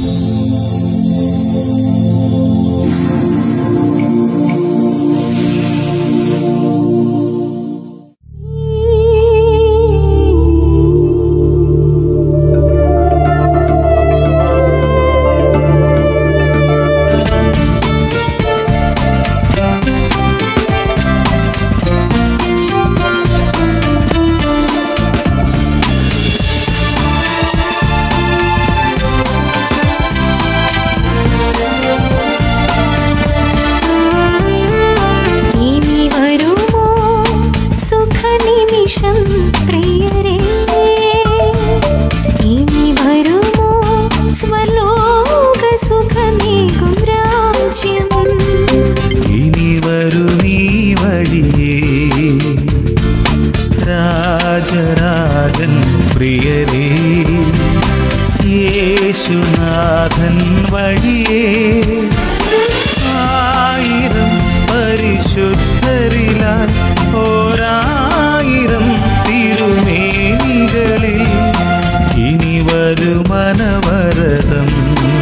ഇനി വരുമോ സുഖനിമിഷം പ്രിയരേ ഇനി വരുമോ സ്വലോക സുഖമേകും രാജ്യം ഇനി വരുമീ വഴിയേ രാജരാജൻ പ്രിയരേ യേശുനാഥൻ വഴിയേ ആയിരം പരിശുദ്ധരിലാൽ ഓരായിരം തിരുമേനികളിൽ ഇനി വരുമനവരതം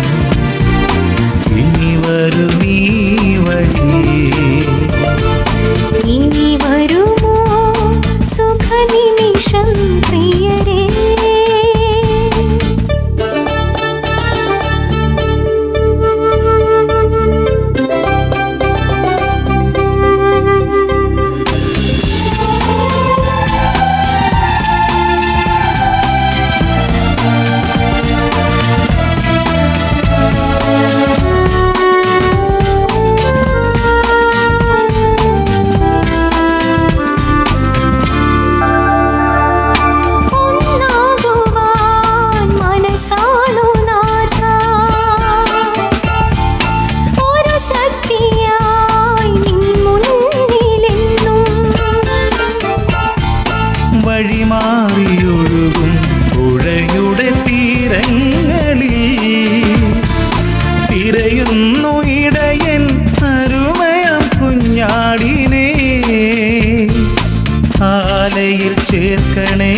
ഇനി വരുമീ വഴിയേ ഇനി വരുമോ സുഖനിമിഷം പ്രിയരേ ഒന്നാകുവാൻ മനസ്സാണു നാഥ ഒരു ശക്തിയായി നിൻ മുന്നിലെന്നും വഴിമാറിയൊഴുകും പുഴയുടെ തീരങ്ങളിൽ തിരയുന്നു ഇടയൻ അരുമയം കുഞ്ഞാടിനെ ആലയിൽ ചേർക്കണേ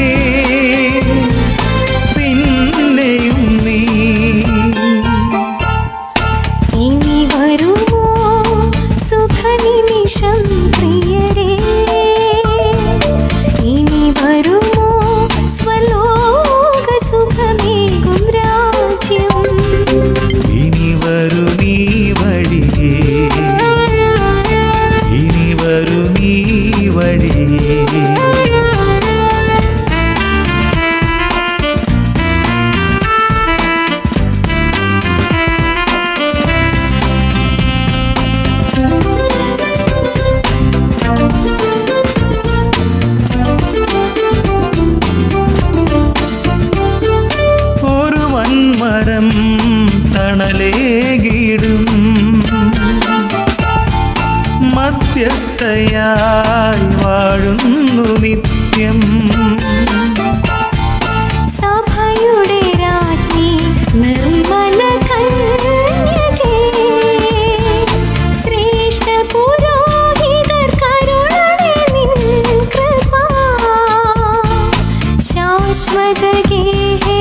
പിന്നെയും നീ ഇനി വരുമോ സുഖനിമിഷം പ്രിയരേ ഇനി വരുമോ സ്വലോക സുഖമേകും രാജ്യം ഇനി വരുമീ വഴിയേ ഇനി വരുമീ വഴിയേ ഒരു വൻമരം തണലേകിടും മധ്യസ്ഥയായി വാഴുന്നു നിത്യം സഭയുടെ രാജ്ഞി നിർമ്മല കന്യകേ ശ്രേഷ്ഠ പുരോഹിതർ കരുണണേ നിൻ കൃപ ശാശ്വത ഗേഹേ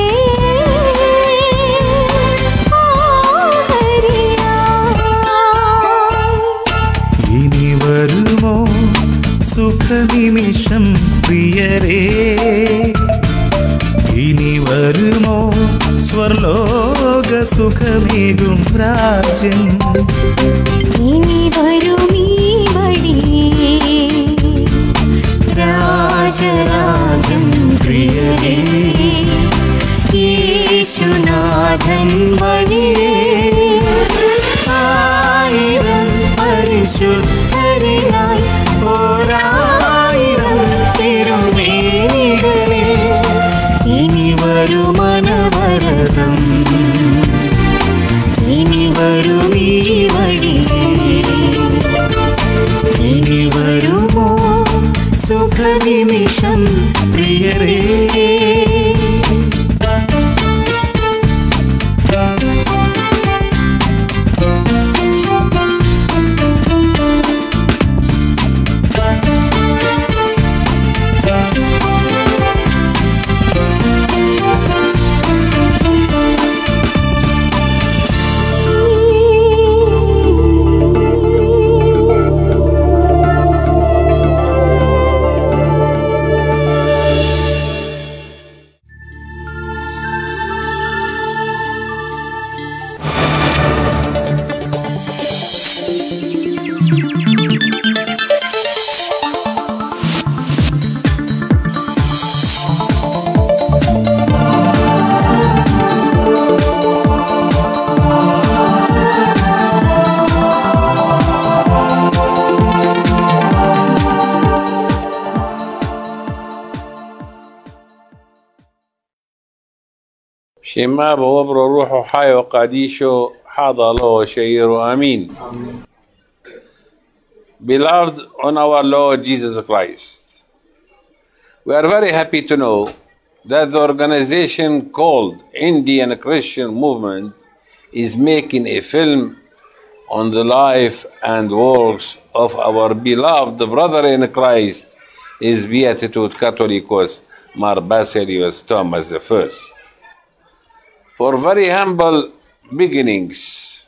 ആഹരിയായി ഇനി വരുമോ സുഖനിമിഷം പ്രിയരേ ഇനി വരുമോ സ്വർലോക സുഖമേകും രാജ്യം ഇനി വരുമീ വഴിയേ രാജരാജൻ പ്രിയരേ യേശുനാഥൻ വഴിയേ ആയിരം പരിശുദ്ധരിലായി ഓരായിരം തിരുമേനികളിൽ ഇനി വരുമനവരതം ഇനി വരുമീ വഴിയേ ഇനി വരുമോ സുഖനിമിഷം പ്രിയരേ شما بوبر روح حي وقديشو حاضر له شير امين Beloved on our Lord Jesus Christ, we are very happy to know that the organization called Indian Christian Movement is making a film on the life and works of our beloved brother in Christ, His Beatitude Catholicos Mar Basilius Thomas I. For very humble beginnings,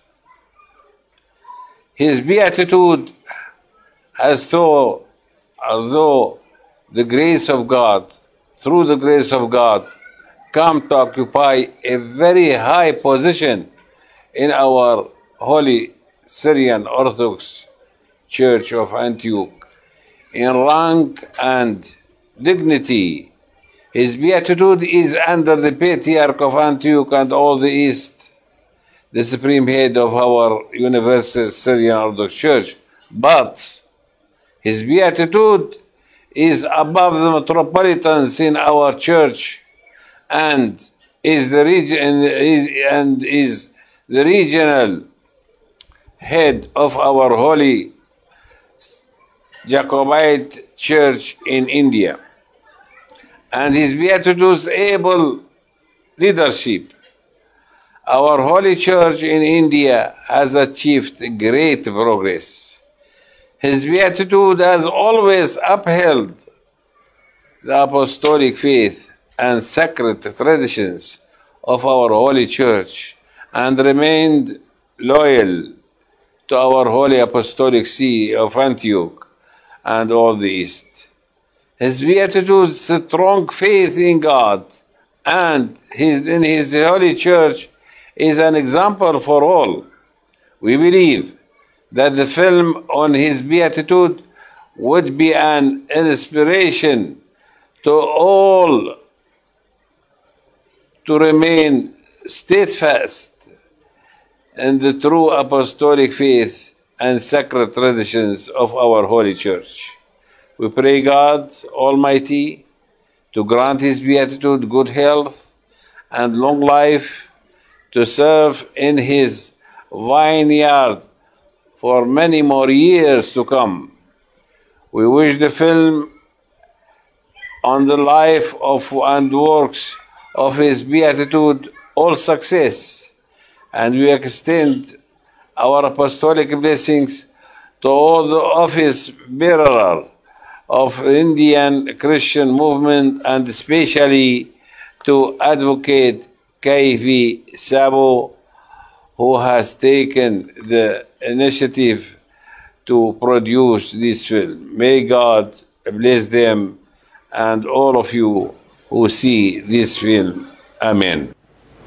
his beatitude as though, although the grace of God, through the grace of God, come to occupy a very high position in our holy Syrian Orthodox Church of Antioch in rank and dignity. His beatitude is under the Patriarch of Antioch and all the East, the supreme head of our Universal Syrian Orthodox Church. But his beatitude is above the metropolitans in our church and is the region is, and is the regional head of our holy Jacobite church in India. And his beatitude's able leadership. Our holy church in India has achieved great progress. His beatitude has always upheld the apostolic faith and sacred traditions of our holy church and remained loyal to our holy apostolic see of Antioch and all the East. His beatitude's strong faith in God and his, in his holy church is an example for all. We believe that the film on his beatitude would be an inspiration to all to remain steadfast in the true apostolic faith and sacred traditions of our holy church. We pray God Almighty to grant his beatitude good health and long life to serve in his vineyard for many more years to come. We wish the film on the life of and works of his beatitude all success, and we extend our apostolic blessings to all the office bearer of Indian Christian movement and especially to advocate KV Sabo who has taken the initiative to produce this film. May God bless them and all of you who see this film. Amen.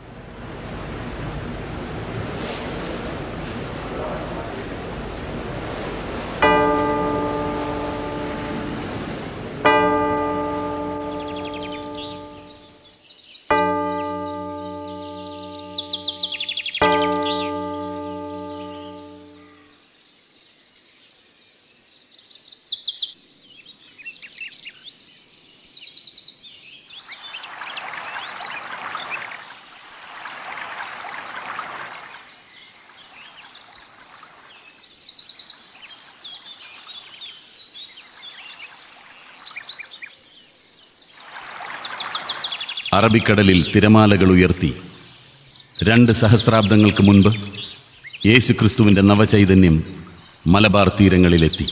അറബിക്കടലിൽ തിരമാലകൾ ഉയർത്തി രണ്ട് സഹസ്രാബ്ദങ്ങൾക്ക് മുൻപ് യേശുക്രിസ്തുവിൻ്റെ നവചൈതന്യം മലബാർ തീരങ്ങളിലെത്തി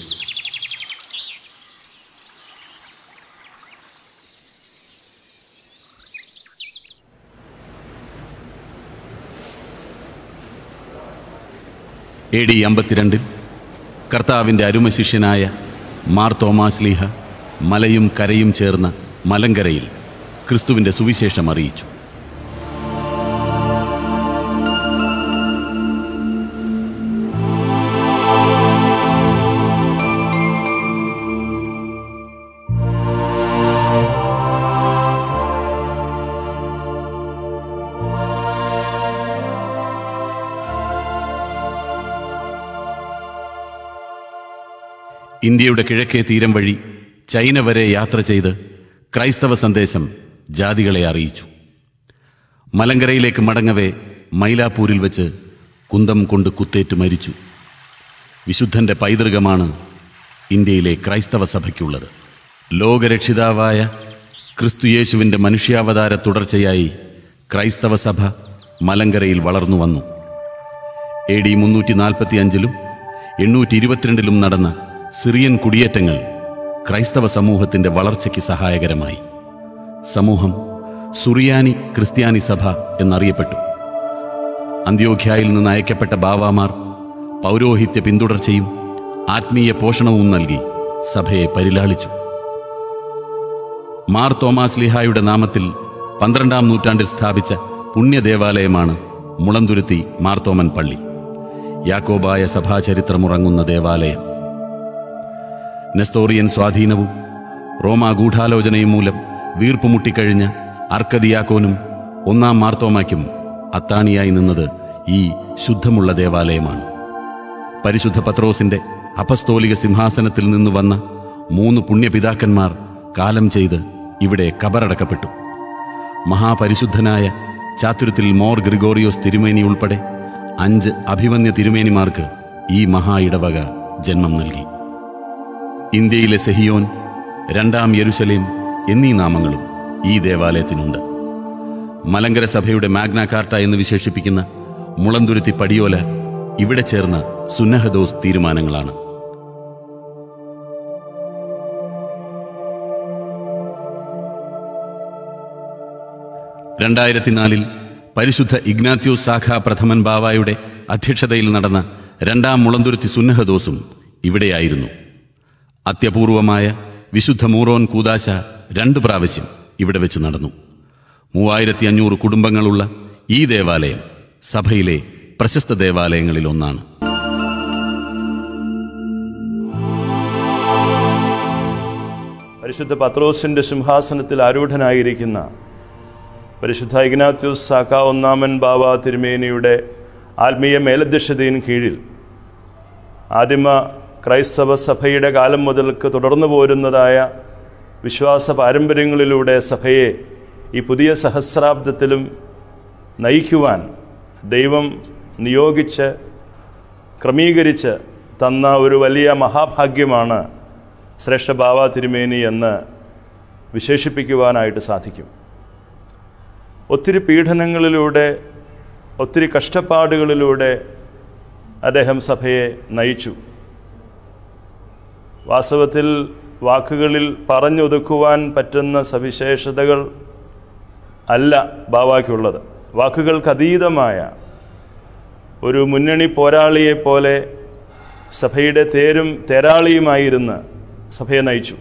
A D അമ്പത്തിരണ്ടിൽ കർത്താവിൻ്റെ അരുമശിഷ്യനായ മാർ തോമാസ്ലീഹ മലയും കരയും ചേർന്ന മലങ്കരയിൽ ക്രിസ്തുവിൻ്റെ സുവിശേഷം അറിയിച്ചു ഇന്ത്യയുടെ കിഴക്കേ തീരം വഴി ചൈന വരെ യാത്ര ചെയ്ത് ക്രൈസ്തവ സന്ദേശം ജാതികളെ അറിയിച്ചു മലങ്കരയിലേക്ക് മടങ്ങവേ മൈലാപ്പൂരിൽ വെച്ച് കുന്തം കൊണ്ട് കുത്തേറ്റ് മരിച്ചു വിശുദ്ധന്റെ പൈതൃകമാണ് ഇന്ത്യയിലെ ക്രൈസ്തവ സഭയ്ക്കുള്ളത് ലോകരക്ഷിതാവായ ക്രിസ്തുയേശുവിൻ്റെ മനുഷ്യാവതാര തുടർച്ചയായി ക്രൈസ്തവ സഭ മലങ്കരയിൽ വളർന്നു വന്നു എ ഡി മുന്നൂറ്റി നാൽപ്പത്തി അഞ്ചിലും എണ്ണൂറ്റി ഇരുപത്തിരണ്ടിലും നടന്ന സിറിയൻ കുടിയേറ്റങ്ങൾ ക്രൈസ്തവ സമൂഹത്തിന്റെ വളർച്ചയ്ക്ക് സഹായകരമായി സമൂഹം സുറിയാനി ക്രിസ്ത്യാനി സഭ എന്നറിയപ്പെട്ടു അന്ത്യോഖ്യായിൽ നിന്ന് അയക്കപ്പെട്ട ബാവാമാർ പൗരോഹിത്യ പിന്തുടർച്ചയും ആത്മീയ പോഷണവും നൽകി സഭയെ പരിലാളിച്ചു മാർ തോമാസ് ലിഹായുടെ നാമത്തിൽ പന്ത്രണ്ടാം നൂറ്റാണ്ടിൽ സ്ഥാപിച്ച പുണ്യദേവാലയമാണ് മുളന്തുരുത്തി മാർത്തോമൻ പള്ളി യാക്കോബായ സഭാചരിത്രമുറങ്ങുന്ന ദേവാലയം നെസ്തോറിയൻ സ്വാധീനവും റോമാ ഗൂഢാലോചനയും മൂലം വീർപ്പുമുട്ടിക്കഴിഞ്ഞ അർക്കദിയാക്കോനും ഒന്നാം മാർത്തോമായ്ക്കും അത്താണിയായി നിന്നത് ഈ ശുദ്ധമുള്ള ദേവാലയമാണ് പരിശുദ്ധ പത്രോസിന്റെ അപസ്തോലിക സിംഹാസനത്തിൽ നിന്ന് വന്ന മൂന്ന് പുണ്യപിതാക്കന്മാർ കാലം ചെയ്ത് ഇവിടെ കബറടക്കപ്പെട്ടു മഹാപരിശുദ്ധനായ ചാതുരത്തിൽ മോർ ഗ്രിഗോറിയോസ് തിരുമേനി ഉൾപ്പെടെ അഞ്ച് അഭിമന്യ തിരുമേനിമാർക്ക് ഈ മഹാ ഇടവക ജന്മം നൽകി ഇന്ത്യയിലെ സെഹിയോൻ രണ്ടാം യെരുശലേം എന്നീ നാമങ്ങളും ഈ ദേവാലയത്തിനുണ്ട് മലങ്കര സഭയുടെ മാഗ്ന കാർട്ട എന്ന് വിശേഷിപ്പിക്കുന്ന മുളന്തുരുത്തി പടിയോല ഇവിടെ ചേർന്ന സുന്നഹദോസ് തീരുമാനങ്ങളാണ് രണ്ടായിരത്തിനാലിൽ പരിശുദ്ധ ഇഗ്നാത്യോസ് സാഖ പ്രഥമൻ ബാവായുടെ അധ്യക്ഷതയിൽ നടന്ന രണ്ടാം മുളന്തുരുത്തി സുന്നഹദോസും ഇവിടെയായിരുന്നു അത്യപൂർവമായ വിശുദ്ധ മൂറോൻ കൂതാശ രണ്ടു പ്രാവശ്യം ഇവിടെ വെച്ച് നടന്നു മൂവായിരത്തി അഞ്ഞൂറ് കുടുംബങ്ങളുള്ള ഈ ദേവാലയം സഭയിലെ പ്രശസ്ത ദേവാലയങ്ങളിൽ ഒന്നാണ് പരിശുദ്ധ പത്രോസിന്റെ സിംഹാസനത്തിൽ ആരൂഢനായിരിക്കുന്ന പരിശുദ്ധ ഇഗ്നാത്യൂസ് സാക്ക ഒന്നാമൻ ബാബ തിരുമേനിയുടെ ആത്മീയ മേലധ്യക്ഷതയിൻ കീഴിൽ ആദിമ ക്രൈസ്തവ സഭയുടെ കാലം മുതൽക്ക് തുടർന്നു പോരുന്നതായ വിശ്വാസ പാരമ്പര്യങ്ങളിലൂടെ സഭയെ ഈ പുതിയ സഹസ്രാബ്ദത്തിലും നയിക്കുവാൻ ദൈവം നിയോഗിച്ച് ക്രമീകരിച്ച് തന്ന ഒരു വലിയ മഹാഭാഗ്യമാണ് ശ്രേഷ്ഠ ബാബ തിരുമേനി എന്ന് വിശേഷിപ്പിക്കുവാനായിട്ട് സാധിക്കും ഒത്തിരി പീഡനങ്ങളിലൂടെ ഒത്തിരി കഷ്ടപ്പാടുകളിലൂടെ അദ്ദേഹം സഭയെ നയിച്ചു വാസ്തവത്തിൽ വാക്കുകളിൽ പറഞ്ഞൊതുക്കുവാൻ പറ്റുന്ന സവിശേഷതകൾ അല്ല ബാബായ്ക്കുള്ളത് വാക്കുകൾക്കതീതമായ ഒരു മുന്നണി പോരാളിയെപ്പോലെ സഭയുടെ തേരും തേരാളിയുമായിരുന്ന് സഭയെ നയിച്ചു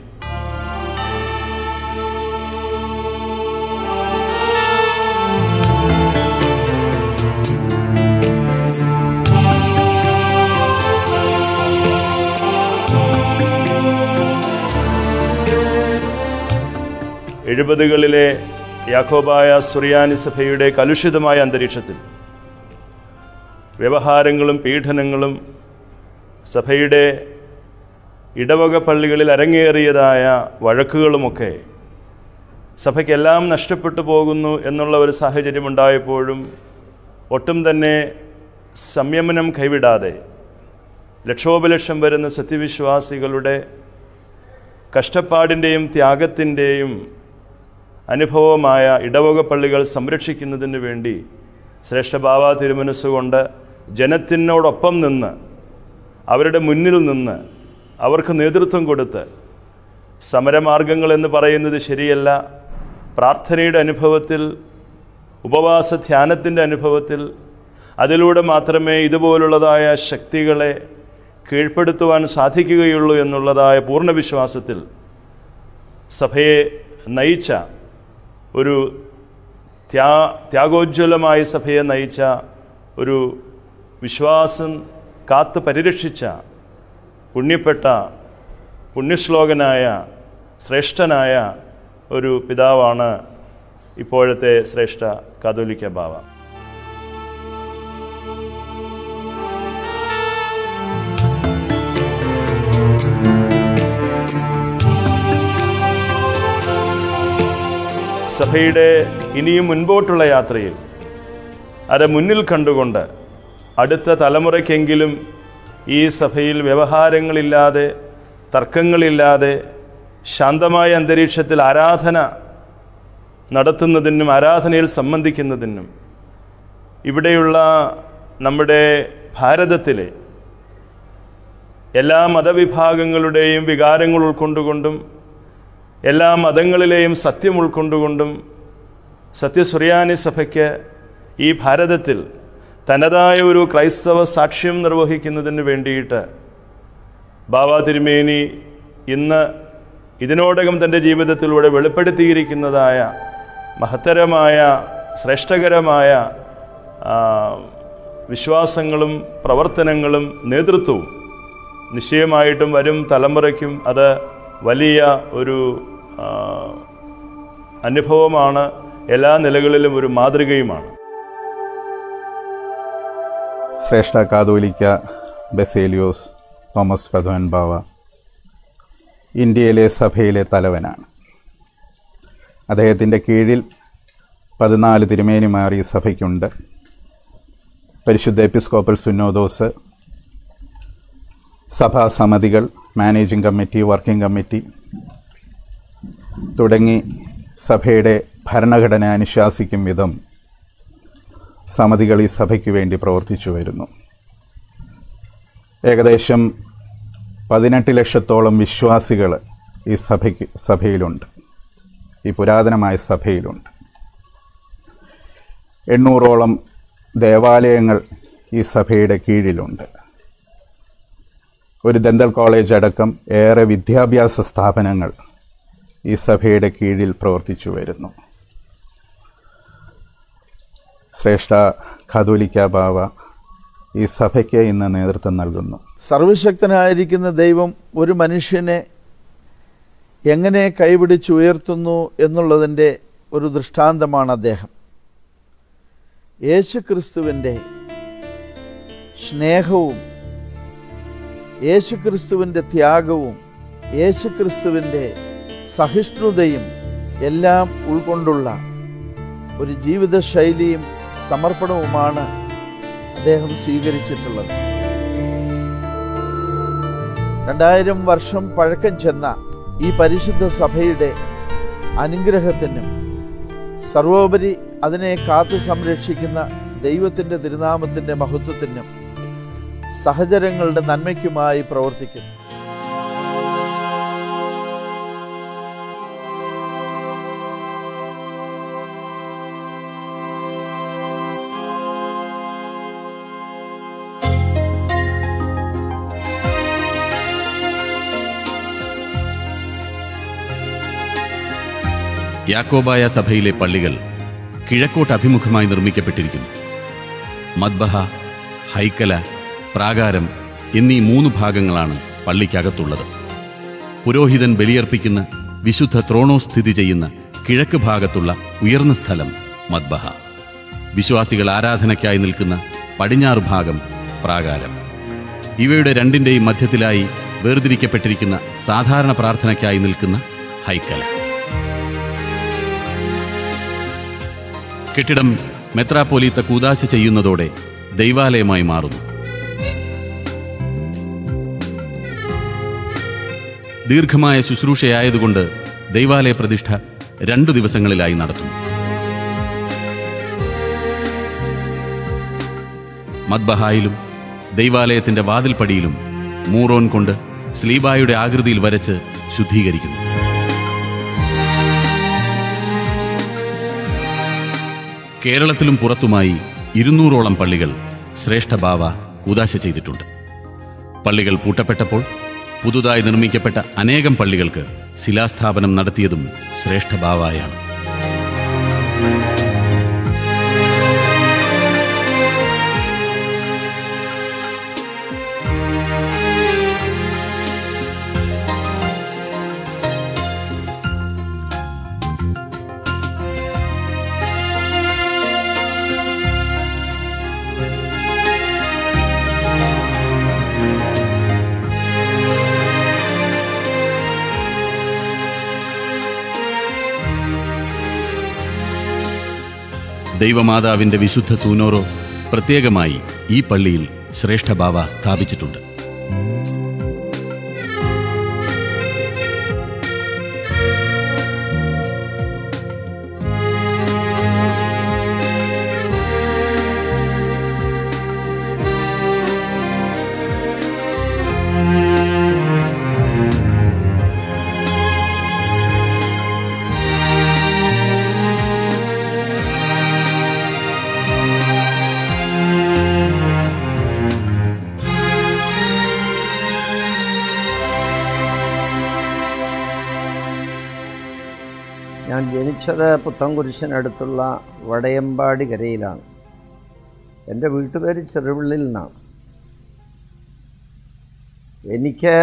എഴുപതുകളിലെ യാക്കോബായ സുറിയാനി സഭയുടെ കലുഷിതമായ അന്തരീക്ഷത്തിൽ വ്യവഹാരങ്ങളും പീഡനങ്ങളും സഭയുടെ ഇടവക പള്ളികളിൽ അരങ്ങേറിയതായ വഴക്കുകളുമൊക്കെ സഭയ്ക്കെല്ലാം നഷ്ടപ്പെട്ടു പോകുന്നു എന്നുള്ള ഒരു സാഹചര്യമുണ്ടായപ്പോഴും ഒട്ടും തന്നെ സംയമനം കൈവിടാതെ ലക്ഷോപലക്ഷം വരുന്ന സത്യവിശ്വാസികളുടെ കഷ്ടപ്പാടിൻ്റെയും ത്യാഗത്തിൻ്റെയും അനുഭവമായ ഇടവക പള്ളികൾ സംരക്ഷിക്കുന്നതിന് വേണ്ടി ശ്രേഷ്ഠ ബാബ തിരുമനസ്സുകൊണ്ട് ജനത്തിനോടൊപ്പം നിന്ന് അവരുടെ മുന്നിൽ നിന്ന് അവർക്ക് നേതൃത്വം കൊടുത്ത് സമരമാർഗങ്ങൾ എന്ന് പറയുന്നത് ശരിയല്ല പ്രാർത്ഥനയുടെ അനുഭവത്തിൽ ഉപവാസ ധ്യാനത്തിൻ്റെ അനുഭവത്തിൽ അതിലൂടെ മാത്രമേ ഇതുപോലുള്ളതായ ശക്തികളെ കീഴ്പ്പെടുത്തുവാൻ സാധിക്കുകയുള്ളൂ എന്നുള്ളതായ പൂർണ്ണ വിശ്വാസത്തിൽ സഭയെ നയിച്ച ഒരു ത്യാ ത്യാഗോജ്വലമായ സഭയെ നയിച്ച ഒരു വിശ്വാസം കാത്തു പരിരക്ഷിച്ച പുണ്യപ്പെട്ട പുണ്യശ്ലോകനായ ശ്രേഷ്ഠനായ ഒരു പിതാവാണ് ഇപ്പോഴത്തെ ശ്രേഷ്ഠ കാതോലിക്ക ബാവ സഭയുടെ ഇനിയും മുൻപോട്ടുള്ള യാത്രയിൽ അത് മുന്നിൽ കണ്ടുകൊണ്ട് അടുത്ത തലമുറയ്ക്കെങ്കിലും ഈ സഭയിൽ വ്യവഹാരങ്ങളില്ലാതെ തർക്കങ്ങളില്ലാതെ ശാന്തമായ അന്തരീക്ഷത്തിൽ ആരാധന നടത്തുന്നതിനും ആരാധനയിൽ സംബന്ധിക്കുന്നതിനും ഇവിടെയുള്ള നമ്മുടെ ഭാരതത്തിലെ എല്ലാ മതവിഭാഗങ്ങളുടെയും വികാരങ്ങൾ ഉൾക്കൊണ്ടുകൊണ്ടും എല്ലാ മതങ്ങളിലെയും സത്യം ഉൾക്കൊണ്ടുകൊണ്ടും സത്യസുറിയാനി സഭയ്ക്ക് ഈ ഭാരതത്തിൽ തനതായ ഒരു ക്രൈസ്തവ സാക്ഷ്യം നിർവഹിക്കുന്നതിന് വേണ്ടിയിട്ട് ബാബ തിരുമേനി ഇന്ന് ഇതിനോടകം തൻ്റെ ജീവിതത്തിലൂടെ വെളിപ്പെടുത്തിയിരിക്കുന്നതായ മഹത്തരമായ ശ്രേഷ്ഠകരമായ ആ, വിശ്വാസങ്ങളും പ്രവർത്തനങ്ങളും നേതൃത്വവും നിശ്ചയമായിട്ടും വരും തലമുറയ്ക്കും അത് വലിയ ഒരു ആ, അനുഭവമാണ് എല്ലാ നിലകളിലും ഒരു മാതൃകയുമാണ് ശ്രേഷ്ഠ കാതോലിക്ക ബസേലിയോസ് തോമസ് പദ്മൻ ബാവ ഇന്ത്യയിലെ സഭയിലെ തലവനാണ് അദ്ദേഹത്തിൻ്റെ കീഴിൽ പതിനാല് തിരുമേനിമാർ ഈ സഭയ്ക്കുണ്ട് പരിശുദ്ധ എപ്പിസ്കോപ്പൽ സുന്നോദോസ് സഭാ സമിതികൾ മാനേജിംഗ് കമ്മിറ്റി വർക്കിംഗ് കമ്മിറ്റി തുടങ്ങി സഭയുടെ ഭരണഘടന അനുശാസിക്കും വിധം സമിതികൾ ഈ സഭയ്ക്ക് വേണ്ടി പ്രവർത്തിച്ചു വരുന്നു ഏകദേശം പതിനെട്ട് ലക്ഷത്തോളം വിശ്വാസികൾ ഈ സഭയ്ക്ക് സഭയിലുണ്ട് ഈ പുരാതനമായ സഭയിലുണ്ട് എണ്ണൂറോളം ദേവാലയങ്ങൾ ഈ സഭയുടെ കീഴിലുണ്ട് ഒരു ദന്തൽ കോളേജ് അടക്കം ഏറെ വിദ്യാഭ്യാസ സ്ഥാപനങ്ങൾ ഈ സഭയുടെ കീഴിൽ പ്രവർത്തിച്ചു വരുന്നു ശ്രേഷ്ഠ കാതോലിക്ക ബാവ ഈ സഭയ്ക്ക് ഇന്ന് നേതൃത്വം നൽകുന്നു സർവശക്തനായിരിക്കുന്ന ദൈവം ഒരു മനുഷ്യനെ എങ്ങനെ കൈപിടിച്ചുയർത്തുന്നു എന്നുള്ളതിൻ്റെ ഒരു ദൃഷ്ടാന്തമാണ് അദ്ദേഹം യേശു ക്രിസ്തുവിൻ്റെ സ്നേഹവും യേശു ക്രിസ്തുവിൻ്റെ ത്യാഗവും യേശു ക്രിസ്തുവിൻ്റെ സഹിഷ്ണുതയും എല്ലാം ഉൾക്കൊണ്ടുള്ള ഒരു ജീവിതശൈലിയും സമർപ്പണവുമാണ് അദ്ദേഹം സ്വീകരിച്ചിട്ടുള്ളത് രണ്ടായിരം വർഷം പഴക്കം ചെന്ന ഈ പരിശുദ്ധ സഭയുടെ അനുഗ്രഹത്തിനും സർവോപരി അതിനെ കാത്തു സംരക്ഷിക്കുന്ന ദൈവത്തിൻ്റെ തിരുനാമത്തിൻ്റെ മഹത്വത്തിനും സഹചരങ്ങളുടെ നന്മയ്ക്കുമായി പ്രവർത്തിക്കുന്നു യാക്കോബായ സഭയിലെ പള്ളികൾ കിഴക്കോട്ട് അഭിമുഖമായി നിർമ്മിക്കപ്പെട്ടിരിക്കുന്നു മദ്ബഹ ഹൈക്കല പ്രാകാരം എന്നീ മൂന്ന് ഭാഗങ്ങളാണ് പള്ളിക്കകത്തുള്ളത് പുരോഹിതൻ ബലിയർപ്പിക്കുന്ന വിശുദ്ധ ത്രോണോ സ്ഥിതി ചെയ്യുന്ന കിഴക്ക് ഭാഗത്തുള്ള ഉയർന്ന സ്ഥലം മദ്ബഹ വിശ്വാസികൾ ആരാധനയ്ക്കായി നിൽക്കുന്ന പടിഞ്ഞാറ് ഭാഗം പ്രാകാരം ഇവയുടെ രണ്ടിൻ്റെയും മധ്യത്തിലായി വേർതിരിക്കപ്പെട്ടിരിക്കുന്ന സാധാരണ പ്രാർത്ഥനയ്ക്കായി നിൽക്കുന്ന ഹൈക്കല കെട്ടിടം മെത്രാപ്പോലീത്ത കൂതാശ ചെയ്യുന്നതോടെ ദൈവാലയമായി മാറുന്നു ദീർഘമായ ശുശ്രൂഷയായതുകൊണ്ട് ദൈവാലയ പ്രതിഷ്ഠ രണ്ടു ദിവസങ്ങളിലായി നടത്തുന്നു മദ്ബഹായിലും ദൈവാലയത്തിന്റെ വാതിൽപ്പടിയിലും മൂറോൻ കൊണ്ട് സ്ലീബായുടെ ആകൃതിയിൽ വരച്ച് ശുദ്ധീകരിക്കുന്നു കേരളത്തിലും പുറത്തുമായി ഇരുന്നൂറോളം പള്ളികൾ ശ്രേഷ്ഠ ബാവ കൂതാശ ചെയ്തിട്ടുണ്ട് പള്ളികൾ പൂട്ടപ്പെട്ടപ്പോൾ പുതുതായി നിർമ്മിക്കപ്പെട്ട അനേകം പള്ളികൾക്ക് ശിലാസ്ഥാപനം നടത്തിയതും ശ്രേഷ്ഠ ബാവായാണ് ദൈവമാതാവിന്റെ വിശുദ്ധ സൂനോറോ പ്രത്യേകമായി ഈ പള്ളിയിൽ ശ്രേഷ്ഠ ബാവ സ്ഥാപിച്ചിട്ടുണ്ട് ഞാൻ ജനിച്ചത് പുത്തൻകുരിശിനടുത്തുള്ള വടയമ്പാടി കരയിലാണ് എൻ്റെ വീട്ടുപേര് ചെറുവിള്ളിൽ നിന്നാണ് എനിക്ക്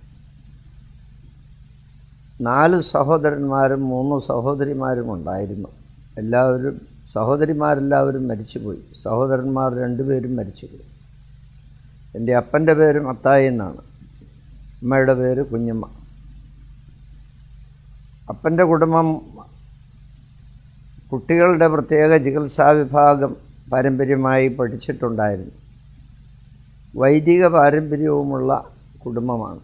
നാല് സഹോദരന്മാരും മൂന്ന് സഹോദരിമാരും ഉണ്ടായിരുന്നു എല്ലാവരും സഹോദരിമാരെല്ലാവരും മരിച്ചുപോയി സഹോദരന്മാർ രണ്ടുപേരും മരിച്ചുപോയി എൻ്റെ അപ്പൻ്റെ പേര് മത്തായി എന്നാണ് അമ്മയുടെ പേര് കുഞ്ഞമ്മ അപ്പൻ്റെ കുടുംബം കുട്ടികളുടെ പ്രത്യേക ചികിത്സാ വിഭാഗം പാരമ്പര്യമായി പഠിച്ചിട്ടുണ്ടായിരുന്നു വൈദിക പാരമ്പര്യവുമുള്ള കുടുംബമാണ്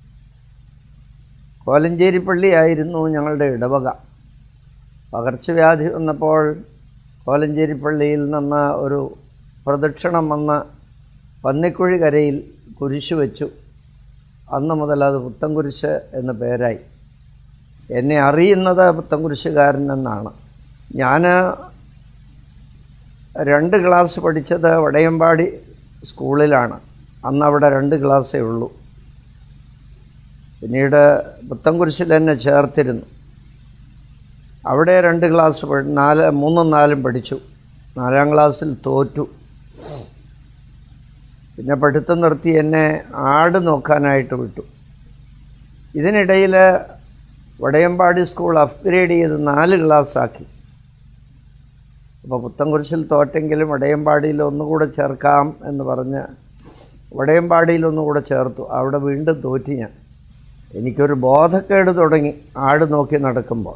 കോലഞ്ചേരി പള്ളിയായിരുന്നു ഞങ്ങളുടെ ഇടവക പകർച്ചവ്യാധി വന്നപ്പോൾ കോലഞ്ചേരി പള്ളിയിൽ നിന്ന് ഒരു പ്രദക്ഷിണം വന്ന് പന്നിക്കുഴി കരയിൽ കുരിശ് വെച്ചു അന്ന് മുതൽ അത് പുത്തൻകുരിശ് എന്ന പേരായി എന്നെ അറിയുന്നത് പുത്തൻകുരിശുകാരൻ എന്നാണ് ഞാൻ രണ്ട് ക്ലാസ് പഠിച്ചത് വടയമ്പാടി സ്കൂളിലാണ് അന്ന് അവിടെ രണ്ട് ക്ലാസ്സേ ഉള്ളൂ പിന്നീട് പുത്തൻകുരിശിൽ എന്നെ ചേർത്തിരുന്നു അവിടെ രണ്ട് ക്ലാസ് പഠി നാല് മൂന്നും നാലും പഠിച്ചു നാലാം ക്ലാസ്സിൽ തോറ്റു പിന്നെ പഠിത്തം നിർത്തി എന്നെ ആട് നോക്കാനായിട്ട് വിട്ടു ഇതിനിടയിൽ വടയമ്പാടി സ്കൂൾ അപ്ഗ്രേഡ് ചെയ്ത് നാല് ക്ലാസ്സാക്കി അപ്പോൾ പുത്തൻകുരിശിൽ തോറ്റെങ്കിലും വടയമ്പാടിയിൽ ഒന്നുകൂടെ ചേർക്കാം എന്ന് പറഞ്ഞ് വടയമ്പാടിയിൽ ഒന്നുകൂടെ ചേർത്തു അവിടെ വീണ്ടും തോറ്റി ഞാൻ എനിക്കൊരു ബോധക്കേട് തുടങ്ങി ആട് നോക്കി നടക്കുമ്പോൾ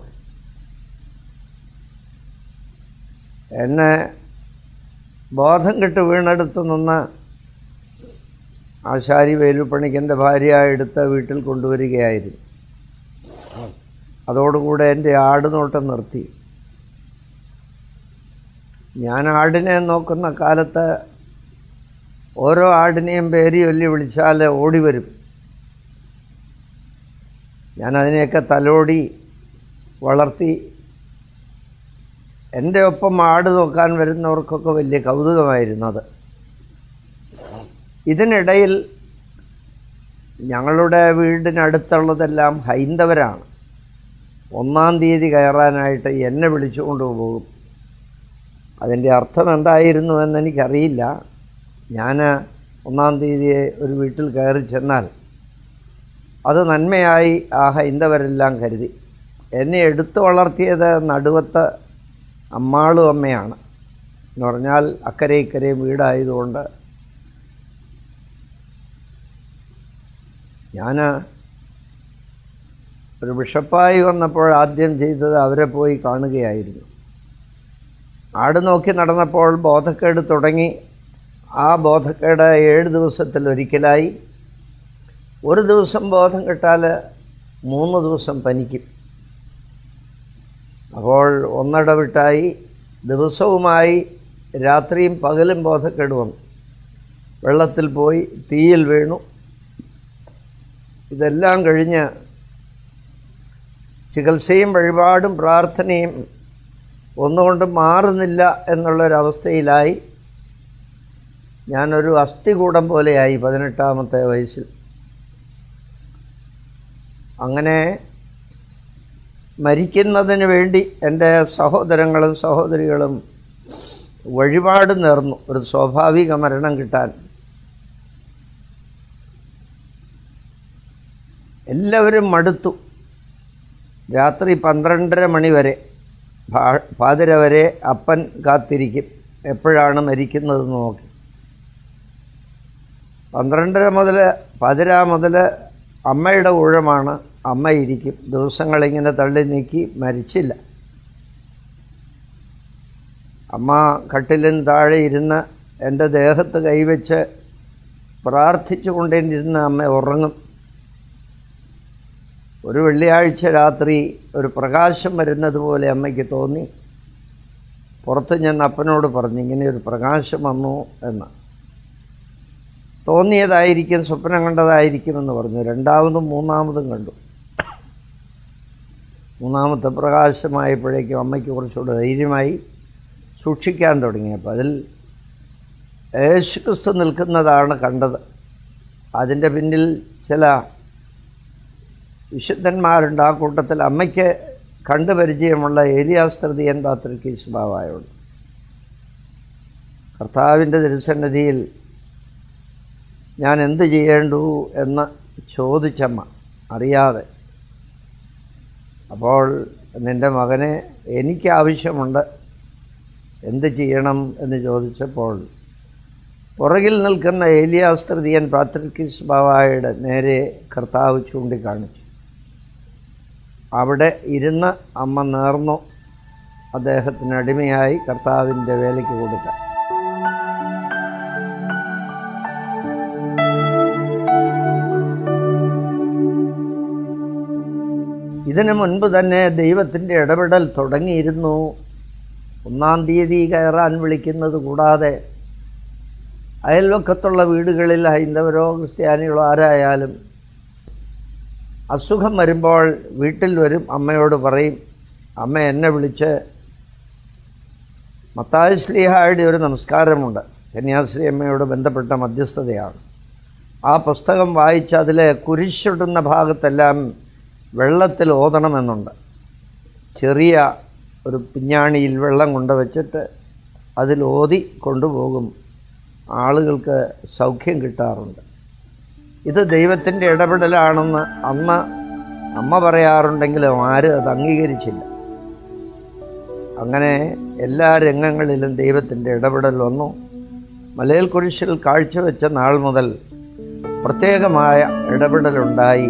എന്നെ ബോധം കെട്ട് വീണെടുത്ത് നിന്ന് ആശാരി വേലുപ്പണിക്കൻ്റെ ഭാര്യ എടുത്ത് വീട്ടിൽ കൊണ്ടുവരികയായിരുന്നു അതോടുകൂടെ എൻ്റെ ആട് നോട്ടം നിർത്തി ഞാൻ ആടിനെ നോക്കുന്ന കാലത്ത് ഓരോ ആടിനെയും പേര് ചൊല്ലി വിളിച്ചാൽ ഓടി വരും ഞാൻ അതിനെയൊക്കെ തലോടി വളർത്തി എൻ്റെ ഒപ്പം ആട് നോക്കാൻ വരുന്നവർക്കൊക്കെ വലിയ കൗതുകമായിരുന്നത് ഇതിനിടയിൽ ഞങ്ങളുടെ വീടിനടുത്തുള്ളതെല്ലാം ഹൈന്ദവരാണ് ഒന്നാം തീയതി കയറാനായിട്ട് എന്നെ വിളിച്ചുകൊണ്ട് പോകും അതിൻ്റെ അർത്ഥം എന്തായിരുന്നു എന്നെനിക്കറിയില്ല ഞാൻ ഒന്നാം തീയതി ഒരു വീട്ടിൽ കയറി ചെന്നാൽ അത് നന്മയായി ആ ഹൈന്ദവരെല്ലാം കരുതി എന്നെ എടുത്തു വളർത്തിയത് നടുവത്ത് അമ്മാളും അമ്മയാണ് എന്ന് പറഞ്ഞാൽ അക്കരെ ഇക്കരെ വീടായതുകൊണ്ട് ഞാൻ ഒരു ബിഷപ്പായി വന്നപ്പോൾ ആദ്യം ചെയ്തത് അവരെ പോയി കാണുകയായിരുന്നു ആട് നോക്കി നടന്നപ്പോൾ ബോധക്കേട് തുടങ്ങി ആ ബോധക്കേട് ഏഴ് ദിവസത്തിൽ ഒരിക്കലായി ഒരു ദിവസം ബോധം കിട്ടാൽ മൂന്ന് ദിവസം പനിക്കും അപ്പോൾ ഒന്നിടവിട്ടായി ദിവസവുമായി രാത്രിയും പകലും ബോധക്കേട് വന്നു വെള്ളത്തിൽ പോയി തീയിൽ വീണു ഇതെല്ലാം കഴിഞ്ഞ് ചികിത്സയും വഴിപാടും പ്രാർത്ഥനയും ഒന്നുകൊണ്ടും മാറുന്നില്ല എന്നുള്ളൊരവസ്ഥയിലായി ഞാനൊരു അസ്ഥികൂടം പോലെയായി പതിനെട്ടാമത്തെ വയസ്സിൽ അങ്ങനെ മരിക്കുന്നതിന് വേണ്ടി എൻ്റെ സഹോദരങ്ങളും സഹോദരികളും വഴിപാട് നേർന്നു ഒരു സ്വാഭാവിക മരണം കിട്ടാൻ എല്ലാവരും മടുത്തു രാത്രി പന്ത്രണ്ടര മണി വരെ ഭാ- പാതിര വരെ അപ്പൻ കാത്തിരിക്കും എപ്പോഴാണ് മരിക്കുന്നതെന്ന് നോക്കി പന്ത്രണ്ടര മുതൽ പാതിര മുതൽ അമ്മയുടെ ഊഴമാണ് അമ്മ ഇരിക്കും ദിവസങ്ങളിങ്ങനെ തള്ളി നീക്കി മരിച്ചില്ല അമ്മ കട്ടിലിന് താഴെ ഇരുന്ന് എൻ്റെ ദേഹത്ത് കൈവച്ച് പ്രാർത്ഥിച്ചു കൊണ്ടിരുന്ന അമ്മ ഉറങ്ങും ഒരു വെള്ളിയാഴ്ച രാത്രി ഒരു പ്രകാശം വരുന്നത് പോലെ അമ്മയ്ക്ക് തോന്നി പുറത്ത് ഞാൻ അപ്പനോട് പറഞ്ഞു ഇങ്ങനെ ഒരു പ്രകാശം വന്നു എന്ന് തോന്നിയതായിരിക്കും സ്വപ്നം കണ്ടതായിരിക്കുമെന്ന് പറഞ്ഞു രണ്ടാമതും മൂന്നാമതും കണ്ടു മൂന്നാമത്തെ പ്രകാശമായപ്പോഴേക്കും അമ്മയ്ക്ക് കുറച്ചുകൂടെ ധൈര്യമായി സൂക്ഷിക്കാൻ തുടങ്ങിയപ്പോൾ അതിൽ യേശുക്രിസ്തു നിൽക്കുന്നതാണ് കണ്ടത് അതിൻ്റെ പിന്നിൽ ചില വിശുദ്ധന്മാരുണ്ട് ആ കൂട്ടത്തിൽ അമ്മയ്ക്ക് കണ്ടു പരിചയമുള്ള ഏലിയാസ് തൃതീയൻ പാത്രികീസ് ബാവായുണ്ട് കർത്താവിൻ്റെ തിരുസന്നിധിയിൽ ഞാൻ എന്ത് ചെയ്യേണ്ടു എന്ന് ചോദിച്ചമ്മ അറിയാതെ അപ്പോൾ നിൻ്റെ മകനെ എനിക്ക് ആവശ്യമുണ്ട് എന്ത് ചെയ്യണം എന്ന് ചോദിച്ചപ്പോൾ പുറകിൽ നിൽക്കുന്ന ഏലിയാസ് തൃതീയൻ പാത്രിക്കിസ് ബാവായുടെ നേരെ കർത്താവ് ചൂണ്ടിക്കാണിച്ചു അവിടെ ഇരുന്ന് അമ്മ നേർന്നു അദ്ദേഹത്തിന് അടിമയായി കർത്താവിൻ്റെ വേലയ്ക്ക് കൊടുക്കാൻ ഇതിനു മുൻപ് തന്നെ ദൈവത്തിൻ്റെ ഇടപെടൽ തുടങ്ങിയിരുന്നു ഒന്നാം തീയതി കയറാൻ വിളിക്കുന്നത് കൂടാതെ അയൽവക്കത്തുള്ള വീടുകളിൽ ഹൈന്ദവരോ ക്രിസ്ത്യാനികളോ ആരായാലും അസുഖം വരുമ്പോൾ വീട്ടിൽ വരും അമ്മയോട് പറയും അമ്മ എന്നെ വിളിച്ച് മത്തായ ശ്ലീഹായുടെ ഒരു നമസ്കാരമുണ്ട് കന്യാശ്രീ അമ്മയോട് ബന്ധപ്പെട്ട മധ്യസ്ഥതയാണ് ആ പുസ്തകം വായിച്ച് അതിലെ കുരിശിടുന്ന ഭാഗത്തെല്ലാം വെള്ളത്തിൽ ഓതണമെന്നുണ്ട് ചെറിയ ഒരു പിഞ്ഞാണിയിൽ വെള്ളം കൊണ്ടുവച്ചിട്ട് അതിൽ ഓതി കൊണ്ടുപോകും ആളുകൾക്ക് സൗഖ്യം കിട്ടാറുണ്ട് ഇത് ദൈവത്തിൻ്റെ ഇടപെടലാണെന്ന് അന്ന് അമ്മ പറയാറുണ്ടെങ്കിലും ആരും അത് അംഗീകരിച്ചില്ല അങ്ങനെ എല്ലാ രംഗങ്ങളിലും ദൈവത്തിൻ്റെ ഇടപെടൽ വന്നു മലയിൽ കുരിശിൽ കാഴ്ചവെച്ച നാൾ മുതൽ പ്രത്യേകമായ ഇടപെടലുണ്ടായി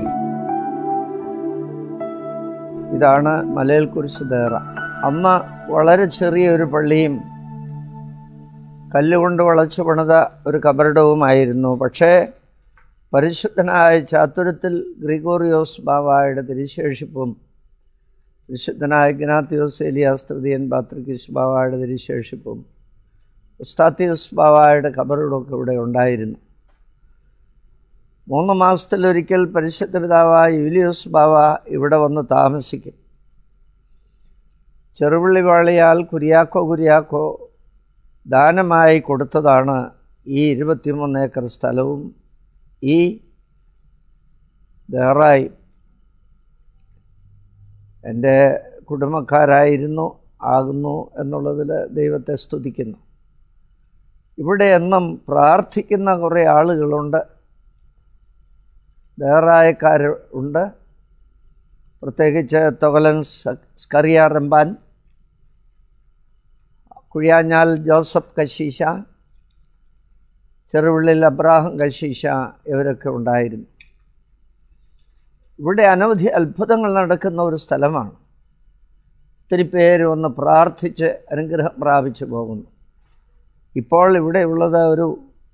ഇതാണ് മലയിൽ കുരിശ് ദേറ അന്ന് വളരെ ചെറിയൊരു പള്ളിയും കല്ലുകൊണ്ട് വളച്ചു പണിത ഒരു കബറിടവുമായിരുന്നു പക്ഷേ പരിശുദ്ധനായ ചാത്തുരത്തിൽ ഗ്രിഗോറിയോസ് ബാവായുടെ തിരുശേഷിപ്പും വിശുദ്ധനായ ഗ്നാത്തിയോസ് എലിയാസ് തൃതീയൻ പാത്രികീസ് ബാവായുടെ തിരുശേഷിപ്പും ഉസ്താത്തിയോസ് ബാവായുടെ കബറിടമൊക്കെ ഇവിടെ ഉണ്ടായിരുന്നു മൂന്ന് മാസത്തിലൊരിക്കൽ പരിശുദ്ധ പിതാവായ യൂലിയോസ് ബാവ ഇവിടെ വന്ന് താമസിക്കും ചെറുപള്ളിവാളിയാൽ കുര്യാക്കോ കുര്യാക്കോ ദാനമായി കൊടുത്തതാണ് ഈ ഇരുപത്തിമൂന്ന് ഏക്കർ സ്ഥലവും ഈ ദേറായി എൻ്റെ കുടുംബക്കാരായിരുന്നു ആകുന്നു എന്നുള്ളതിൽ ദൈവത്തെ സ്തുതിക്കുന്നു ഇവിടെ എന്നും പ്രാർത്ഥിക്കുന്ന കുറേ ആളുകളുണ്ട് ദേറായക്കാർ ഉണ്ട് പ്രത്യേകിച്ച് തൊകലൻ സ്കറിയ റംബാൻ കുഴിയാഞ്ഞാൽ ജോസഫ് കശീശ ചെറുവിള്ളിൽ അബ്രാഹം കശീശ ഇവരൊക്കെ ഉണ്ടായിരുന്നു ഇവിടെ അനവധി അത്ഭുതങ്ങൾ നടക്കുന്ന ഒരു സ്ഥലമാണ് ഒത്തിരി പേര് വന്ന് പ്രാർത്ഥിച്ച് അനുഗ്രഹം പ്രാപിച്ചു പോകുന്നു ഇപ്പോൾ ഇവിടെ ഉള്ളത് ഒരു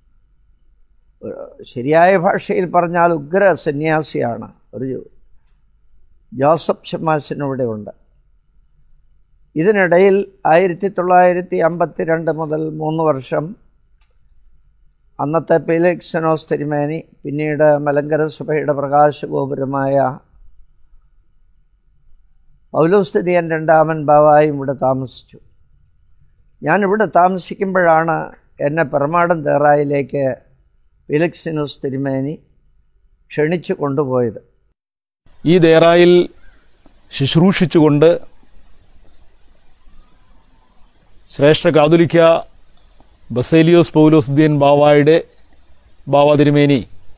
ശരിയായ ഭാഷയിൽ പറഞ്ഞാൽ ഉഗ്ര സന്യാസിയാണ് ഒരു ജോസഫ് ഷമാശിനിവിടെ ഉണ്ട് ഇതിനിടയിൽ ആയിരത്തി തൊള്ളായിരത്തി അമ്പത്തി രണ്ട് മുതൽ മൂന്ന് വർഷം അന്നത്തെ പീലക്സനോസ് തിരുമേനി പിന്നീട് മലങ്കര സഭയുടെ പ്രകാശഗോപുരമായ പൗലോസ്ഥിതിയൻ രണ്ടാമൻ ബാവായും ഇവിടെ താമസിച്ചു ഞാനിവിടെ താമസിക്കുമ്പോഴാണ് എന്നെ പെർമാടൻ തേറായിലേക്ക് ഫിലിക്സിനോസ് തിരുമേനി ക്ഷണിച്ചു കൊണ്ടുപോയത് ഈ ദേറായിൽ ശുശ്രൂഷിച്ചുകൊണ്ട് ശ്രേഷ്ഠ കാതുലിക്ക ബസേലിയോസ് പൗലോസ്ദീൻ ബാവായുടെ ബാവ തിരുമേനി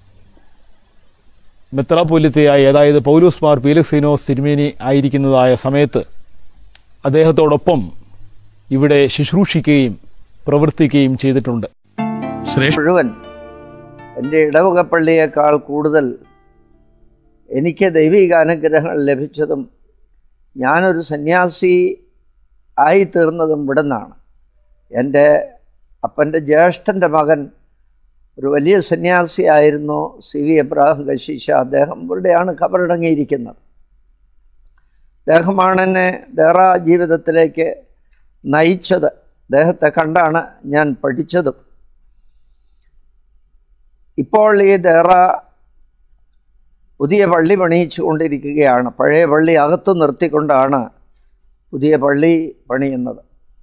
മെത്രാപൊലിത്തയായി അതായത് പൗലോസ് മാർ പീലക്സീനോസ് തിരുമേനി ആയിരിക്കുന്നതായ സമയത്ത് അദ്ദേഹത്തോടൊപ്പം ഇവിടെ ശുശ്രൂഷിക്കുകയും പ്രവർത്തിക്കുകയും ചെയ്തിട്ടുണ്ട് ശ്രേഷ്ഠ മുഴുവൻ എൻ്റെ ഇടവക പള്ളിയേക്കാൾ കൂടുതൽ എനിക്ക് ദൈവിക അനുഗ്രഹങ്ങൾ ലഭിച്ചതും ഞാനൊരു സന്യാസി ആയിത്തീർന്നതും ഇവിടെ നിന്നാണ് എൻ്റെ അപ്പൻ്റെ ജ്യേഷ്ഠൻ്റെ മകൻ ഒരു വലിയ സന്യാസിയായിരുന്നു സി വി എബ്രാഹിം കശീശ അദ്ദേഹം ഇവിടെയാണ് ഖബറടങ്ങിയിരിക്കുന്നത് അദ്ദേഹമാണ് എന്നെ ദേറ ജീവിതത്തിലേക്ക് നയിച്ചത് അദ്ദേഹത്തെ കണ്ടാണ് ഞാൻ പഠിച്ചതും ഇപ്പോൾ ഈ ദേറ പുതിയ പള്ളി പണിയിച്ചു കൊണ്ടിരിക്കുകയാണ് പഴയ പള്ളി അകത്തു നിർത്തിക്കൊണ്ടാണ് പുതിയ പള്ളി പണിയുന്നത്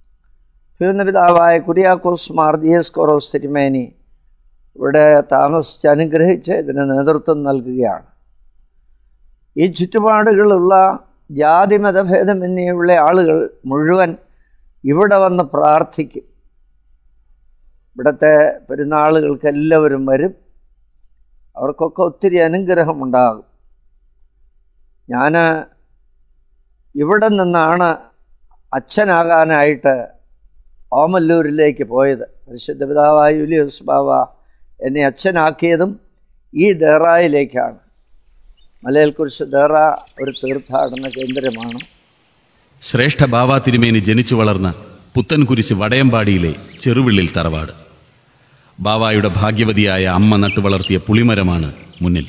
പിതാവായ കുര്യാക്കോസ് മാർ ദിയസ് കൊറോസ് തിരുമേനി ഇവിടെ താമസിച്ച് അനുഗ്രഹിച്ച് ഇതിന് നേതൃത്വം നൽകുകയാണ് ഈ ചുറ്റുപാടുകളുള്ള ജാതി മതഭേദമന്യുള്ള ആളുകൾ മുഴുവൻ ഇവിടെ വന്ന് പ്രാർത്ഥിക്കും ഇവിടുത്തെ പെരുന്നാളുകൾക്ക് എല്ലാവരും വരും അവർക്കൊക്കെ ഒത്തിരി അനുഗ്രഹമുണ്ടാകും ഞാൻ ഇവിടെ നിന്നാണ് അച്ഛനാകാനായിട്ട് ഓമല്ലൂരിലേക്ക് പോയത് പരിശുദ്ധ പിതാവായ യുലിയസ് ബാവ എന്നെ അച്ഛനാക്കിയതും ഈ ദേറായിലേക്കാണ് മലയൽക്കുറിച്ച് ദേറ ഒരു തീർത്ഥാടന കേന്ദ്രമാണ് ശ്രേഷ്ഠ ബാവ തിരുമേനി ജനിച്ചു വളർന്ന പുത്തൻകുരിശ് വടയമ്പാടിയിലെ ചെറുവിള്ളിൽ തറവാട് ബാവായുടെ ഭാഗ്യവതിയായ അമ്മ നട്ടുവളർത്തിയ പുളിമരമാണ് മുന്നിൽ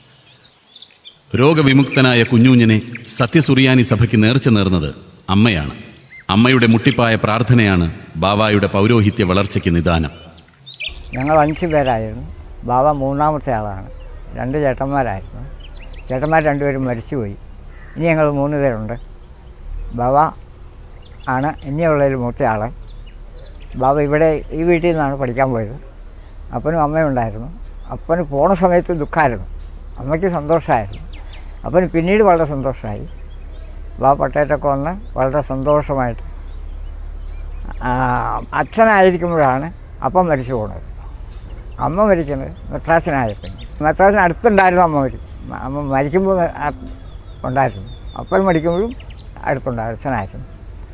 രോഗവിമുക്തനായ കുഞ്ഞൂഞ്ഞിനെ സത്യസുറിയാനി സഭയ്ക്ക് നേർച്ച നേർന്നത് അമ്മയാണ് അമ്മയുടെ മുട്ടിപ്പായ പ്രാർത്ഥനയാണ് ബാവായുടെ പൗരോഹിത്യ വളർച്ചയ്ക്ക് നിദാനം ഞങ്ങൾ അഞ്ച് പേരായിരുന്നു ബാബ മൂന്നാമത്തെ ആളാണ് രണ്ട് ചേട്ടന്മാരായിരുന്നു ചേട്ടന്മാർ രണ്ടുപേരും മരിച്ചുപോയി ഇനി ഞങ്ങൾ മൂന്ന് പേരുണ്ട് ബാബ ആണ് ഇനിയുള്ളതിൽ മൂത്ത ആൾ ബാബ ഇവിടെ ഈ വീട്ടിൽ നിന്നാണ് പഠിക്കാൻ പോയത് അപ്പനും അമ്മയും ഉണ്ടായിരുന്നു അപ്പന് പോണ സമയത്ത് ദുഃഖമായിരുന്നു അമ്മയ്ക്ക് സന്തോഷമായിരുന്നു അപ്പന് പിന്നീട് വളരെ സന്തോഷമായി ബാബ പട്ടേറ്റൊക്കെ വന്ന് വളരെ സന്തോഷമായിട്ട് ആ, അച്ഛനായിരിക്കുമ്പോഴാണ് അപ്പം മരിച്ചു പോകുന്നത് അമ്മ മരിക്കുന്നത് മെത്രാസിനായപ്പോൾ മെത്രാസിന് അടുത്തുണ്ടായിരുന്നു അമ്മ മരി അമ്മ മരിക്കുമ്പോൾ ആ- ഉണ്ടായിരുന്നു അപ്പം മരിക്കുമ്പോഴും അടുത്തുണ്ടായിരുന്നു അച്ഛനായിരുന്നു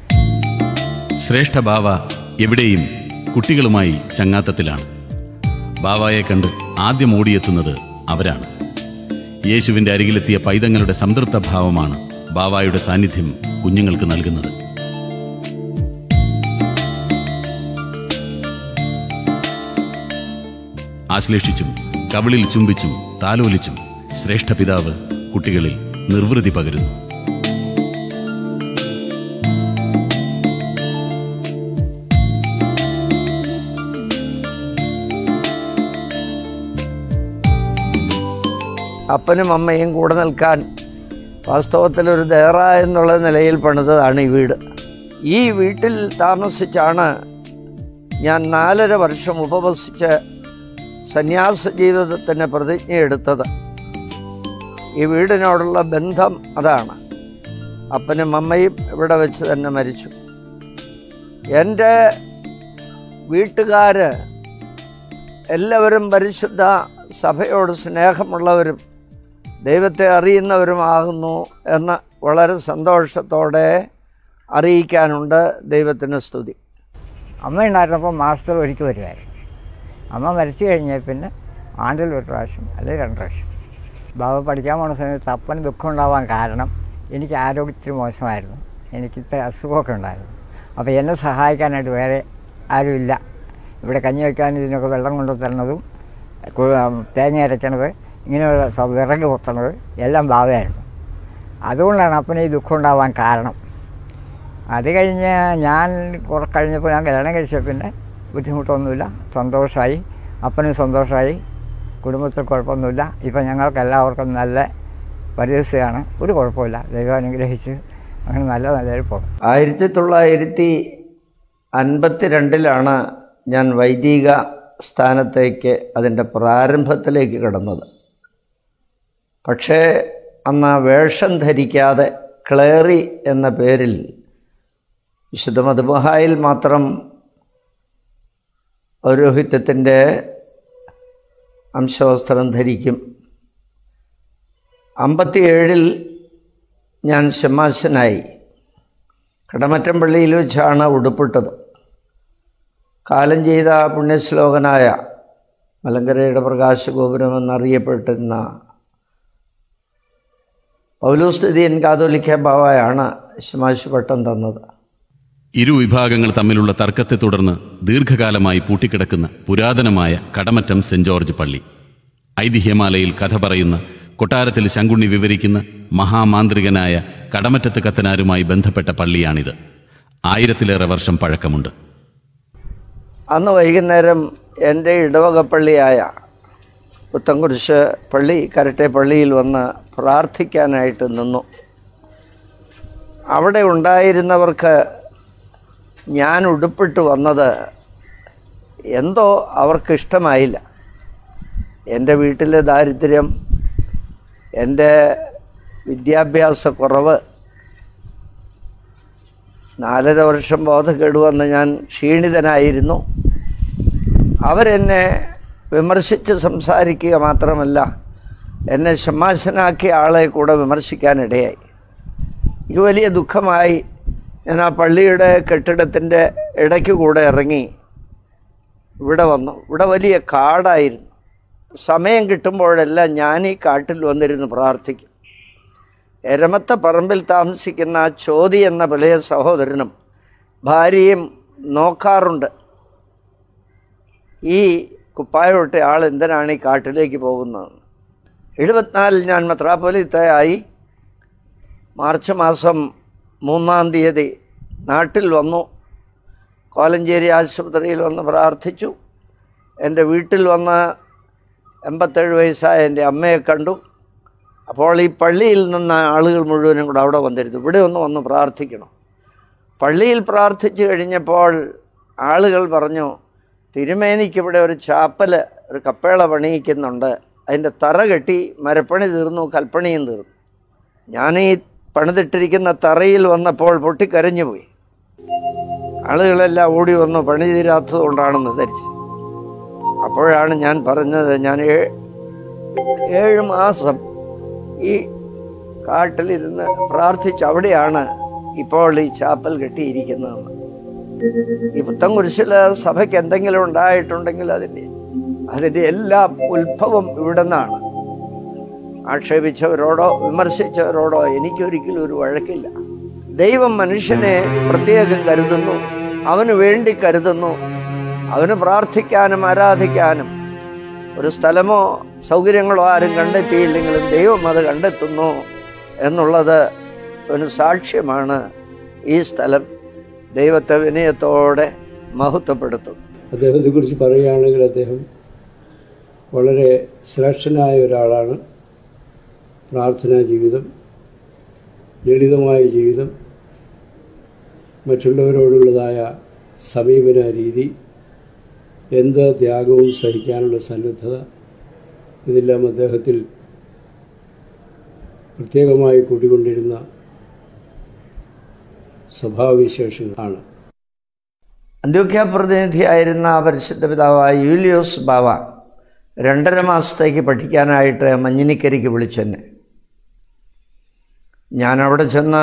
ശ്രേഷ്ഠ ബാവ എവിടെയും കുട്ടികളുമായി ചങ്ങാത്തത്തിലാണ് ബാവായെ കണ്ട് ആദ്യം ഓടിയെത്തുന്നത് അവരാണ് യേശുവിൻ്റെ അരികിലെത്തിയ പൈതങ്ങളുടെ സംതൃപ്ത ഭാവമാണ് ബാവായുടെ സാന്നിധ്യം കുഞ്ഞുങ്ങൾക്ക് നൽകുന്നത് ആശ്ലേഷിച്ചും കവിളിൽ ചുംബിച്ചും താലോലിച്ചും ശ്രേഷ്ഠ പിതാവ് കുട്ടികളിൽ നിർവൃതി പകരുന്നു അപ്പനും അമ്മയും കൂടെ നിൽക്കാൻ വാസ്തവത്തിൽ ഒരു ദേറ എന്നുള്ള നിലയിൽ പണിതതാണ് ഈ വീട് ഈ വീട്ടിൽ താമസിച്ചാണ് ഞാൻ നാലര വർഷം ഉപവസിച്ച് സന്യാസ ജീവിതത്തിന് പ്രതിജ്ഞയെടുത്തത് ഈ വീടിനോടുള്ള ബന്ധം അതാണ് അപ്പനും അമ്മയും ഇവിടെ വെച്ച് തന്നെ മരിച്ചു എൻ്റെ വീട്ടുകാർ എല്ലാവരും പരിശുദ്ധ സഭയോട് സ്നേഹമുള്ളവരും ദൈവത്തെ അറിയുന്നവരുമാകുന്നു എന്ന് വളരെ സന്തോഷത്തോടെ അറിയിക്കാനുണ്ട് ദൈവത്തിന് സ്തുതി അമ്മ ഉണ്ടായിരുന്നപ്പോൾ മാസത്തിൽ ഒരിക്കൽ വരുമായിരുന്നു അമ്മ മരിച്ചു കഴിഞ്ഞാൽ പിന്നെ ആണ്ടിൽ ഒരു പ്രാവശ്യം അല്ലെങ്കിൽ രണ്ട് പ്രാവശ്യം ബാബ പഠിക്കാൻ പോണ സമയത്ത് അപ്പന് ദുഃഖം ഉണ്ടാവാൻ കാരണം എനിക്ക് ആരോഗ്യത്തിന് മോശമായിരുന്നു എനിക്ക് ഇത്ര അസുഖമൊക്കെ ഉണ്ടായിരുന്നു അപ്പോൾ എന്നെ സഹായിക്കാനായിട്ട് വേറെ ആരുമില്ല ഇവിടെ കഞ്ഞി വയ്ക്കാൻ ഇതിനൊക്കെ വെള്ളം കൊണ്ടു തരണതും കു- തേങ്ങ അരയ്ക്കണത് ഇങ്ങനെയുള്ള സ- വിറക് പൊത്തണത് എല്ലാം ബാവയായിരുന്നു അതുകൊണ്ടാണ് അപ്പന് ഈ ദുഃഖം ഉണ്ടാവാൻ കാരണം അത് കഴിഞ്ഞ് ഞാൻ കുറെ കഴിഞ്ഞപ്പോൾ ഞാൻ കല്യാണം കഴിച്ച പിന്നെ ബുദ്ധിമുട്ടൊന്നുമില്ല സന്തോഷമായി അപ്പനും സന്തോഷമായി കുടുംബത്തിൽ കുഴപ്പമൊന്നുമില്ല ഇപ്പം ഞങ്ങൾക്ക് എല്ലാവർക്കും നല്ല പരിസ്ഥിതിയാണ് ഒരു കുഴപ്പമില്ല ദൈവം അനുഗ്രഹിച്ച് അങ്ങനെ നല്ല നിലയിൽ പോകും ആയിരത്തി തൊള്ളായിരത്തി അൻപത്തി രണ്ടിലാണ് ഞാൻ വൈദിക സ്ഥാനത്തേക്ക് അതിൻ്റെ പ്രാരംഭത്തിലേക്ക് കടന്നത് പക്ഷേ അന്ന് വേഷം ധരിക്കാതെ ക്ലേറി എന്ന പേരിൽ വിശുദ്ധ മധുബഹായിൽ മാത്രം പൗരോഹിത്യത്തിൻ്റെ അംശവസ്ത്രം ധരിക്കും അമ്പത്തിയേഴിൽ ഞാൻ ശമാശനായി കടമറ്റം പള്ളിയിൽ വെച്ചാണ് ഉടുപ്പിട്ടത് കാലം ചെയ്ത പുണ്യശ്ലോകനായ മലങ്കരയുടെ പ്രകാശഗോപുരം എന്നറിയപ്പെട്ടിരുന്ന പൗലോസ്ഥിതിയൻ കാതോലിക്ക ബാവയാണ് ശമാശു പട്ടം തന്നത് ഇരു വിഭാഗങ്ങൾ തമ്മിലുള്ള തർക്കത്തെ തുടർന്ന് ദീർഘകാലമായി പൂട്ടിക്കിടക്കുന്ന പുരാതനമായ കടമറ്റം സെന്റ് ജോർജ് പള്ളി ഐതിഹ്യമാലയിൽ കഥ പറയുന്ന കൊട്ടാരത്തിൽ ശങ്കുണ്ണി വിവരിക്കുന്ന മഹാമാന്ത്രികനായ കടമറ്റത്ത് കത്തനാരുമായി ബന്ധപ്പെട്ട പള്ളിയാണിത് ആയിരത്തിലേറെ വർഷം പഴക്കമുണ്ട് അന്ന് വൈകുന്നേരം എൻ്റെ ഇടവക പള്ളിയായ പുത്തൻകുരിശ് പള്ളി കരട്ടെ പള്ളിയിൽ വന്ന് പ്രാർത്ഥിക്കാനായിട്ട് നിന്നു അവിടെ ഉണ്ടായിരുന്നവർക്ക് ഞാൻ ഉടുപ്പിട്ട് വന്നത് എന്തോ അവർക്ക് ഇഷ്ടമായില്ല എൻ്റെ വീട്ടിലെ ദാരിദ്ര്യം എൻ്റെ വിദ്യാഭ്യാസ കുറവ് നാലര വർഷം ബോധക്കേട് വന്ന് ഞാൻ ക്ഷീണിതനായിരുന്നു അവരെന്നെ വിമർശിച്ച് സംസാരിക്കുക മാത്രമല്ല എന്നെ ശമാശനാക്കിയ ആളെ കൂടെ വിമർശിക്കാനിടയായി എനിക്ക് വലിയ ദുഃഖമായി ഞാൻ ആ പള്ളിയുടെ കെട്ടിടത്തിൻ്റെ ഇടയ്ക്ക് കൂടെ ഇറങ്ങി ഇവിടെ വന്നു ഇവിടെ വലിയ കാടായിരുന്നു സമയം കിട്ടുമ്പോഴെല്ലാം ഞാൻ ഈ കാട്ടിൽ വന്നിരുന്ന് പ്രാർത്ഥിക്കും എരമത്ത പറമ്പിൽ താമസിക്കുന്ന ചോതി എന്ന പഴയ സഹോദരനും ഭാര്യയും നോക്കാറുണ്ട് ഈ കുപ്പായോട്ട ആൾ എന്തിനാണ് ഈ കാട്ടിലേക്ക് പോകുന്നത് എഴുപത്തിനാലിൽ ഞാൻ മെത്രാപ്പൊലിത്തയായി മാർച്ച് മാസം മൂന്നാം തീയതി നാട്ടിൽ വന്നു കോലഞ്ചേരി ആശുപത്രിയിൽ വന്ന് പ്രാർത്ഥിച്ചു എൻ്റെ വീട്ടിൽ വന്ന് എൺപത്തേഴ് വയസ്സായ എൻ്റെ അമ്മയെ കണ്ടു അപ്പോൾ ഈ പള്ളിയിൽ നിന്ന് ആളുകൾ മുഴുവനും കൂടെ അവിടെ വന്നിരുന്നു ഇവിടെ ഒന്ന് വന്ന് പ്രാർത്ഥിക്കണം പള്ളിയിൽ പ്രാർത്ഥിച്ചു കഴിഞ്ഞപ്പോൾ ആളുകൾ പറഞ്ഞു തിരുമേനിക്ക് ഇവിടെ ഒരു ചാപ്പൽ ഒരു കപ്പേള പണിയിക്കുന്നുണ്ട് അതിൻ്റെ തറ കെട്ടി മരപ്പണി തീർന്നു കൽപ്പണിയും തീർന്നു ഞാൻ ഈ പണിതിട്ടിരിക്കുന്ന തറയിൽ വന്നപ്പോൾ പൊട്ടിക്കരഞ്ഞു പോയി ആളുകളെല്ലാം ഓടി വന്നു പണി തീരാത്തത് കൊണ്ടാണെന്ന് ധരിച്ചു അപ്പോഴാണ് ഞാൻ പറഞ്ഞത് ഞാൻ ഏ- ഏഴ് മാസം ഈ കാട്ടിലിരുന്ന് പ്രാർത്ഥിച്ച് അവിടെയാണ് ഇപ്പോൾ ഈ ചാപ്പൽ കെട്ടിയിരിക്കുന്നതെന്ന് ഈ പുത്തൻകുരിശില് സഭയ്ക്ക് എന്തെങ്കിലും ഉണ്ടായിട്ടുണ്ടെങ്കിൽ അതിൻ്റെ അതിൻ്റെ എല്ലാം ഉത്ഭവം ഇവിടെ നിന്നാണ് ആക്ഷേപിച്ചവരോടോ വിമർശിച്ചവരോടോ എനിക്കൊരിക്കലും ഒരു വഴക്കില്ല ദൈവം മനുഷ്യനെ പ്രത്യേകം കരുതുന്നു അവന് വേണ്ടി കരുതുന്നു അവന് പ്രാർത്ഥിക്കാനും ആരാധിക്കാനും ഒരു സ്ഥലമോ സൗകര്യങ്ങളോ ആരും കണ്ടെത്തിയില്ലെങ്കിലും ദൈവം അത് കണ്ടെത്തുന്നു എന്നുള്ളത് ഒരു സാക്ഷ്യമാണ് ഈ സ്ഥലം ദൈവത്തെ വിനയത്തോടെ മഹത്വപ്പെടുത്തും അദ്ദേഹത്തെക്കുറിച്ച് പറയുകയാണെങ്കിൽ അദ്ദേഹം വളരെ ശ്രേഷ്ഠനായ ഒരാളാണ് പ്രാർത്ഥനാ ജീവിതം ലളിതമായ ജീവിതം മറ്റുള്ളവരോടുള്ളതായ സമീപന രീതി എന്ത് ത്യാഗവും സഹിക്കാനുള്ള സന്നദ്ധത ഇതെല്ലാം അദ്ദേഹത്തിൽ പ്രത്യേകമായി കൂട്ടിക്കൊണ്ടിരുന്ന സ്വഭാവവിശേഷങ്ങളാണ് അന്ത്യോക്യ പ്രതിനിധിയായിരുന്ന പരിശുദ്ധ പിതാവായ യൂലിയോസ് ബാവ രണ്ടര മാസത്തേക്ക് പഠിക്കാനായിട്ട് മഞ്ഞിനിക്കരിക്ക് വിളിച്ചെന്നെ ഞാൻ അവിടെ ചെന്ന്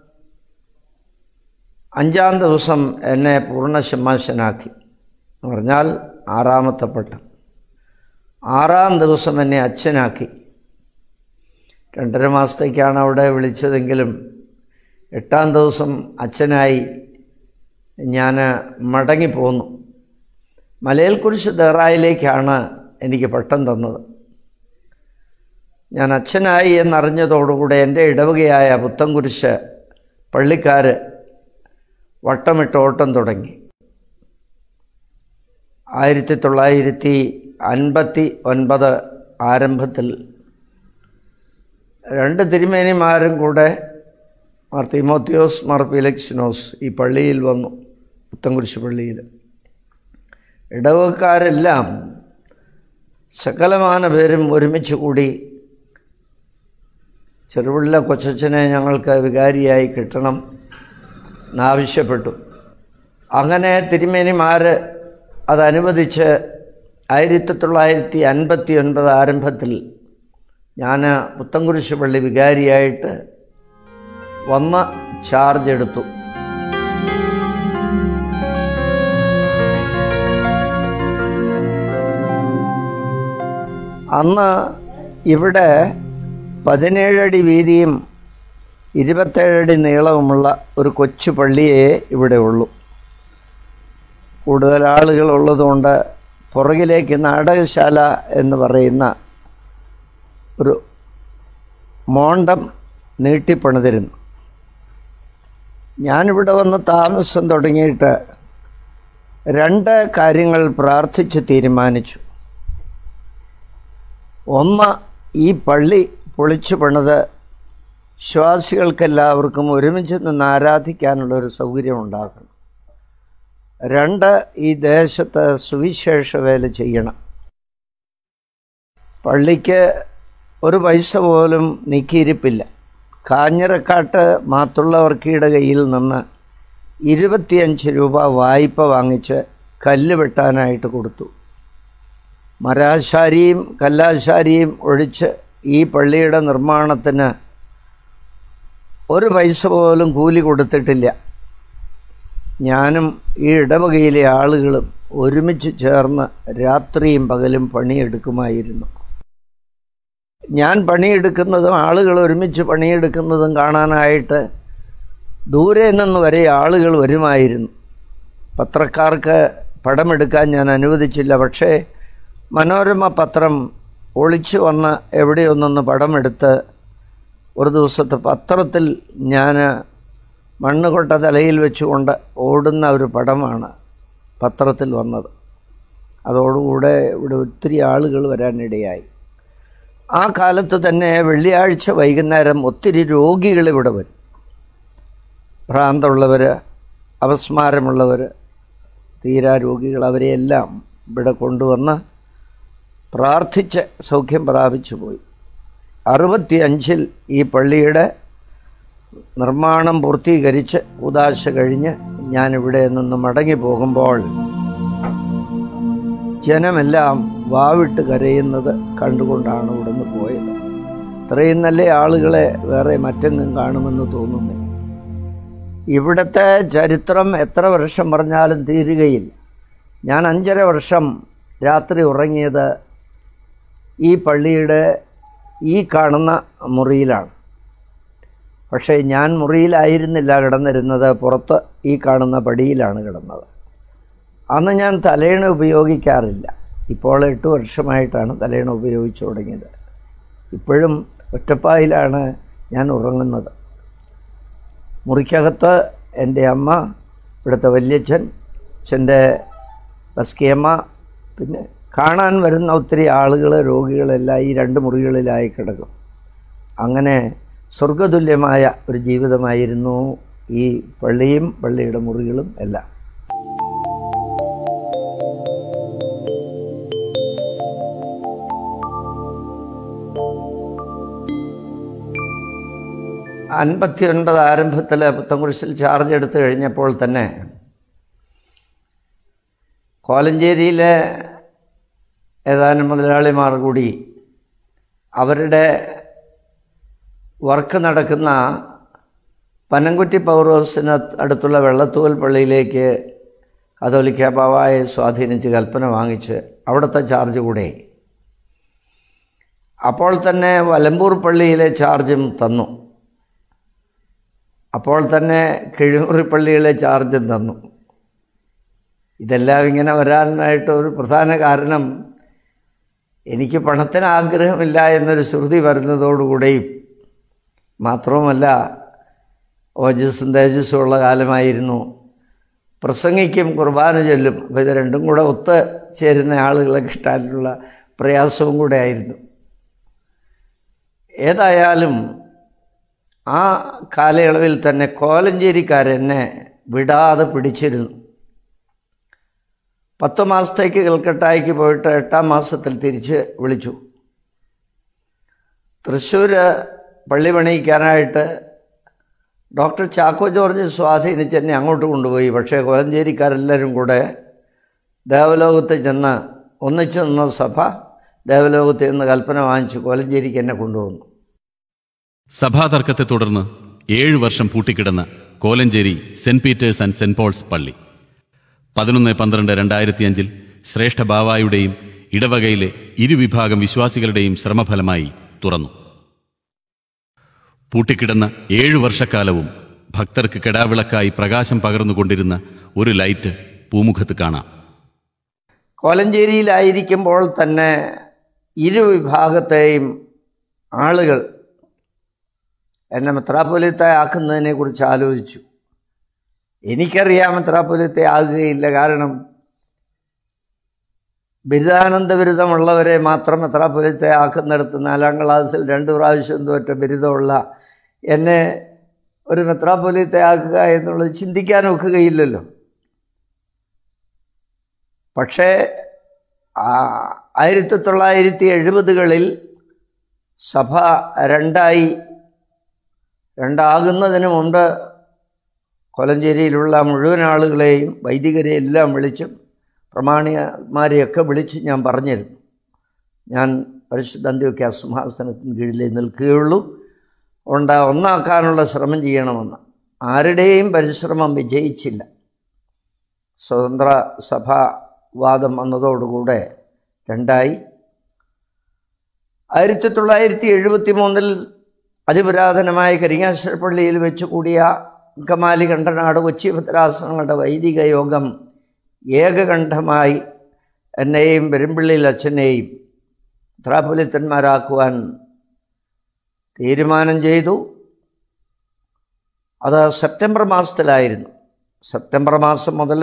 അഞ്ചാം ദിവസം എന്നെ പൂർണ്ണ ശമാശനാക്കി എന്ന് പറഞ്ഞാൽ ആറാമത്തെ പട്ടം ആറാം ദിവസം എന്നെ അച്ഛനാക്കി രണ്ടര മാസത്തേക്കാണ് അവിടെ വിളിച്ചതെങ്കിലും എട്ടാം ദിവസം അച്ഛനായി ഞാൻ മടങ്ങിപ്പോന്നു മലയൽക്കുരിശ് ദഹ്റായിലേക്കാണ് എനിക്ക് പട്ടം തന്നത് ഞാൻ അച്ഛനായി എന്നറിഞ്ഞതോടുകൂടെ എൻ്റെ ഇടവകയായ പുത്തൻകുരിശ് പള്ളിക്കാർ വട്ടമിട്ട് ഓട്ടം തുടങ്ങി ആയിരത്തി തൊള്ളായിരത്തി അൻപത്തി ഒൻപത് ആരംഭത്തിൽ രണ്ട് തിരുമേനിമാരും കൂടെ മാർ തിമോത്തിയോസ് മാർ ഫിലക്സിനോസ് ഈ പള്ളിയിൽ വന്നു പുത്തൻകുരിശ് പള്ളിയിൽ ഇടവക്കാരെല്ലാം സകലമാന പേരും ഒരുമിച്ച് കൂടി ചെറുപിള്ള കൊച്ചച്ഛനെ ഞങ്ങൾക്ക് വികാരിയായി കിട്ടണം എന്നാവശ്യപ്പെട്ടു അങ്ങനെ തിരുമേനിമാർ അതനുവദിച്ച് ആയിരത്തി തൊള്ളായിരത്തി അൻപത്തി ഒൻപത് ആരംഭത്തിൽ ഞാൻ പുത്തൻകുരിശ് പള്ളി വികാരിയായിട്ട് വന്ന് ചാർജ് എടുത്തു അന്ന് ഇവിടെ പതിനേഴടി വീതിയും ഇരുപത്തേഴടി നീളവുമുള്ള ഒരു കൊച്ചു പള്ളിയേ ഇവിടെ ഉള്ളൂ കൂടുതൽ ആളുകൾ ഉള്ളതുകൊണ്ട് പുറകിലേക്ക് നാടകശാല എന്ന് പറയുന്ന ഒരു മോണ്ടം നീട്ടിപ്പണിതിരുന്നു ഞാനിവിടെ വന്ന് താമസം തുടങ്ങിയിട്ട് രണ്ട് കാര്യങ്ങൾ പ്രാർത്ഥിച്ച് തീരുമാനിച്ചു ഒന്ന് ഈ പള്ളി പൊളിച്ചു പണിത് വിശ്വാസികൾക്കെല്ലാവർക്കും ഒരുമിച്ച് നിന്ന് ആരാധിക്കാനുള്ള ഒരു സൗകര്യം ഉണ്ടാക്കണം രണ്ട് ഈ ദേശത്ത് സുവിശേഷ വേല ചെയ്യണം പള്ളിക്ക് ഒരു പൈസ പോലും നീക്കിയിരിപ്പില്ല കാഞ്ഞിരക്കാട്ട് മാത്തുള്ളവർക്കിയുടെ കയ്യിൽ നിന്ന് ഇരുപത്തിയഞ്ച് രൂപ വായ്പ വാങ്ങിച്ച് കല്ല് വെട്ടാനായിട്ട് കൊടുത്തു മരാശാരിയും കല്ലാശാരിയും ഒഴിച്ച് ഈ പള്ളിയുടെ നിർമ്മാണത്തിന് ഒരു പൈസ പോലും കൂലി കൊടുത്തിട്ടില്ല ഞാനും ഈ ഇടവകയിലെ ആളുകളും ഒരുമിച്ച് ചേർന്ന് രാത്രിയും പകലും പണിയെടുക്കുമായിരുന്നു ഞാൻ പണിയെടുക്കുന്നതും ആളുകൾ ഒരുമിച്ച് പണിയെടുക്കുന്നതും കാണാനായിട്ട് ദൂരെ നിന്ന് വരെ ആളുകൾ വരുമായിരുന്നു പത്രക്കാർക്ക് പടമെടുക്കാൻ ഞാൻ അനുവദിച്ചില്ല പക്ഷേ മനോരമ പത്രം ഒളിച്ചു വന്ന് എവിടെയൊന്നൊന്ന് പടമെടുത്ത് ഒരു ദിവസത്തെ പത്രത്തിൽ ഞാൻ മണ്ണുകൊട്ട തലയിൽ വെച്ചുകൊണ്ട് ഓടുന്ന ഒരു പടമാണ് പത്രത്തിൽ വന്നത് അതോടുകൂടെ ഇവിടെ ഒത്തിരി ആളുകൾ വരാനിടയായി ആ കാലത്ത് തന്നെ വെള്ളിയാഴ്ച വൈകുന്നേരം ഒത്തിരി രോഗികൾ ഇവിടെ വരും ഭ്രാന്തമുള്ളവർ അപസ്മാരമുള്ളവർ തീരാ രോഗികൾ അവരെയെല്ലാം ഇവിടെ കൊണ്ടുവന്ന് പ്രാർത്ഥിച്ച് സൗഖ്യം പ്രാപിച്ചു പോയി അറുപത്തിയഞ്ചിൽ ഈ പള്ളിയുടെ നിർമ്മാണം പൂർത്തീകരിച്ച് ഉദാശ കഴിഞ്ഞ് ഞാനിവിടെ നിന്ന് മടങ്ങി പോകുമ്പോൾ ജനമെല്ലാം വാവിട്ട് കരയുന്നത് കണ്ടുകൊണ്ടാണ് ഇവിടുന്ന് പോയത് ഇത്രയും നല്ല ആളുകളെ വേറെ മറ്റെങ്ങും കാണുമെന്ന് തോന്നുന്നു ഇവിടുത്തെ ചരിത്രം എത്ര വർഷം പറഞ്ഞാലും തീരുകയില്ല ഞാൻ അഞ്ചര വർഷം രാത്രി ഉറങ്ങിയത് ഈ പള്ളിയുടെ ഈ കാണുന്ന മുറിയിലാണ് പക്ഷേ ഞാൻ മുറിയിലായിരുന്നില്ല കിടന്നിരുന്നത് പുറത്ത് ഈ കാണുന്ന പടിയിലാണ് കിടന്നത് അന്ന് ഞാൻ തലേണ ഉപയോഗിക്കാറില്ല ഇപ്പോൾ എട്ട് വർഷമായിട്ടാണ് തലേണ ഉപയോഗിച്ചു തുടങ്ങിയത് ഇപ്പോഴും ഒറ്റപ്പായിലാണ് ഞാൻ ഉറങ്ങുന്നത് മുറിക്കകത്ത് എൻ്റെ അമ്മ ഇവിടുത്തെ വല്യച്ഛൻ അച്ഛൻ്റെ ബസ്കിയമ്മ പിന്നെ കാണാൻ വരുന്ന ഒത്തിരി ആളുകൾ രോഗികളെല്ലാം ഈ രണ്ട് മുറികളിലായി കിടക്കും അങ്ങനെ സ്വർഗതുല്യമായ ഒരു ജീവിതമായിരുന്നു ഈ പള്ളിയും പള്ളിയുടെ മുറികളും എല്ലാം അൻപത്തി ഒൻപത് ആരംഭത്തിൽ പുത്തൻകുരിശിൽ ചാർജ് എടുത്തു കഴിഞ്ഞപ്പോൾ തന്നെ കോലഞ്ചേരിയിലെ ഏതാനും മുതലാളിമാർ കൂടി അവരുടെ വർക്ക് നടക്കുന്ന പനംകുറ്റി പൗറോസിന് അടുത്തുള്ള വെള്ളത്തൂവൽ പള്ളിയിലേക്ക് കത്തോലിക്ക ബാവായെ സ്വാധീനിച്ച് കൽപ്പന വാങ്ങിച്ച് അവിടുത്തെ ചാർജ് കൂടെ അപ്പോൾ തന്നെ വലമ്പൂർ പള്ളിയിലെ ചാർജും തന്നു അപ്പോൾ തന്നെ കിഴിമുറി പള്ളിയിലെ ചാർജും തന്നു ഇതെല്ലാം ഇങ്ങനെ വരാനായിട്ട് ഒരു പ്രധാന കാരണം എനിക്ക് പണത്തിന് ആഗ്രഹമില്ല എന്നൊരു ശ്രുതി വരുന്നതോടുകൂടെയും മാത്രവുമല്ല ഓജസ്സും തേജസ്സും ഉള്ള കാലമായിരുന്നു പ്രസംഗിക്കും കുർബാന ചൊല്ലും അപ്പോൾ ഇത് രണ്ടും കൂടെ ഒത്ത് ചേരുന്ന ആളുകളെ കിട്ടാനുള്ള പ്രയാസവും കൂടെ ആയിരുന്നു ഏതായാലും ആ കാലയളവിൽ തന്നെ കോലഞ്ചേരിക്കാരെന്നെ വിടാതെ പിടിച്ചിരുന്നു പത്ത് മാസത്തേക്ക് കൽക്കട്ടായിക്ക് പോയിട്ട് എട്ടാം മാസത്തിൽ തിരിച്ച് വിളിച്ചു തൃശ്ശൂർ പള്ളി പണിയിക്കാനായിട്ട് ഡോക്ടർ ചാക്കോ ജോർജ് സ്വാധീനിച്ച് എന്നെ അങ്ങോട്ട് കൊണ്ടുപോയി പക്ഷേ കോലഞ്ചേരിക്കാരെല്ലാവരും കൂടെ ദേവലോകത്ത് ചെന്ന് ഒന്നിച്ചു നിന്ന സഭ ദേവലോകത്ത് നിന്ന് കൽപ്പന വാങ്ങിച്ച് കോലഞ്ചേരിക്ക് എന്നെ കൊണ്ടുവന്നു സഭാതർക്കത്തെ തുടർന്ന് ഏഴ് വർഷം പൂട്ടിക്കിടന്ന Kolenchery saint Peter's and saint Paul's പള്ളി പതിനൊന്ന് പന്ത്രണ്ട് രണ്ടായിരത്തി അഞ്ചിൽ ശ്രേഷ്ഠ ബാവായുടെയും ഇടവകയിലെ ഇരുവിഭാഗം വിശ്വാസികളുടെയും ശ്രമഫലമായി തുറന്നു പൂട്ടിക്കിടന്ന ഏഴു വർഷക്കാലവും ഭക്തർക്ക് കെടാവിളക്കായി പ്രകാശം പകർന്നുകൊണ്ടിരുന്ന ഒരു ലൈറ്റ് പൂമുഖത്ത് കാണാം കോലഞ്ചേരിയിലായിരിക്കുമ്പോൾ തന്നെ ഇരു വിഭാഗത്തെയും ആളുകൾ എന്നെ മെത്രാപ്പൊലിത്തെ ആക്കുന്നതിനെ കുറിച്ച് ആലോചിച്ചു എനിക്കറിയാം മെത്രാപ്പൊലിത്തെ ആകുകയില്ല കാരണം ബിരുദാനന്ദ ബിരുദമുള്ളവരെ മാത്രം മെത്രാപ്പൊലിത്തെ ആക്കുന്നിടത്ത് നാലാം ക്ലാസ്സിൽ രണ്ട് പ്രാവശ്യം തോറ്റ ബിരുദമുള്ള എന്നെ ഒരു മെത്രാപ്പൊലിത്തെ ആക്കുക എന്നുള്ളത് ചിന്തിക്കാൻ ഒക്കുകയില്ലല്ലോ പക്ഷേ ആയിരത്തി തൊള്ളായിരത്തി എഴുപതുകളിൽ സഭ രണ്ടായി രണ്ടാകുന്നതിന് മുമ്പ് കൊലഞ്ചേരിയിലുള്ള മുഴുവൻ ആളുകളെയും വൈദികരെ എല്ലാം വിളിച്ചും പ്രമാണിമാരെയൊക്കെ വിളിച്ച് ഞാൻ പറഞ്ഞിരുന്നു ഞാൻ പരിശുദ്ധ അന്ത്യോക്യ സിംഹാസനത്തിന് കീഴിലേ നിൽക്കുകയുള്ളൂ ഉണ്ട് ഒന്നാക്കാനുള്ള ശ്രമം ചെയ്യണമെന്ന് ആരുടെയും പരിശ്രമം വിജയിച്ചില്ല സ്വതന്ത്ര സഭാവാദം വന്നതോടുകൂടെ രണ്ടായി ആയിരത്തി തൊള്ളായിരത്തി എഴുപത്തി മൂന്നിൽ അതിപുരാതനമായ കരിങ്ങാശ്വരപ്പള്ളിയിൽ വെച്ച് കൂടിയ അങ്കമാലി കണ്ടനാട് കൊച്ചി ഭദ്രാസനങ്ങളുടെ വൈദിക യോഗം ഏകകണ്ഠമായി എന്നെയും പെരുമ്പിള്ളിയിൽ അച്ഛനെയും ത്രാപുലിത്തന്മാരാക്കുവാൻ തീരുമാനം ചെയ്തു അത് സെപ്റ്റംബർ മാസത്തിലായിരുന്നു സെപ്റ്റംബർ മാസം മുതൽ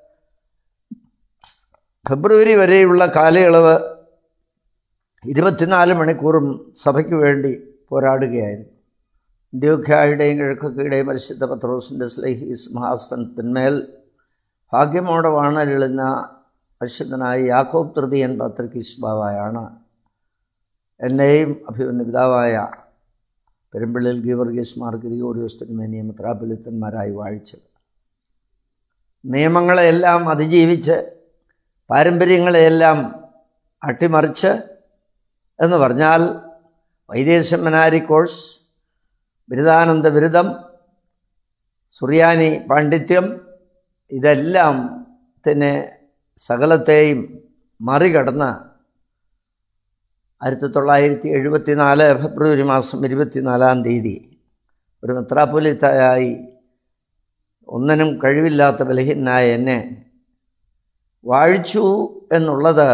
ഫെബ്രുവരി വരെയുള്ള കാലയളവ് ഇരുപത്തിനാല് മണിക്കൂറും സഭയ്ക്ക് വേണ്ടി പോരാടുകയായിരുന്നു ഇന്ത്യോഖ്യായുടെയും കിഴക്കൊക്കെയുടെയും പരിശുദ്ധ പത്രോസിൻ്റെ സ്ലേഹി സിംഹാസനത്തിന്മേൽ ഭാഗ്യമോടെ വാണരുളുന്ന പരിശുദ്ധനായ യാക്കോബ് തൃതീയൻ പത്രികീസ് ബാവായാണ് എന്നെയും അഭിമന്യ പിതാവായ പെരുമ്പിള്ളിൽ ഗീവർഗീസ് മാർ ഗ്രിഗോറിയോസ് തിരുമേനിയും മെത്രാപൊലിത്തന്മാരായി വാഴിച്ചത് നിയമങ്ങളെയെല്ലാം അതിജീവിച്ച് പാരമ്പര്യങ്ങളെയെല്ലാം അട്ടിമറിച്ച് എന്ന് പറഞ്ഞാൽ വൈദ്യസെമിനാരി കോഴ്സ് ബിരുദാനന്ദ ബിരുദം സുറിയാനി പാണ്ഡിത്യം ഇതെല്ലാം തന്നെ സകലത്തെയും മറികടന്ന് ആയിരത്തി തൊള്ളായിരത്തി എഴുപത്തി നാല് ഫെബ്രുവരി മാസം ഇരുപത്തിനാലാം തീയതി ഒരു മെത്രാപ്പൊലിത്തായി ഒന്നിനും കഴിവില്ലാത്ത ബലഹീനായ എന്നെ വാഴിച്ചു എന്നുള്ളത്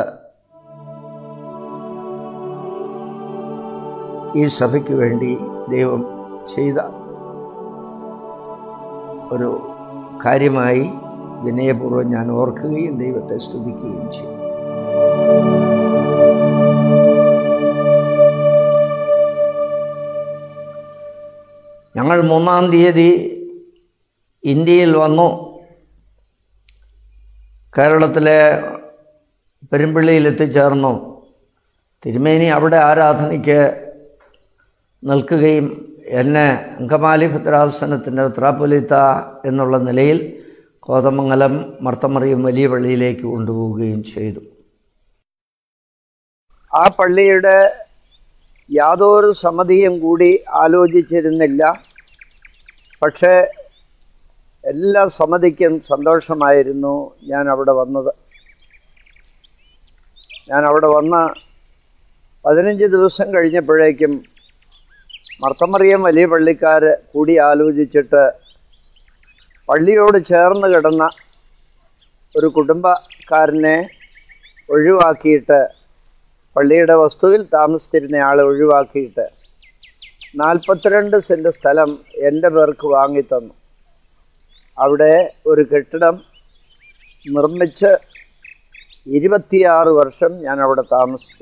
ഈ സഭയ്ക്ക് വേണ്ടി ദൈവം ചെയ്ത ഒരു കാര്യമായി വിനയപൂർവ്വം ഞാൻ ഓർക്കുകയും ദൈവത്തെ സ്തുതിക്കുകയും ചെയ്യും ഞങ്ങൾ മൂന്നാം തീയതി ഇന്ത്യയിൽ വന്നു കേരളത്തിലെ പെരുമ്പള്ളിയിൽ എത്തിച്ചേർന്നു തിരുമേനി അവിടെ ആരാധനയ്ക്ക് നിൽക്കുകയും എന്നെ അങ്കമാലി ഭദ്രാസനത്തിൻ്റെ ഉത്രാപൊലിത്ത എന്നുള്ള നിലയിൽ കോതമംഗലം മർത്തമറിയും വലിയ പള്ളിയിലേക്ക് കൊണ്ടുപോവുകയും ചെയ്തു ആ പള്ളിയുടെ യാതൊരു സമ്മതിയും കൂടി ആലോചിച്ചിരുന്നില്ല പക്ഷേ എല്ലാ സമ്മതിക്കും സന്തോഷമായിരുന്നു ഞാൻ അവിടെ വന്നത് ഞാൻ അവിടെ വന്ന പതിനഞ്ച് ദിവസം കഴിഞ്ഞപ്പോഴേക്കും മർത്തമറിയം വലിയ പള്ളിക്കാർ കൂടി ആലോചിച്ചിട്ട് പള്ളിയോട് ചേർന്ന് കിടന്ന ഒരു കുടുംബക്കാരനെ ഒഴിവാക്കിയിട്ട് പള്ളിയുടെ വസ്തുവിൽ താമസിച്ചിരുന്ന ആളെ ഒഴിവാക്കിയിട്ട് നാൽപ്പത്തിരണ്ട് സെൻറ്റ് സ്ഥലം എൻ്റെ പേർക്ക് വാങ്ങിത്തന്നു അവിടെ ഒരു കെട്ടിടം നിർമ്മിച്ച് ഇരുപത്തിയാറ് വർഷം ഞാൻ അവിടെ താമസിച്ചു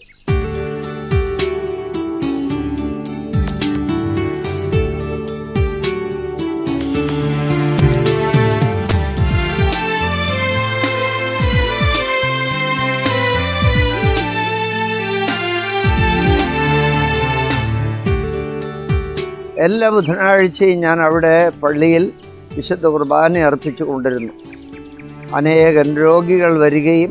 എല്ലാ ബുധനാഴ്ചയും ഞാൻ അവിടെ പള്ളിയിൽ വിശുദ്ധ കുർബാന അർപ്പിച്ചു കൊണ്ടിരുന്നു അനേകം രോഗികൾ വരികയും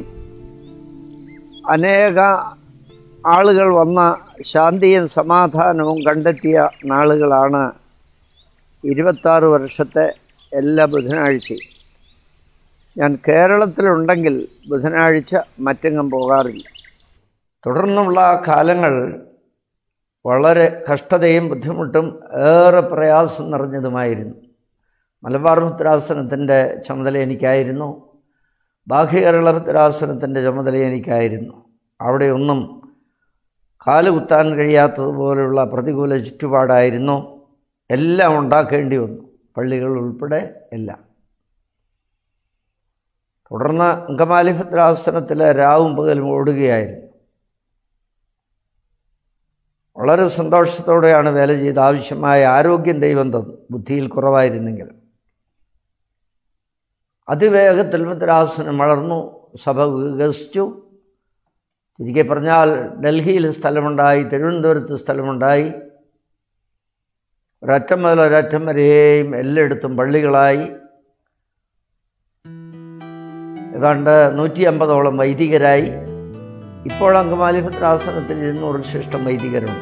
അനേക ആളുകൾ വന്ന ശാന്തിയും സമാധാനവും കണ്ടെത്തിയ നാളുകളാണ് ഇരുപത്താറ് വർഷത്തെ എല്ലാ ബുധനാഴ്ചയും ഞാൻ കേരളത്തിലുണ്ടെങ്കിൽ ബുധനാഴ്ച മറ്റെങ്ങും പോകാറില്ല തുടർന്നുള്ള കാലങ്ങൾ വളരെ കഷ്ടതയും ബുദ്ധിമുട്ടും ഏറെ പ്രയാസം നിറഞ്ഞതുമായിരുന്നു മലബാർ ഭദ്രാസനത്തിൻ്റെ ചുമതല എനിക്കായിരുന്നു ബാഹ്യകേരള ഭദ്രാസനത്തിൻ്റെ ചുമതല എനിക്കായിരുന്നു അവിടെയൊന്നും കാല് കുത്താൻ കഴിയാത്തതുപോലുള്ള പ്രതികൂല ചുറ്റുപാടായിരുന്നു എല്ലാം ഉണ്ടാക്കേണ്ടി വന്നു പള്ളികൾ ഉൾപ്പെടെ എല്ലാം തുടർന്ന് അങ്കമാലി ഭദ്രാസനത്തിലെ രാവും പകലും ഓടുകയായിരുന്നു വളരെ സന്തോഷത്തോടെയാണ് വേല ചെയ്ത് ആവശ്യമായ ആരോഗ്യം ദൈവം തന്നു ബുദ്ധിയിൽ കുറവായിരുന്നെങ്കിലും അതിവേഗത്തിൽ ഭദ്രാസനം വളർന്നു സഭ വികസിച്ചു തിരികെ പറഞ്ഞാൽ ഡൽഹിയിൽ സ്ഥലമുണ്ടായി തിരുവനന്തപുരത്ത് സ്ഥലമുണ്ടായി ഒരറ്റം മുതൽ ഒരറ്റം വരെയും എല്ലായിടത്തും പള്ളികളായി ഏതാണ്ട് നൂറ്റി അമ്പതോളം വൈദികരായി ഇപ്പോൾ അങ്കമാലി ഭദ്രാസനത്തിൽ ഇരുന്നൂറിൽ ശിഷ്ടം വൈദികരുണ്ട്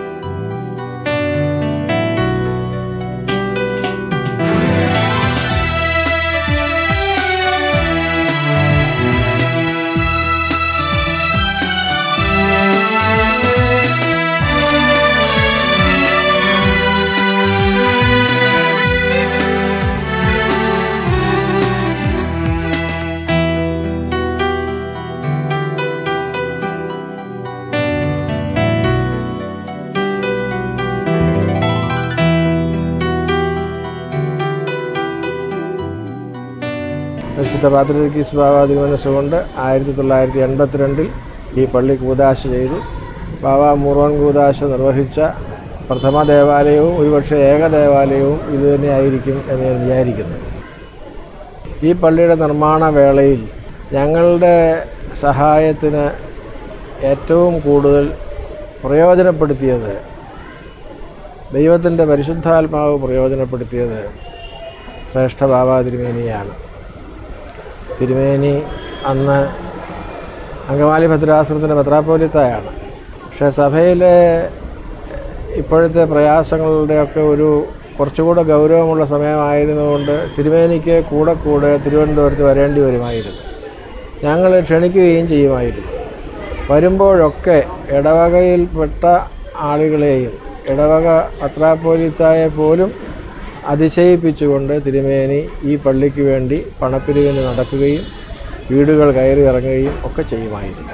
പരിശുദ്ധ പാത്രികീസ് ബാബാ മനസ്സുകൊണ്ട് ആയിരത്തി തൊള്ളായിരത്തി എൺപത്തിരണ്ടിൽ ഈ പള്ളി കൂതാശ ചെയ്തു ബാബ മുറോൻ കൂതാശ നിർവഹിച്ച പ്രഥമ ദേവാലയവും ഒരുപക്ഷെ ഏക ദേവാലയവും ഇത് തന്നെയായിരിക്കും എന്ന് ഞാൻ വിചാരിക്കുന്നു ഈ പള്ളിയുടെ നിർമ്മാണ വേളയിൽ ഞങ്ങളുടെ സഹായത്തിന് ഏറ്റവും കൂടുതൽ പ്രയോജനപ്പെടുത്തിയത് ദൈവത്തിൻ്റെ പരിശുദ്ധാത്മാവ് പ്രയോജനപ്പെടുത്തിയത് ശ്രേഷ്ഠ ബാബാ തിരുമേനിയാണ് തിരുമേനി അന്ന് അങ്കമാലി ഭദ്രാസനത്തിൻ്റെ മെത്രാപ്പോലിത്തയാണ് പക്ഷേ സഭയിലെ ഇപ്പോഴത്തെ പ്രയാസങ്ങളുടെയൊക്കെ ഒരു കുറച്ചുകൂടെ ഗൗരവമുള്ള സമയമായിരുന്നുകൊണ്ട് തിരുമേനിക്ക് കൂടെ കൂടെ തിരുവനന്തപുരത്ത് വരേണ്ടി വരുമായിരുന്നു ഞങ്ങൾ ക്ഷണിക്കുകയും ചെയ്യുമായിരുന്നു വരുമ്പോഴൊക്കെ ഇടവകയിൽപ്പെട്ട ആളുകളെയും ഇടവക പത്രാപ്പോലിത്തായെ പോലും അതിശയിപ്പിച്ചുകൊണ്ട് തിരുമേനി ഈ പള്ളിക്ക് വേണ്ടി പണപ്പിരിവിന് നടക്കുകയും വീടുകൾ കയറി ഇറങ്ങുകയും ഒക്കെ ചെയ്യുമായിരുന്നു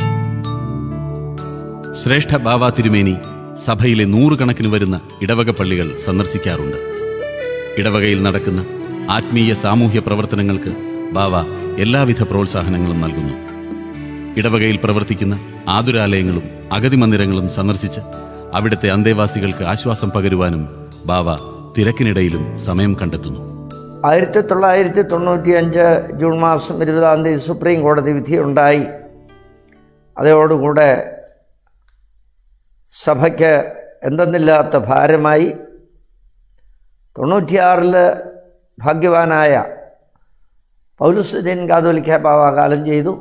ശ്രേഷ്ഠ ബാബ തിരുമേനി സഭയിലെ നൂറുകണക്കിന് വരുന്ന ഇടവക പള്ളികൾ സന്ദർശിക്കാറുണ്ട് ഇടവകയിൽ നടക്കുന്ന ആത്മീയ സാമൂഹ്യ പ്രവർത്തനങ്ങൾക്ക് ബാബ എല്ലാവിധ പ്രോത്സാഹനങ്ങളും നൽകുന്നു ഇടവകയിൽ പ്രവർത്തിക്കുന്ന ആതുരാലയങ്ങളും അഗതി മന്ദിരങ്ങളും സന്ദർശിച്ച് അവിടുത്തെ അന്തേവാസികൾക്ക് ആശ്വാസം പകരുവാനും ബാബ തിരക്കിനിടയിലും സമയം കണ്ടെത്തുന്നു ആയിരത്തി തൊള്ളായിരത്തി തൊണ്ണൂറ്റി അഞ്ച് ജൂൺ മാസം ഇരുപതാം തീയതി സുപ്രീം കോടതി വിധിയുണ്ടായി അതോടുകൂടെ സഭയ്ക്ക് എന്തെന്നില്ലാത്ത ഭാരമായി തൊണ്ണൂറ്റിയാറിൽ ഭാഗ്യവാനായ പൗലുസുദ്ദീൻ കാതോലിക്ക ബാവ കാലം ചെയ്തു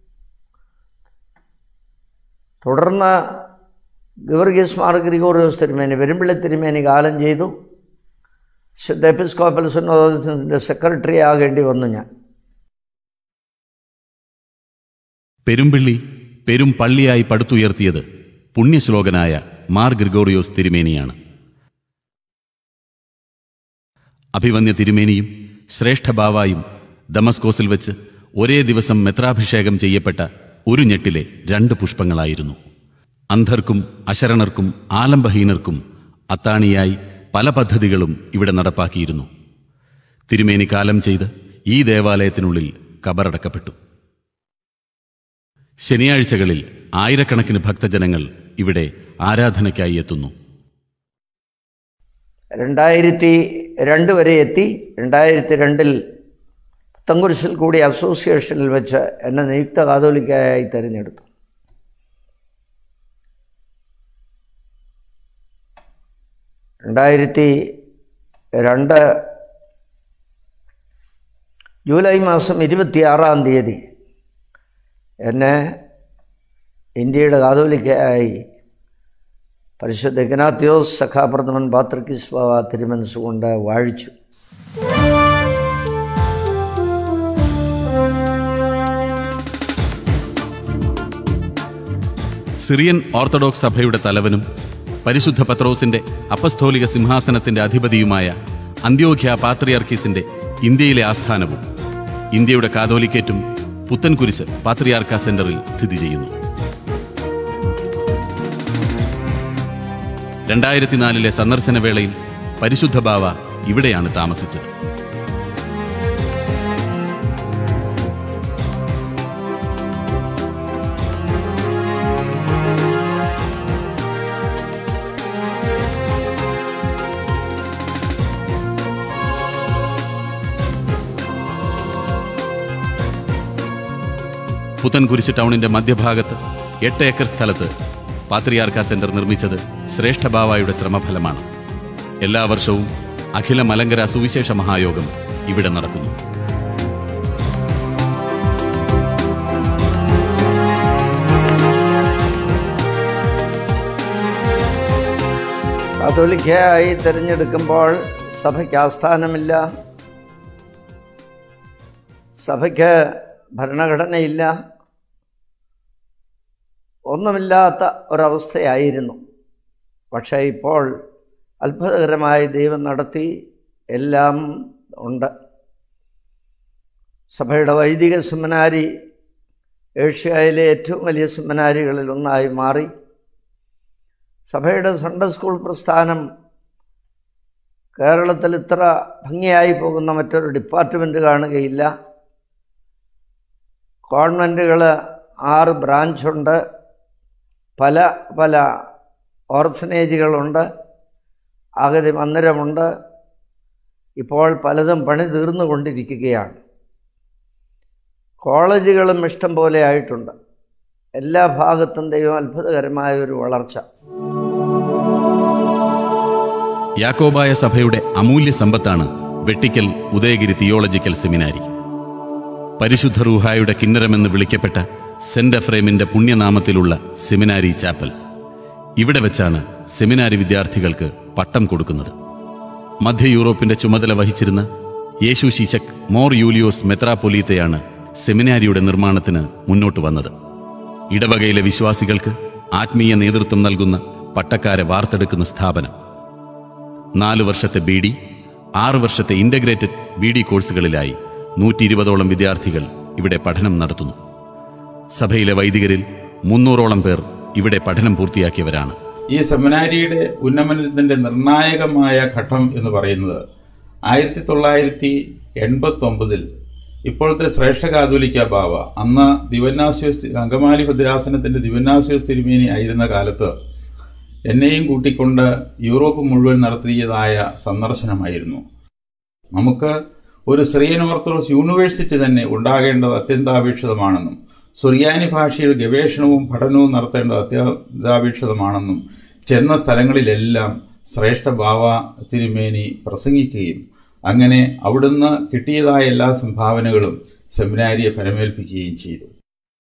തുടർന്ന് ഗവർഗീസ് മാർ ഗ്രിഗോറിയോസ് തിരുമേനി പെരുമ്പിള്ളി തിരുമേനി കാലം ചെയ്തു ശുദ്ധ എപ്പിസ്കോപ്പൽ സുന്നോദത്തിൻ്റെ സെക്രട്ടറി ആകേണ്ടി വന്നു ഞാൻ പെരുമ്പിള്ളി പെരും പള്ളിയായി പടുത്തുയർത്തിയത് പുണ്യശ്ലോകനായ മാർ ഗ്രിഗോറിയോസ് തിരുമേനിയാണ് അഭിവന്യ തിരുമേനിയും ശ്രേഷ്ഠ ബാവായും ദമസ്കോസിൽ വെച്ച് ഒരേ ദിവസം മെത്രാഭിഷേകം ചെയ്യപ്പെട്ട ഒരു ഞെട്ടിലെ രണ്ട് പുഷ്പങ്ങളായിരുന്നു അന്ധർക്കും അശരണർക്കും ആലംബഹീനർക്കും അത്താണിയായി പല പദ്ധതികളും ഇവിടെ നടപ്പാക്കിയിരുന്നു തിരുമേനി കാലം ചെയ്ത് ഈ ദേവാലയത്തിനുള്ളിൽ കബറടക്കപ്പെട്ടു ശനിയാഴ്ചകളിൽ ആയിരക്കണക്കിന് ഭക്തജനങ്ങൾ ഇവിടെ ആരാധനയ്ക്കായി എത്തുന്നു രണ്ടായിരത്തി രണ്ട് വരെ എത്തി രണ്ടായിരത്തി രണ്ടിൽ പുത്തൻകുരിശിൽ കൂടി അസോസിയേഷനിൽ വെച്ച് എന്നെ നിയുക്ത കാതോലിക്കായി തിരഞ്ഞെടുത്തു രണ്ടായിരത്തി രണ്ട് ജൂലൈ മാസം ഇരുപത്തിയാറാം തീയതി എന്നെ ഇന്ത്യയുടെ കാതോലിക്കയായി പരിശുദ്ധ ഇഗ്നാത്യോസ് സഖാപ്രഥമൻ പാത്രക്കിസ് ബാബ തിരുമനസ്സുകൊണ്ട് വാഴിച്ചു സിറിയൻ ഓർത്തഡോക്സ് സഭയുടെ തലവനും പരിശുദ്ധ പത്രോസിന്റെ അപ്പസ്തോലിക സിംഹാസനത്തിന്റെ അധിപതിയുമായ അന്ത്യോഖ്യ പാത്രിയാർക്കീസിന്റെ ഇന്ത്യയിലെ ആസ്ഥാനവും ഇന്ത്യയുടെ കാതോലിക്കേറ്റും പുത്തൻകുരിശ് പാത്രിയാർക്ക സെന്ററിൽ സ്ഥിതി ചെയ്യുന്നു രണ്ടായിരത്തി നാലിലെ സന്ദർശന വേളയിൽ പരിശുദ്ധ ബാവ ഇവിടെയാണ് താമസിച്ചത് പുത്തൻകുരിശ് ടൗണിന്റെ മധ്യഭാഗത്ത് എട്ട് ഏക്കർ സ്ഥലത്ത് പാത്രിയാർക്ക സെന്റർ നിർമ്മിച്ചത് ശ്രേഷ്ഠ ബാവായുടെ ശ്രമഫലമാണ് എല്ലാ വർഷവും അഖില മലങ്കര സുവിശേഷ മഹായോഗം ഇവിടെ നടക്കുന്നു കാത്തോലിക്കയായി തിരഞ്ഞെടുക്കുമ്പോൾ സഭയ്ക്ക് ആസ്ഥാനമില്ല സഭയ്ക്ക് ഭരണഘടനയില്ല ഒന്നുമില്ലാത്ത ഒരവസ്ഥയായിരുന്നു പക്ഷേ ഇപ്പോൾ അത്ഭുതകരമായി ദൈവം നടത്തി എല്ലാം ഉണ്ട് സഭയുടെ വൈദിക സെമിനാരി ഏഷ്യയിലെ ഏറ്റവും വലിയ സെമിനാരികളിൽ ഒന്നായി മാറി സഭയുടെ സൺഡേ സ്കൂൾ പ്രസ്ഥാനം കേരളത്തിൽ ഇത്ര ഭംഗിയായി പോകുന്ന മറ്റൊരു ഡിപ്പാർട്ട്മെൻറ്റ് കാണുകയില്ല കോൺവെൻറ്റുകൾ ആറ് ബ്രാഞ്ചുണ്ട് പല പല ഓർഫനേജുകളുണ്ട് അഗതി മന്ദിരമുണ്ട് ഇപ്പോൾ പലതും പണി തീർന്നുകൊണ്ടിരിക്കുകയാണ് കോളേജുകളും ഇഷ്ടം പോലെ ആയിട്ടുണ്ട് എല്ലാ ഭാഗത്തും ദൈവം അത്ഭുതകരമായ ഒരു വളർച്ച യാക്കോബായ സഭയുടെ അമൂല്യ സമ്പത്താണ് വെട്ടിക്കൽ ഉദയഗിരി തിയോളജിക്കൽ സെമിനാരി പരിശുദ്ധ റൂഹായുടെ കിന്നരമെന്ന് വിളിക്കപ്പെട്ട സെന്റ് എഫ്രേമിന്റെ പുണ്യനാമത്തിലുള്ള സെമിനാരി ചാപ്പൽ ഇവിടെ വെച്ചാണ് സെമിനാരി വിദ്യാർത്ഥികൾക്ക് പട്ടം കൊടുക്കുന്നത് മധ്യ യൂറോപ്പിന്റെ ചുമതല വഹിച്ചിരുന്ന യേശു ശീശക് മോർ യൂലിയോസ് മെത്രാപ്പൊലീത്തയാണ് സെമിനാരിയുടെ നിർമ്മാണത്തിന് മുന്നോട്ട് വന്നത് ഇടവകയിലെ വിശ്വാസികൾക്ക് ആത്മീയ നേതൃത്വം നൽകുന്ന പട്ടക്കാരെ വാർത്തെടുക്കുന്ന സ്ഥാപനം നാല് വർഷത്തെ ബി ഡി ആറ് വർഷത്തെ ഇന്റഗ്രേറ്റഡ് ബി ഡി കോഴ്സുകളിലായി നൂറ്റി ഇരുപതോളം വിദ്യാർത്ഥികൾ ഇവിടെ പഠനം നടത്തുന്നു സഭയിലെ വൈദികരിൽ മുന്നൂറോളം പേർ ഇവിടെ പഠനം പൂർത്തിയാക്കിയവരാണ് ഈ സെമിനാരിയുടെ ഉന്നമനത്തിന്റെ നിർണായകമായ ഘട്ടം എന്ന് പറയുന്നത് ആയിരത്തി തൊള്ളായിരത്തി എൺപത്തി ഒമ്പതിൽ ഇപ്പോഴത്തെ ശ്രേഷ്ഠ കാതോലിക്ക ബാവ അന്ന് ദിവന്നാസ്യോസ് അങ്കമാലി ഭദ്രാസനത്തിന്റെ ദിവന്നാസ്യോസ് തിരുമേനി ആയിരുന്ന കാലത്ത് എന്നെയും കൂട്ടിക്കൊണ്ട് യൂറോപ്പ് മുഴുവൻ നടത്തിയതായ സന്ദർശനമായിരുന്നു നമുക്ക് ഒരു സിറിയൻ ഓർത്തഡോക്സ് യൂണിവേഴ്സിറ്റി തന്നെ ഉണ്ടാകേണ്ടത് അത്യന്താപേക്ഷിതമാണെന്നും സുറിയാനി ഭാഷയിൽ ഗവേഷണവും പഠനവും നടത്തേണ്ടത് അത്യന്താപേക്ഷിതമാണെന്നും ചെന്ന സ്ഥലങ്ങളിലെല്ലാം ശ്രേഷ്ഠ ബാവ തിരുമേനി പ്രസംഗിക്കുകയും അങ്ങനെ അവിടുന്ന് കിട്ടിയതായ എല്ലാ സംഭാവനകളും സെമിനാരിയെ ഫലമേൽപ്പിക്കുകയും ചെയ്തു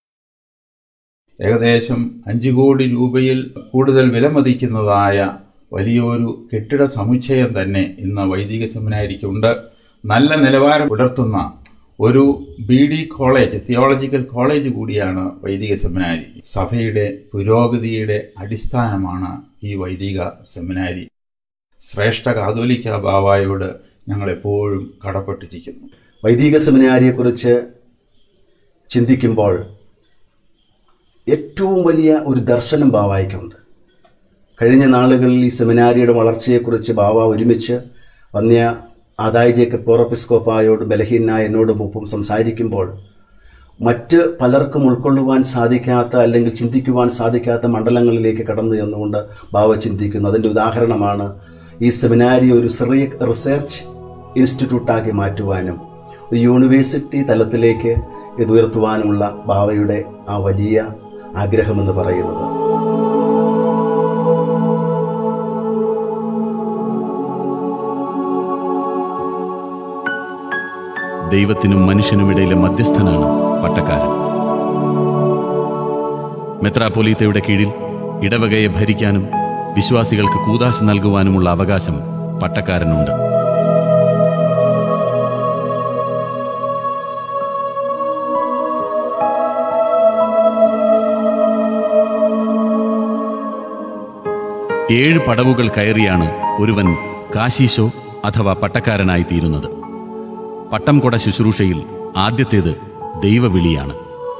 ഏകദേശം അഞ്ചു കോടി രൂപയിൽ കൂടുതൽ വിലമതിക്കുന്നതായ വലിയൊരു കെട്ടിട സമുച്ചയം തന്നെ ഇന്ന് വൈദിക സെമിനാരിക്കുണ്ട് നല്ല നിലവാരം പുലർത്തുന്ന ഒരു B D college theological college കൂടിയാണ് വൈദിക സെമിനാരി സഭയുടെ പുരോഗതിയുടെ അടിസ്ഥാനമാണ് ഈ വൈദിക സെമിനാരി ശ്രേഷ്ഠ കാതോലിക്ക ബാവായോട് ഞങ്ങൾ എപ്പോഴും കടപ്പെട്ടിരിക്കുന്നു വൈദിക സെമിനാരിയെക്കുറിച്ച് ചിന്തിക്കുമ്പോൾ ഏറ്റവും വലിയ ഒരു ദർശനം ബാവായ്ക്കുണ്ട് കഴിഞ്ഞ നാളുകളിൽ ഈ സെമിനാരിയുടെ വളർച്ചയെക്കുറിച്ച് ബാവ ഒരുമിച്ച് വന്യ ആദായ ജേക്കബ് പോറപ്പിസ്കോപ്പായോട് ബലഹീനായ എന്നോടും ഒപ്പം സംസാരിക്കുമ്പോൾ മറ്റ് പലർക്കും ഉൾക്കൊള്ളുവാൻ സാധിക്കാത്ത അല്ലെങ്കിൽ ചിന്തിക്കുവാൻ സാധിക്കാത്ത മണ്ഡലങ്ങളിലേക്ക് കടന്നു ചെന്നുകൊണ്ട് ബാവ ചിന്തിക്കുന്നു അതിൻ്റെ ഉദാഹരണമാണ് ഈ സെമിനാരി ഒരു ചെറിയ റിസർച്ച് ഇൻസ്റ്റിറ്റ്യൂട്ടാക്കി മാറ്റുവാനും ഒരു യൂണിവേഴ്സിറ്റി തലത്തിലേക്ക് ഇത് ഉയർത്തുവാനുമുള്ള ബാവയുടെ ആ വലിയ ആഗ്രഹമെന്ന് പറയുന്നത് ദൈവത്തിനും മനുഷ്യനുമിടയിലെ മധ്യസ്ഥനാണ് പട്ടക്കാരൻ മെത്രാപ്പൊലീത്തയുടെ കീഴിൽ ഇടവകയെ ഭരിക്കാനും വിശ്വാസികൾക്ക് കൂതാശ നൽകുവാനുമുള്ള അവകാശം പട്ടക്കാരനുണ്ട് ഏഴ് പടവുകൾ കയറിയാണ് ഒരുവൻ കാശീശോ അഥവാ പട്ടക്കാരനായി തീരുന്നത് പട്ടം കൊട ശുശ്രൂഷയിൽ ആദ്യത്തേത് ദൈവവിളിയാണ്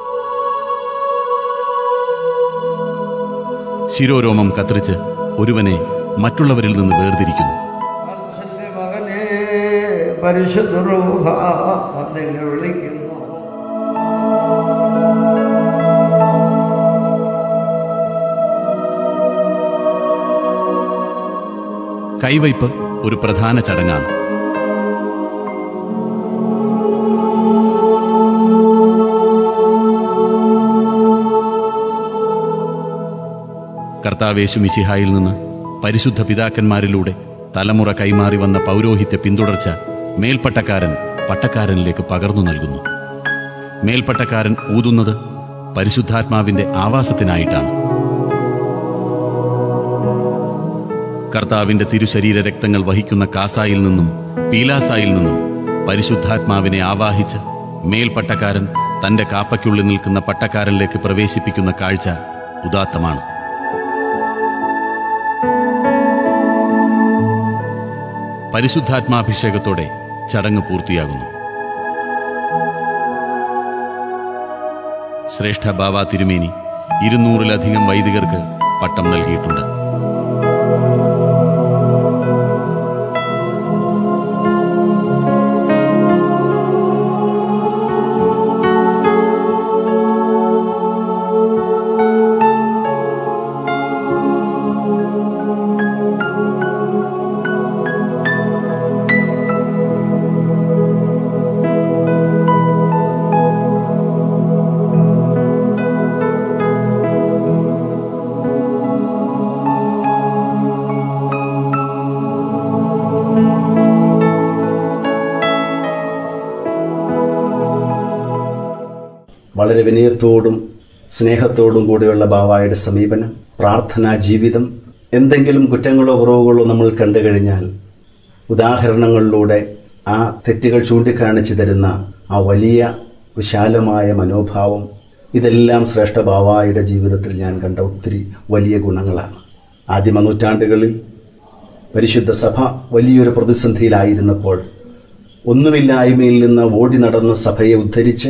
ശിരോരോമം കത്രിച്ച് ഒരുവനെ മറ്റുള്ളവരിൽ നിന്ന് വേർതിരിക്കുന്നു മകനെ പരിശുദ്ധ റൂഹ നിന്നെ വിളിക്കുന്നു കൈവയ്പ് ഒരു പ്രധാന ചടങ്ങാണ് കർത്താവേശു മിശിഹായിൽ നിന്ന് പരിശുദ്ധ പിതാക്കന്മാരിലൂടെ തലമുറ കൈമാറി വന്ന പൗരോഹിത്യ പിന്തുടർച്ച മേൽപ്പട്ടക്കാരൻ പട്ടക്കാരനിലേക്ക് പകർന്നു നൽകുന്നു മേൽപ്പട്ടക്കാരൻ ഊതുന്നത് പരിശുദ്ധാത്മാവിന്റെ ആവാസത്തിനായിട്ടാണ് കർത്താവിന്റെ തിരുശരീര രക്തങ്ങൾ വഹിക്കുന്ന കാസായിൽ നിന്നും പീലാസായിൽ നിന്നും പരിശുദ്ധാത്മാവിനെ ആവാഹിച്ച് മേൽപ്പട്ടക്കാരൻ തന്റെ കാപ്പയ്ക്കുള്ളിൽ നിൽക്കുന്ന പട്ടക്കാരനിലേക്ക് പ്രവേശിപ്പിക്കുന്ന കാഴ്ച ഉദാത്തമാണ് പരിശുദ്ധാത്മാഭിഷേകത്തോടെ ചടങ്ങ് പൂർത്തിയാകുന്നു ശ്രേഷ്ഠ ബാവ തിരുമേനി ഇരുന്നൂറിലധികം വൈദികർക്ക് പട്ടം നൽകിയിട്ടുണ്ട് വളരെ വിനയത്തോടും സ്നേഹത്തോടും കൂടിയുള്ള ബാവായുടെ സമീപനം പ്രാർത്ഥനാ ജീവിതം എന്തെങ്കിലും കുറ്റങ്ങളോ കുറവുകളോ നമ്മൾ കണ്ടു കഴിഞ്ഞാൽ ഉദാഹരണങ്ങളിലൂടെ ആ തെറ്റുകൾ ചൂണ്ടിക്കാണിച്ചു തരുന്ന ആ വലിയ വിശാലമായ മനോഭാവം ഇതെല്ലാം ശ്രേഷ്ഠ ബാവായുടെ ജീവിതത്തിൽ ഞാൻ കണ്ട ഒത്തിരി വലിയ ഗുണങ്ങളാണ് ആദിമ നൂറ്റാണ്ടുകളിൽ പരിശുദ്ധ സഭ വലിയൊരു പ്രതിസന്ധിയിലായിരുന്നപ്പോൾ ഒന്നുമില്ലായ്മയിൽ നിന്ന് ഓടി നടന്ന സഭയെ ഉദ്ധരിച്ച്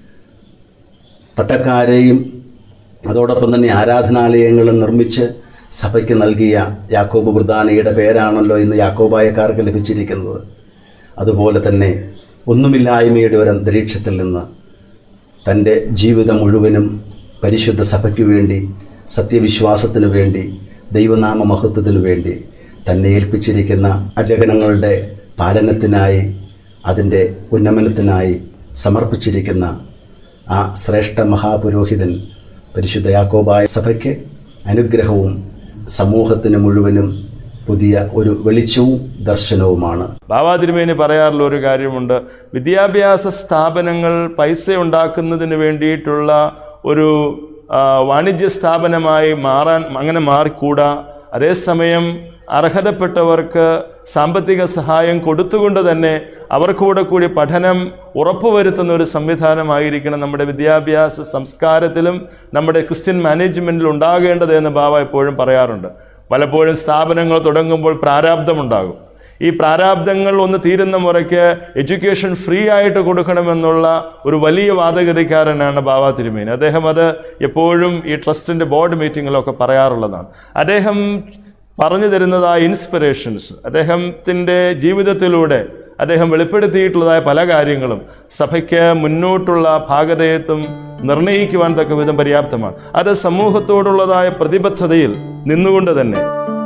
പട്ടക്കാരെയും അതോടൊപ്പം തന്നെ ആരാധനാലയങ്ങളും നിർമ്മിച്ച് സഭയ്ക്ക് നൽകിയ യാക്കോബ് ബുർദാനയുടെ പേരാണല്ലോ ഇന്ന് യാക്കോബായക്കാർക്ക് ലഭിച്ചിരിക്കുന്നത് അതുപോലെ തന്നെ ഒന്നുമില്ലായ്മയുടെ ഒരു അന്തരീക്ഷത്തിൽ നിന്ന് തൻ്റെ ജീവിതം മുഴുവനും പരിശുദ്ധ സഭയ്ക്കു വേണ്ടി സത്യവിശ്വാസത്തിനു വേണ്ടി ദൈവനാമ മഹത്വത്തിനു വേണ്ടി തന്നെ ഏൽപ്പിച്ചിരിക്കുന്ന അജഗണങ്ങളുടെ പാലനത്തിനായി അതിൻ്റെ ഉന്നമനത്തിനായി സമർപ്പിച്ചിരിക്കുന്ന ആ ശ്രേഷ്ഠ മഹാപുരോഹിതൻ പരിശുദ്ധ യാക്കോബായ സഭയ്ക്ക് അനുഗ്രഹവും സമൂഹത്തിന് മുഴുവനും പുതിയ ഒരു വെളിച്ചവും ദർശനവുമാണ് ബാബാ തിരുമേനി പറയാറുള്ള ഒരു കാര്യമുണ്ട് വിദ്യാഭ്യാസ സ്ഥാപനങ്ങൾ പൈസ ഉണ്ടാക്കുന്നതിന് വേണ്ടിയിട്ടുള്ള ഒരു ആ, വാണിജ്യ സ്ഥാപനമായി മാറാൻ അങ്ങനെ മാറിക്കൂടാ അതേസമയം അർഹതപ്പെട്ടവർക്ക് സാമ്പത്തിക സഹായം കൊടുത്തുകൊണ്ട് തന്നെ അവർക്കൂടെ കൂടി പഠനം ഉറപ്പുവരുത്തുന്ന ഒരു സംവിധാനമായിരിക്കണം നമ്മുടെ വിദ്യാഭ്യാസ സംസ്കാരത്തിലും നമ്മുടെ ക്രിസ്ത്യൻ മാനേജ്മെന്റിൽ ഉണ്ടാകേണ്ടത് എന്ന് ബാബ എപ്പോഴും പറയാറുണ്ട് പലപ്പോഴും സ്ഥാപനങ്ങൾ തുടങ്ങുമ്പോൾ പ്രാരാബ്ദമുണ്ടാകും ഈ പ്രാരാബ്ദങ്ങൾ ഒന്ന് തീരുന്ന മുറയ്ക്ക് എഡ്യൂക്കേഷൻ ഫ്രീ ആയിട്ട് കൊടുക്കണമെന്നുള്ള ഒരു വലിയ വാദഗതിക്കാരനാണ് ബാബ തിരുമേനി അദ്ദേഹം അത് എപ്പോഴും ഈ ട്രസ്റ്റിന്റെ ബോർഡ് മീറ്റിങ്ങിലൊക്കെ പറയാറുള്ളതാണ് അദ്ദേഹം പറഞ്ഞു തരുന്നതായ ഇൻസ്പിറേഷൻസ് അദ്ദേഹത്തിൻ്റെ ജീവിതത്തിലൂടെ അദ്ദേഹം വെളിപ്പെടുത്തിയിട്ടുള്ളതായ പല കാര്യങ്ങളും സഭയ്ക്ക് മുന്നോട്ടുള്ള ഭാഗതയത്വം നിർണയിക്കുവാൻ തക്ക വിധം പര്യാപ്തമാണ് അത് സമൂഹത്തോടുള്ളതായ പ്രതിബദ്ധതയിൽ നിന്നുകൊണ്ട് തന്നെ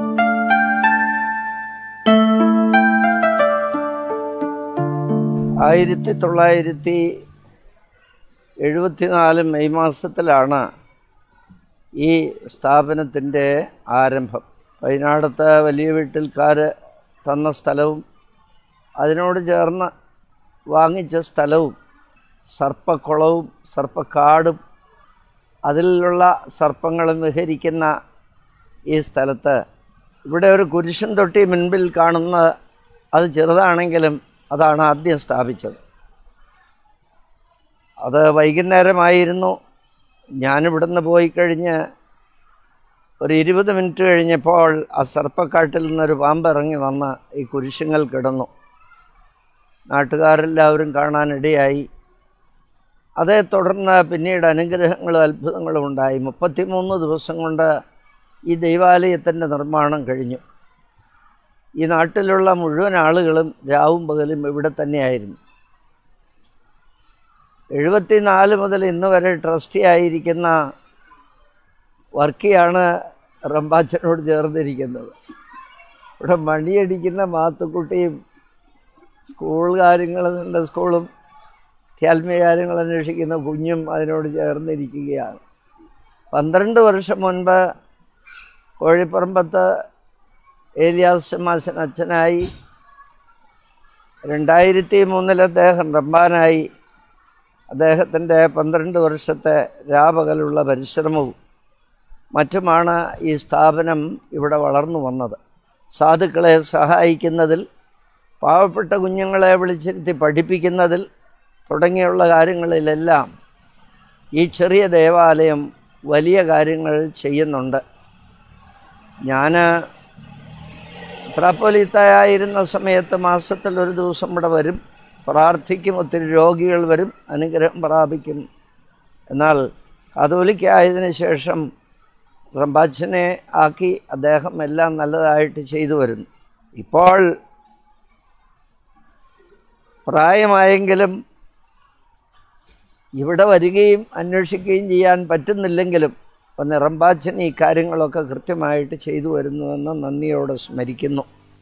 ആയിരത്തി തൊള്ളായിരത്തി എഴുപത്തിനാല് മെയ് മാസത്തിലാണ് ഈ സ്ഥാപനത്തിൻ്റെ ആരംഭം വയനാടത്തെ വലിയ വീട്ടിൽക്കാർ തന്ന സ്ഥലവും അതിനോട് ചേർന്ന് വാങ്ങിച്ച സ്ഥലവും സർപ്പക്കുളവും സർപ്പക്കാടും അതിലുള്ള സർപ്പങ്ങളും വിഹരിക്കുന്ന ഈ സ്ഥലത്ത് ഇവിടെ ഒരു കുരിശൻ തൊട്ടി മുൻപിൽ കാണുന്ന അത് ചെറുതാണെങ്കിലും അതാണ് ആദ്യം സ്ഥാപിച്ചത് അത് വൈകുന്നേരമായിരുന്നു ഞാനിവിടുന്ന് പോയി കഴിഞ്ഞ് ഒരു ഇരുപത് മിനിറ്റ് കഴിഞ്ഞപ്പോൾ ആ സർപ്പക്കാട്ടിൽ നിന്നൊരു പാമ്പ് ഇറങ്ങി വന്ന് ഈ കുരിശുങ്ങൾ കിടന്നു നാട്ടുകാരെല്ലാവരും കാണാനിടയായി അതേ തുടർന്ന് പിന്നീട് അനുഗ്രഹങ്ങളും അത്ഭുതങ്ങളും ഉണ്ടായി മുപ്പത്തിമൂന്ന് ദിവസം കൊണ്ട് ഈ ദൈവാലയത്തിൻ്റെ നിർമ്മാണം കഴിഞ്ഞു ഈ നാട്ടിലുള്ള മുഴുവൻ ആളുകളും രാവും പകലും ഇവിടെ തന്നെയായിരുന്നു എഴുപത്തിനാല് മുതൽ ഇന്ന് വരെ ട്രസ്റ്റി ആയിരിക്കുന്ന വർക്കിയാണ് റമ്പാച്ചനോട് ചേർന്നിരിക്കുന്നത് ഇവിടെ മണിയടിക്കുന്ന മാത്തുക്കുട്ടിയും സ്കൂൾ കാര്യങ്ങളുണ്ട് സ്കൂളും അത്യാത്മീയ കാര്യങ്ങൾ അന്വേഷിക്കുന്ന കുഞ്ഞും അതിനോട് ചേർന്നിരിക്കുകയാണ് പന്ത്രണ്ട് വർഷം മുൻപ് കോഴിപ്പറമ്പത്ത് ഏലിയാസ് മാസൻ അച്ഛനായി രണ്ടായിരത്തി മൂന്നിൽ അദ്ദേഹം റമ്പാനായി അദ്ദേഹത്തിൻ്റെ പന്ത്രണ്ട് വർഷത്തെ രാപകലുള്ള പരിശ്രമവും മറ്റുമാണ് ഈ സ്ഥാപനം ഇവിടെ വളർന്നു വന്നത് സാധുക്കളെ സഹായിക്കുന്നതിൽ പാവപ്പെട്ട കുഞ്ഞുങ്ങളെ വിളിച്ചിരുത്തി പഠിപ്പിക്കുന്നതിൽ തുടങ്ങിയുള്ള കാര്യങ്ങളിലെല്ലാം ഈ ചെറിയ ദേവാലയം വലിയ കാര്യങ്ങൾ ചെയ്യുന്നുണ്ട് ഞാൻ മെത്രാപ്പൊലീത്തയായിരുന്ന സമയത്ത് മാസത്തിൽ ഒരു ദിവസം ഇവിടെ വരും പ്രാർത്ഥിക്കും ഒത്തിരി രോഗികൾ വരും അനുഗ്രഹം പ്രാപിക്കും എന്നാൽ കാതോലിക്കായതിനു ശേഷം റമ്പാച്ചനെ ആക്കി അദ്ദേഹം എല്ലാം നല്ലതായിട്ട് ചെയ്തു വരുന്നു ഇപ്പോൾ പ്രായമായെങ്കിലും ഇവിടെ വരികയും അന്വേഷിക്കുകയും ചെയ്യാൻ പറ്റുന്നില്ലെങ്കിലും ഒന്ന് റമ്പാച്ചൻ ഈ കാര്യങ്ങളൊക്കെ കൃത്യമായിട്ട് ചെയ്തു വരുന്നുവെന്ന് നന്ദിയോടെ സ്മരിക്കുന്നു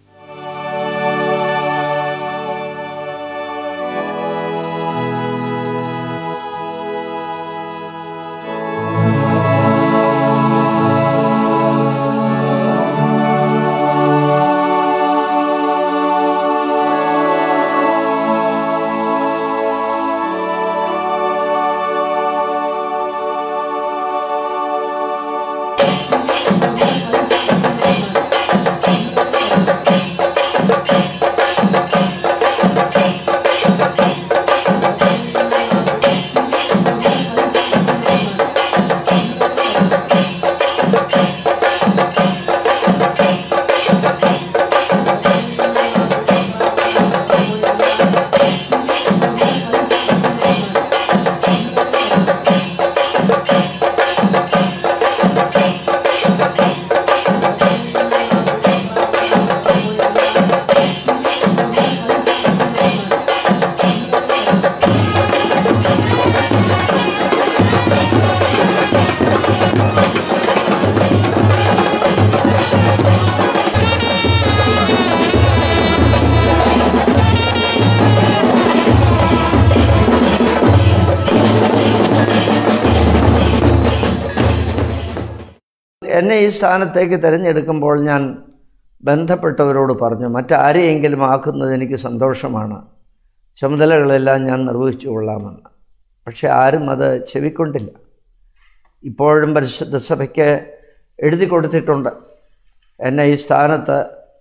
എന്നെ ഈ സ്ഥാനത്തേക്ക് തിരഞ്ഞെടുക്കുമ്പോൾ ഞാൻ ബന്ധപ്പെട്ടവരോട് പറഞ്ഞു മറ്റാരെയെങ്കിലും ആക്കുന്നത് എനിക്ക് സന്തോഷമാണ് ചുമതലകളെല്ലാം ഞാൻ നിർവഹിച്ചു കൊള്ളാമെന്ന് പക്ഷെ ആരും അത് ചെവിക്കൊണ്ടില്ല ഇപ്പോഴും പരിശുദ്ധ സഭയ്ക്ക് എഴുതി കൊടുത്തിട്ടുണ്ട് എന്നെ ഈ സ്ഥാനത്ത്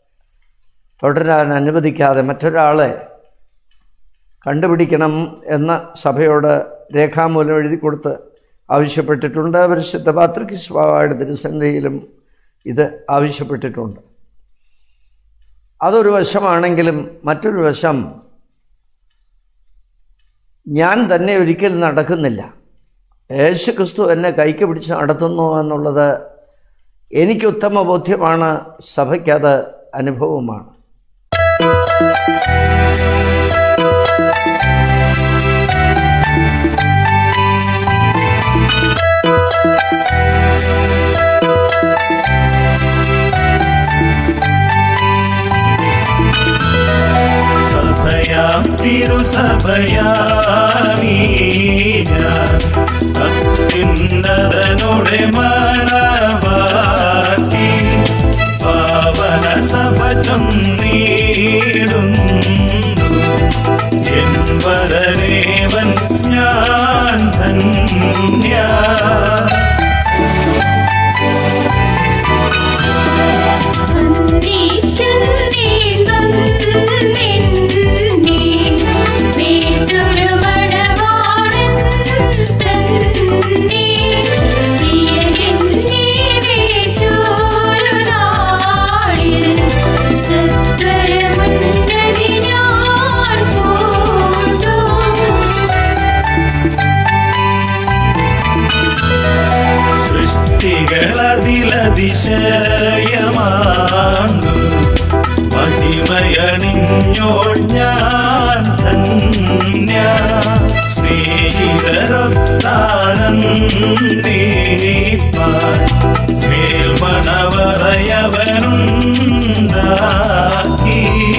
തുടരാൻ അനുവദിക്കാതെ മറ്റൊരാളെ കണ്ടുപിടിക്കണം എന്ന് സഭയോട് രേഖാമൂലം എഴുതി കൊടുത്ത് ആവശ്യപ്പെട്ടിട്ടുണ്ട് പരിശുദ്ധ പാത്രികസ്വായുടെ തിരുസന്നിധിയിലും ഇത് ആവശ്യപ്പെട്ടിട്ടുണ്ട് അതൊരു വശമാണെങ്കിലും മറ്റൊരു വശം ഞാൻ തന്നെ ഒരിക്കലും നടക്കുന്നില്ല യേശു ക്രിസ്തു എന്നെ കൈക്ക് പിടിച്ച് നടത്തുന്നു എന്നുള്ളത് എനിക്ക് ഉത്തമ ബോധ്യമാണ് സഭയ്ക്കത് അനുഭവമാണ് സഭയാം തിരുസഭയാമീ ഞാൻ അത്യുന്നതനുടെ മണവാട്ടി പാവന സഭ ചൊന്നീടുന്നു എൻ വരനേവൻ ഞാൻ ധന്യ വീട്ടൊരു മടവാളൻ തന്നെ പ്രിയൻ സൃഷ്ടികളതിലതിശയമാണ്ടു മഹിമയണിഞ്ഞോൾ ഞാൻ ധന്യ സ്നേഹിതരൊത്താനന്ദീപ്പാൻ മേൽമണവറയവനുണ്ടാക്കി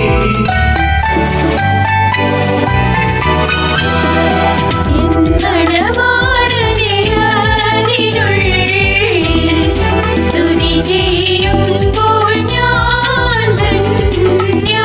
സ്തുതി ചെയ്യുമ്പോൾ ഞാൻ ധന്യ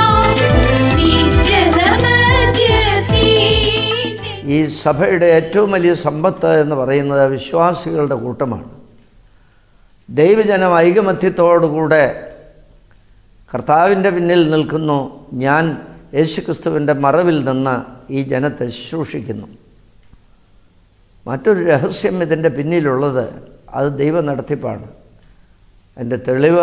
വിഗ്രഹമധ്യത്തിൽ ഈ സഭയുടെ ഏറ്റവും വലിയ സമ്പത്ത് എന്ന് പറയുന്നത് വിശ്വാസികളുടെ കൂട്ടമാണ് ദൈവജനം ഐകമത്യത്തോടുകൂടെ കർത്താവിൻ്റെ പിന്നിൽ നിൽക്കുന്നു ഞാൻ യേശുക്രിസ്തുവിൻ്റെ മറവിൽ നിന്ന് ഈ ജനത്തെ ശുശ്രൂഷിക്കുന്നു മറ്റൊരു രഹസ്യം ഇതിൻ്റെ പിന്നിലുള്ളത് അത് ദൈവ നടത്തിപ്പാണ് എൻ്റെ തെളിവ്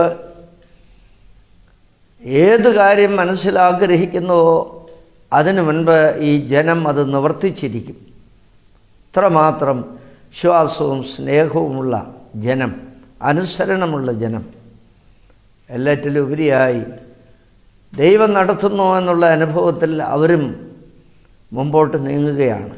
ഏത് കാര്യം മനസ്സിലാഗ്രഹിക്കുന്നുവോ അതിനു മുൻപ് ഈ ജനം അത് നിവർത്തിച്ചിരിക്കും ഇത്രമാത്രം വിശ്വാസവും സ്നേഹവുമുള്ള ജനം അനുസരണമുള്ള ജനം എല്ലാറ്റിലും ഉപരിയായി ദൈവം നടത്തുന്നു എന്നുള്ള അനുഭവത്തിൽ അവരും മുമ്പോട്ട് നീങ്ങുകയാണ്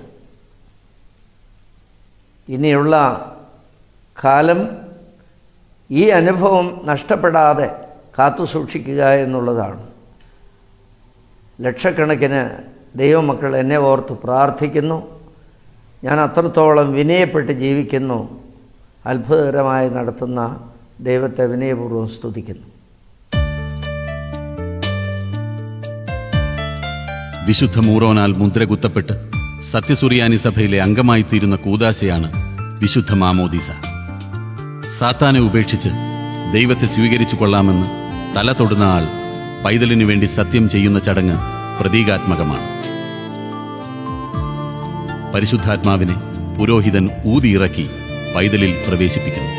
ഇനിയുള്ള കാലം ഈ അനുഭവം നഷ്ടപ്പെടാതെ കാത്തു സൂക്ഷിക്കുക എന്നുള്ളതാണ് ലക്ഷക്കണക്കിന് ദൈവമക്കൾ എന്നെ ഓർത്ത് പ്രാർത്ഥിക്കുന്നു ഞാൻ അത്രത്തോളം വിനയപ്പെട്ട് ജീവിക്കുന്നു അത്ഭുതകരമായി നടത്തുന്ന ദൈവത്തെ വിനയപൂർവ്വം സ്തുതിക്കുന്നു വിശുദ്ധ മൂറോനാൽ മുദ്രകുത്തപ്പെട്ട് സത്യസുറിയാനി സഭയിലെ അംഗമായിത്തീരുന്ന കൂദാശയാണ് വിശുദ്ധ മാമോദീസ സാത്താനെ ഉപേക്ഷിച്ച് ദൈവത്തെ സ്വീകരിച്ചു കൊള്ളാമെന്ന് തല തൊടുന്ന ആൾ പൈതലിനു വേണ്ടി സത്യം ചെയ്യുന്ന ചടങ്ങ് പ്രതീകാത്മകമാണ് പരിശുദ്ധാത്മാവിനെ പുരോഹിതൻ ഊതിയിറക്കി പൈതലിൽ പ്രവേശിപ്പിക്കുന്നു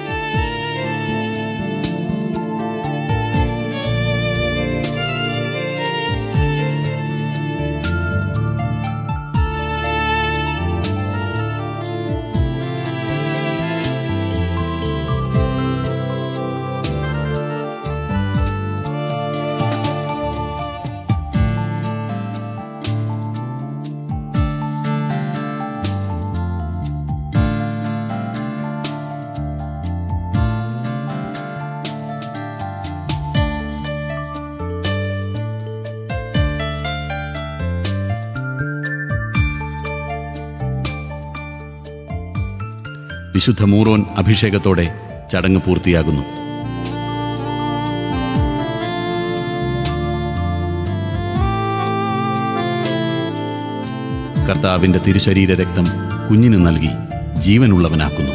വിശുദ്ധ മൂറോൻ അഭിഷേകത്തോടെ ചടങ്ങ് പൂർത്തിയാകുന്നു കർത്താവിന്റെ തിരുശരീര രക്തം കുഞ്ഞിന് നൽകി ജീവനുള്ളവനാക്കുന്നു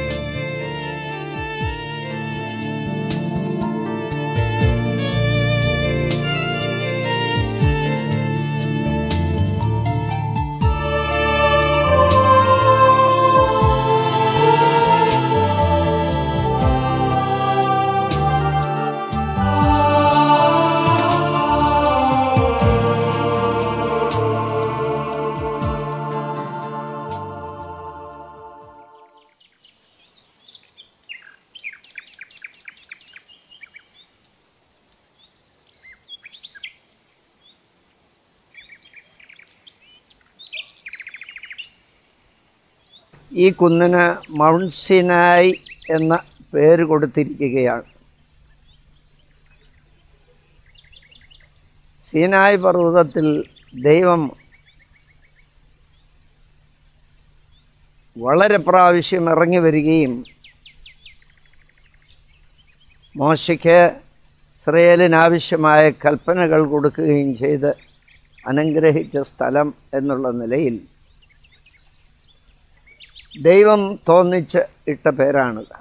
ഈ കുന്നിന് മൗണ്ട് സിനായ് എന്ന പേര് കൊടുത്തിരിക്കുകയാണ് സീനായ് പർവ്വതത്തിൽ ദൈവം വളരെ പ്രാവശ്യം ഇറങ്ങി വരികയും മോശയ്ക്ക് ഇസ്രയേലിനാവശ്യമായ കൽപ്പനകൾ കൊടുക്കുകയും ചെയ്ത് അനുഗ്രഹിച്ച സ്ഥലം എന്നുള്ള നിലയിൽ ദൈവം തോന്നിച്ച് ഇട്ട പേരാണിത്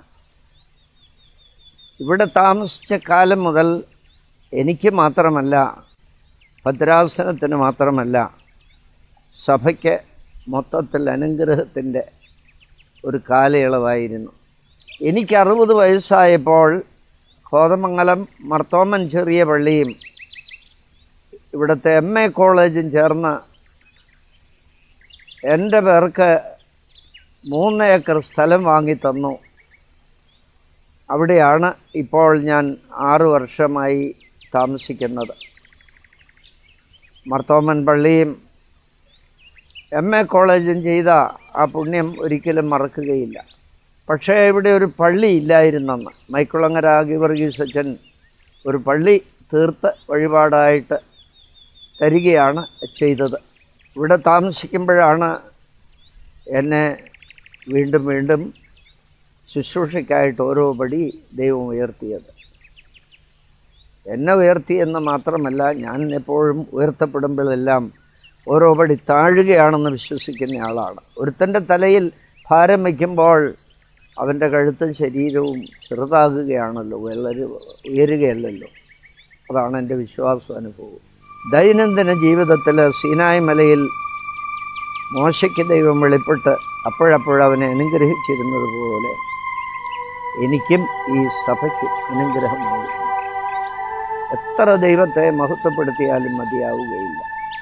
ഇവിടെ താമസിച്ച കാലം മുതൽ എനിക്ക് മാത്രമല്ല ഭദ്രാസനത്തിന് മാത്രമല്ല സഭയ്ക്ക് മൊത്തത്തിൽ അനുഗ്രഹത്തിൻ്റെ ഒരു കാലയളവായിരുന്നു എനിക്ക് അറുപത് വയസ്സായപ്പോൾ കോതമംഗലം മർത്തോമൻ ചെറിയ പള്ളിയും ഇവിടുത്തെ എം എ കോളേജും ചേർന്ന് എൻ്റെ പേർക്ക് മൂന്ന് ഏക്കർ സ്ഥലം വാങ്ങി തന്നു അവിടെയാണ് ഇപ്പോൾ ഞാൻ ആറു വർഷമായി താമസിക്കുന്നത് മർത്തോമൻ പള്ളിയും എം എ കോളേജും ചെയ്ത ആ പുണ്യം ഒരിക്കലും മറക്കുകയില്ല പക്ഷേ ഇവിടെ ഒരു പള്ളി ഇല്ലായിരുന്നെന്ന് മൈക്കുളങ്ങര ഗിവർഗീസ് അച്ഛൻ ഒരു പള്ളി തീർത്ത് വഴിപാടായിട്ട് തരികയാണ് ചെയ്തത് ഇവിടെ താമസിക്കുമ്പോഴാണ് എന്നെ വീണ്ടും വീണ്ടും ശുശ്രൂഷയ്ക്കായിട്ട് ഓരോ പടി ദൈവം ഉയർത്തിയത് എന്നെ ഉയർത്തിയെന്ന് മാത്രമല്ല ഞാൻ എപ്പോഴും ഉയർത്തപ്പെടുമ്പോഴെല്ലാം ഓരോ പടി താഴുകയാണെന്ന് വിശ്വസിക്കുന്ന ആളാണ് ഒരുത്തൻ്റെ തലയിൽ ഭാരം വയ്ക്കുമ്പോൾ അവൻ്റെ കഴുത്തും ശരീരവും ചെറുതാകുകയാണല്ലോ വളരെ ഉയരുകയല്ലല്ലോ അതാണ് എൻ്റെ വിശ്വാസം അനുഭവം ദൈനംദിന ജീവിതത്തിൽ സീനായ് മലയിൽ മോശയ്ക്ക് ദൈവം വെളിപ്പെട്ട് അപ്പോഴപ്പോഴവനെ അനുഗ്രഹിച്ചിരുന്നത് പോലെ എനിക്കും ഈ സഭയ്ക്ക് അനുഗ്രഹമായി എത്ര ദൈവത്തെ മഹത്വപ്പെടുത്തിയാലും മതിയാവുകയില്ല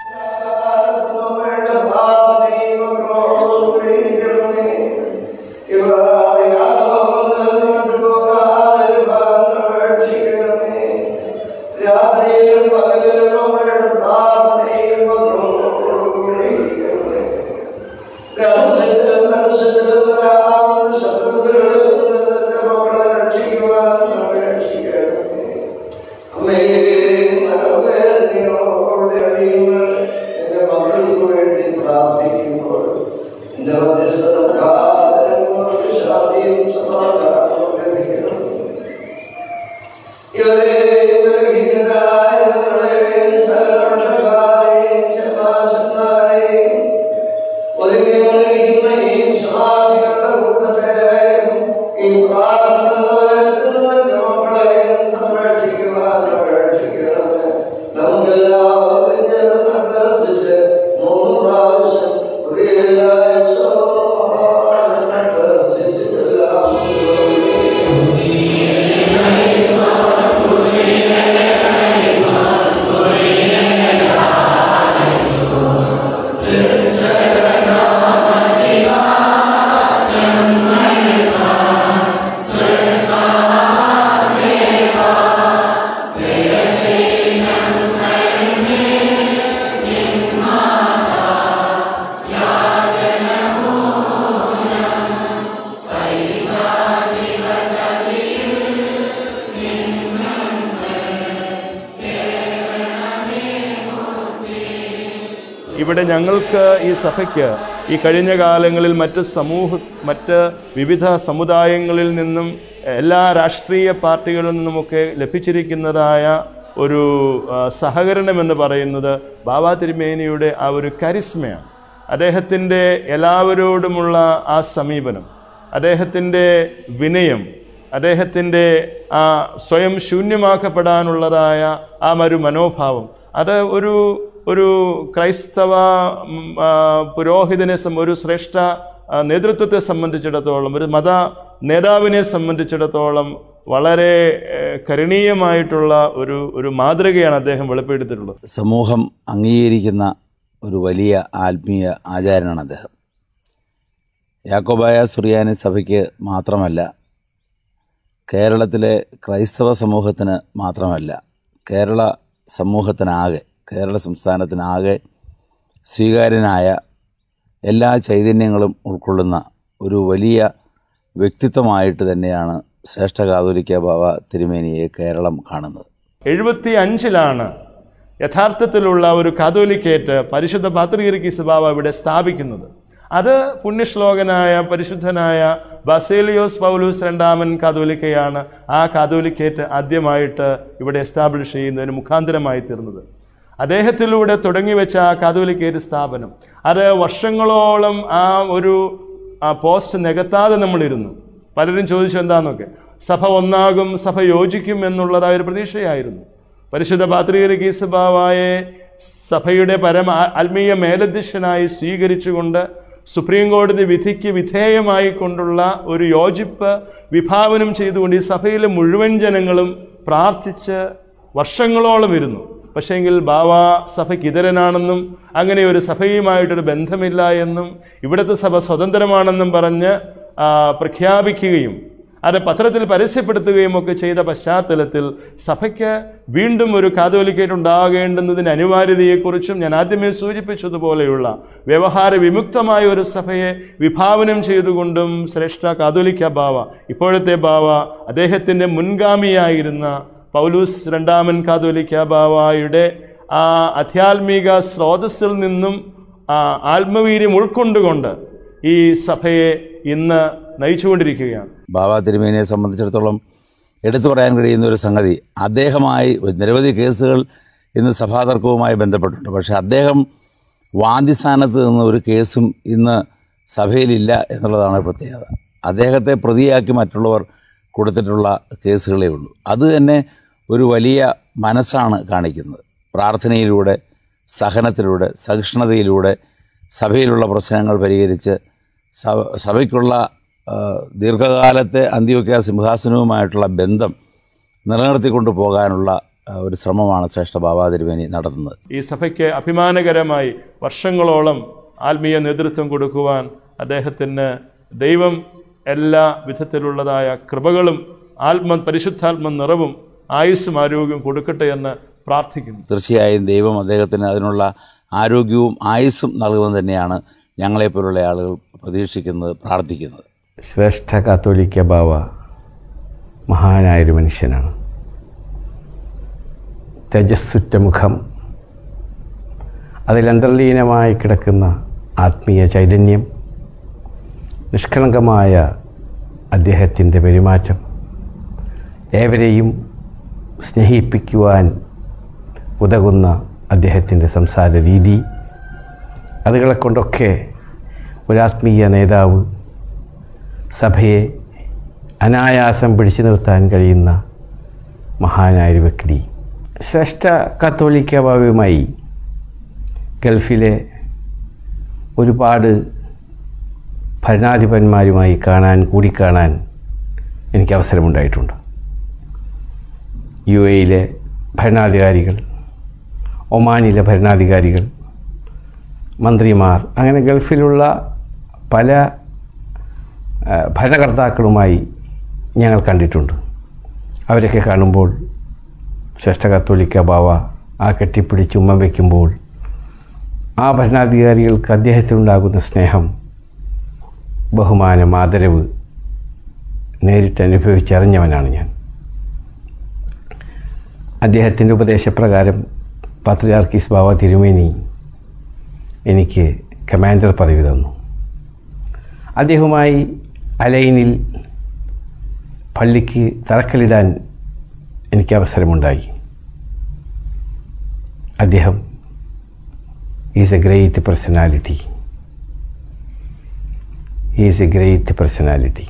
ഇവിടെ ഞങ്ങൾക്ക് ഈ സഭയ്ക്ക് ഈ കഴിഞ്ഞ കാലങ്ങളിൽ മറ്റ് സമൂഹ മറ്റ് വിവിധ സമുദായങ്ങളിൽ നിന്നും എല്ലാ രാഷ്ട്രീയ പാർട്ടികളിൽ നിന്നുമൊക്കെ ലഭിച്ചിരിക്കുന്നതായ ഒരു ആ, സഹകരണം എന്ന് പറയുന്നത് ബാബാ തിരുമേനിയുടെ ആ ഒരു കരിസ്മയാണ് അദ്ദേഹത്തിൻ്റെ എല്ലാവരോടുമുള്ള ആ സമീപനം അദ്ദേഹത്തിൻ്റെ വിനയം അദ്ദേഹത്തിൻ്റെ ആ സ്വയം ശൂന്യമാക്കപ്പെടാനുള്ളതായ ആ ഒരു മനോഭാവം അത് ഒരു ഒരു ക്രൈസ്തവ ഉം, ആ, പുരോഹിതനെ സം ഒരു ശ്രേഷ്ഠ ആ, നേതൃത്വത്തെ സംബന്ധിച്ചിടത്തോളം ഒരു മത നേതാവിനെ സംബന്ധിച്ചിടത്തോളം വളരെ ഏഹ്, കരണീയമായിട്ടുള്ള ഒരു ഒരു മാതൃകയാണ് അദ്ദേഹം വെളിപ്പെടുത്തിയിട്ടുള്ളത് സമൂഹം അംഗീകരിക്കുന്ന ഒരു വലിയ ആത്മീയ ആചാര്യനാണ് അദ്ദേഹം യാക്കോബായ സുറിയാനി സഭയ്ക്ക് മാത്രമല്ല കേരളത്തിലെ ക്രൈസ്തവ സമൂഹത്തിന് മാത്രമല്ല കേരള സമൂഹത്തിനാകെ കേരള സംസ്ഥാനത്തിനാകെ സ്വീകാര്യനായ എല്ലാ ചൈതന്യങ്ങളും ഉൾക്കൊള്ളുന്ന ഒരു വലിയ വ്യക്തിത്വമായിട്ട് തന്നെയാണ് ശ്രേഷ്ഠ കാതോലിക്ക ബാബ തിരുമേനിയെ കേരളം കാണുന്നത് എഴുപത്തി അഞ്ചിലാണ് യഥാർത്ഥത്തിലുള്ള ഒരു കാതോലിക്കേറ്റ് പരിശുദ്ധ പാത്രികരിക്കീസ് ബാബ ഇവിടെ സ്ഥാപിക്കുന്നത് അത് പുണ്യശ്ലോകനായ പരിശുദ്ധനായ ബസേലിയോസ് പൗലൂസ് രണ്ടാമൻ കാതോലിക്കയാണ് ആ കാതോലിക്കേറ്റ് ആദ്യമായിട്ട് ഇവിടെ എസ്റ്റാബ്ലിഷ് ചെയ്യുന്നതിന് മുഖാന്തരമായി തീർന്നത് അദ്ദേഹത്തിലൂടെ തുടങ്ങിവെച്ച ആ കാതോലിക്കേറ്റ് സ്ഥാപനം അത് വർഷങ്ങളോളം ആ ഒരു ആ പോസ്റ്റ് നികത്താതെ നമ്മളിരുന്നു പലരും ചോദിച്ചു എന്താന്നൊക്കെ സഭ ഒന്നാകും സഭ യോജിക്കും എന്നുള്ളതായ ഒരു പ്രതീക്ഷയായിരുന്നു പരിശുദ്ധ പാത്രീകരീസ് ബാവായെ സഭയുടെ പരമ ആത്മീയ മേലധ്യക്ഷനായി സ്വീകരിച്ചുകൊണ്ട് സുപ്രീം കോടതി വിധിക്ക് വിധേയമായി കൊണ്ടുള്ള ഒരു യോജിപ്പ് വിഭാവനം ചെയ്തുകൊണ്ട് ഈ സഭയിലെ മുഴുവൻ ജനങ്ങളും പ്രാർത്ഥിച്ച് വർഷങ്ങളോളം ഇരുന്നു പക്ഷേങ്കിൽ ബാവ സഭയ്ക്ക് ഇതരനാണെന്നും അങ്ങനെ ഒരു സഭയുമായിട്ടൊരു ബന്ധമില്ല എന്നും ഇവിടുത്തെ സഭ സ്വതന്ത്രമാണെന്നും പറഞ്ഞ് ആ, പ്രഖ്യാപിക്കുകയും അത് പത്രത്തിൽ പരസ്യപ്പെടുത്തുകയും ഒക്കെ ചെയ്ത പശ്ചാത്തലത്തിൽ സഭയ്ക്ക് വീണ്ടും ഒരു കാതോലിക്കേറ്റ് ഉണ്ടാകേണ്ടുന്നതിൻ്റെ അനിവാര്യതയെക്കുറിച്ചും ഞാൻ ആദ്യമേ സൂചിപ്പിച്ചതുപോലെയുള്ള വ്യവഹാര വിമുക്തമായ ഒരു സഭയെ വിഭാവനം ചെയ്തുകൊണ്ടും ശ്രേഷ്ഠ കാതോലിക്ക ബാവ ഇപ്പോഴത്തെ ബാവ അദ്ദേഹത്തിൻ്റെ മുൻഗാമിയായിരുന്ന പൗലൂസ് രണ്ടാമൻ കാതോലിക്ക ബാവായുടെ ആ ആധ്യാത്മിക സ്രോതസ്സിൽ നിന്നും ആ ആത്മവീര്യം ഉൾക്കൊണ്ടുകൊണ്ട് ഈ സഭയെ ഇന്ന് നയിച്ചുകൊണ്ടിരിക്കുകയാണ് ബാബ തിരുമേനിയെ സംബന്ധിച്ചിടത്തോളം എടുത്തു പറയാൻ കഴിയുന്ന ഒരു സംഗതി അദ്ദേഹമായി നിരവധി കേസുകൾ ഇന്ന് സഭാതർക്കവുമായി ബന്ധപ്പെട്ടിട്ടുണ്ട് പക്ഷേ അദ്ദേഹം വാദിസ്ഥാനത്ത് നിന്ന് ഒരു കേസും ഇന്ന് സഭയിലില്ല എന്നുള്ളതാണ് പ്രത്യേകത അദ്ദേഹത്തെ പ്രതിയാക്കി മറ്റുള്ളവർ കൊടുത്തിട്ടുള്ള കേസുകളേ ഉള്ളൂ അത് തന്നെ ഒരു വലിയ മനസ്സാണ് കാണിക്കുന്നത് പ്രാർത്ഥനയിലൂടെ സഹനത്തിലൂടെ സഹിഷ്ണുതയിലൂടെ സഭയിലുള്ള പ്രശ്നങ്ങൾ പരിഹരിച്ച് സഭ സഭയ്ക്കുള്ള ആ, ദീർഘകാലത്തെ അന്ത്യോക്യ സിംഹാസനവുമായിട്ടുള്ള ബന്ധം നിലനിർത്തിക്കൊണ്ടു പോകാനുള്ള ആ, ഒരു ശ്രമമാണ് ശ്രേഷ്ഠ ബാബാ തിരുമേനി നടത്തുന്നത് ഈ സഭയ്ക്ക് അഭിമാനകരമായി വർഷങ്ങളോളം ആത്മീയ നേതൃത്വം കൊടുക്കുവാൻ അദ്ദേഹത്തിന് ദൈവം എല്ലാ വിധത്തിലുള്ളതായ കൃപകളും ആത്മ പരിശുദ്ധാത്മ നിറവും ആയുസ്സും ആരോഗ്യവും കൊടുക്കട്ടെ എന്ന് പ്രാർത്ഥിക്കുന്നു തീർച്ചയായും ദൈവം അദ്ദേഹത്തിന് അതിനുള്ള ആരോഗ്യവും ആയുസ്സും നൽകുമെന്ന് തന്നെയാണ് ഞങ്ങളെപ്പോലുള്ള ആളുകൾ പ്രതീക്ഷിക്കുന്നത് പ്രാർത്ഥിക്കുന്നത് ശ്രേഷ്ഠ കാത്തോലിക്ക ബാവ മഹാനായൊരു മനുഷ്യനാണ് തേജസ്സുറ്റ മുഖം അതിലന്തർലീനമായി കിടക്കുന്ന ആത്മീയ ചൈതന്യം നിഷ്കളങ്കമായ അദ്ദേഹത്തിൻ്റെ പെരുമാറ്റം ഏവരെയും സ്നേഹിപ്പിക്കുവാൻ ഉതകുന്ന അദ്ദേഹത്തിൻ്റെ സംസാര രീതി അതുകളെ കൊണ്ടൊക്കെ ഒരാത്മീയ നേതാവ് സഭയെ അനായാസം പിടിച്ചു നിർത്താൻ കഴിയുന്ന മഹാനായൊരു വ്യക്തി ശ്രേഷ്ഠ കത്തോലിക്ക ഭാവ്യമായി ഗൾഫിലെ ഒരുപാട് ഭരണാധിപന്മാരുമായി കാണാൻ കൂടിക്കാണാൻ എനിക്ക് അവസരമുണ്ടായിട്ടുണ്ട് യു എയിലെ ഭരണാധികാരികൾ ഒമാനിലെ ഭരണാധികാരികൾ മന്ത്രിമാർ അങ്ങനെ ഗൾഫിലുള്ള പല ആ, ഭരണകർത്താക്കളുമായി ഞങ്ങൾ കണ്ടിട്ടുണ്ട് അവരൊക്കെ കാണുമ്പോൾ ശ്രേഷ്ഠ കത്തോലിക്ക ബാവ ആ കെട്ടിപ്പിടിച്ച് ഉമ്മ വയ്ക്കുമ്പോൾ ആ ഭരണാധികാരികൾക്ക് അദ്ദേഹത്തിനുണ്ടാകുന്ന സ്നേഹം ബഹുമാനം ആദരവ് നേരിട്ട് അനുഭവിച്ചറിഞ്ഞവനാണ് ഞാൻ അദ്ദേഹത്തിൻ്റെ ഉപദേശപ്രകാരം പത്രിയാർക്കീസ് ബാവ തിരുമേനി എനിക്ക് കമാൻഡർ പദവി തന്നു അദ്ദേഹവുമായി അലൈനിൽ പള്ളിക്ക് തറക്കല്ലിടാൻ എനിക്ക് അവസരമുണ്ടായി അദ്ദേഹം is a great personality is a great personality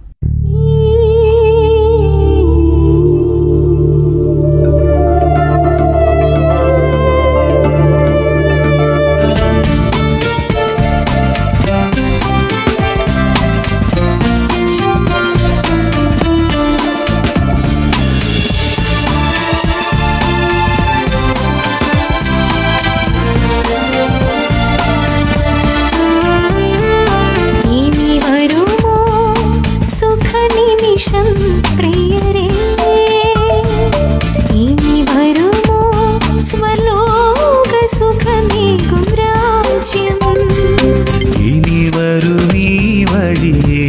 ഇനി വരുമോ സുഖനിമിഷം പ്രിയരേ ഇനി വരുമോ സ്വലോക സുഖമേകും രാജ്യം ഇനി വരുമീ വഴിയേ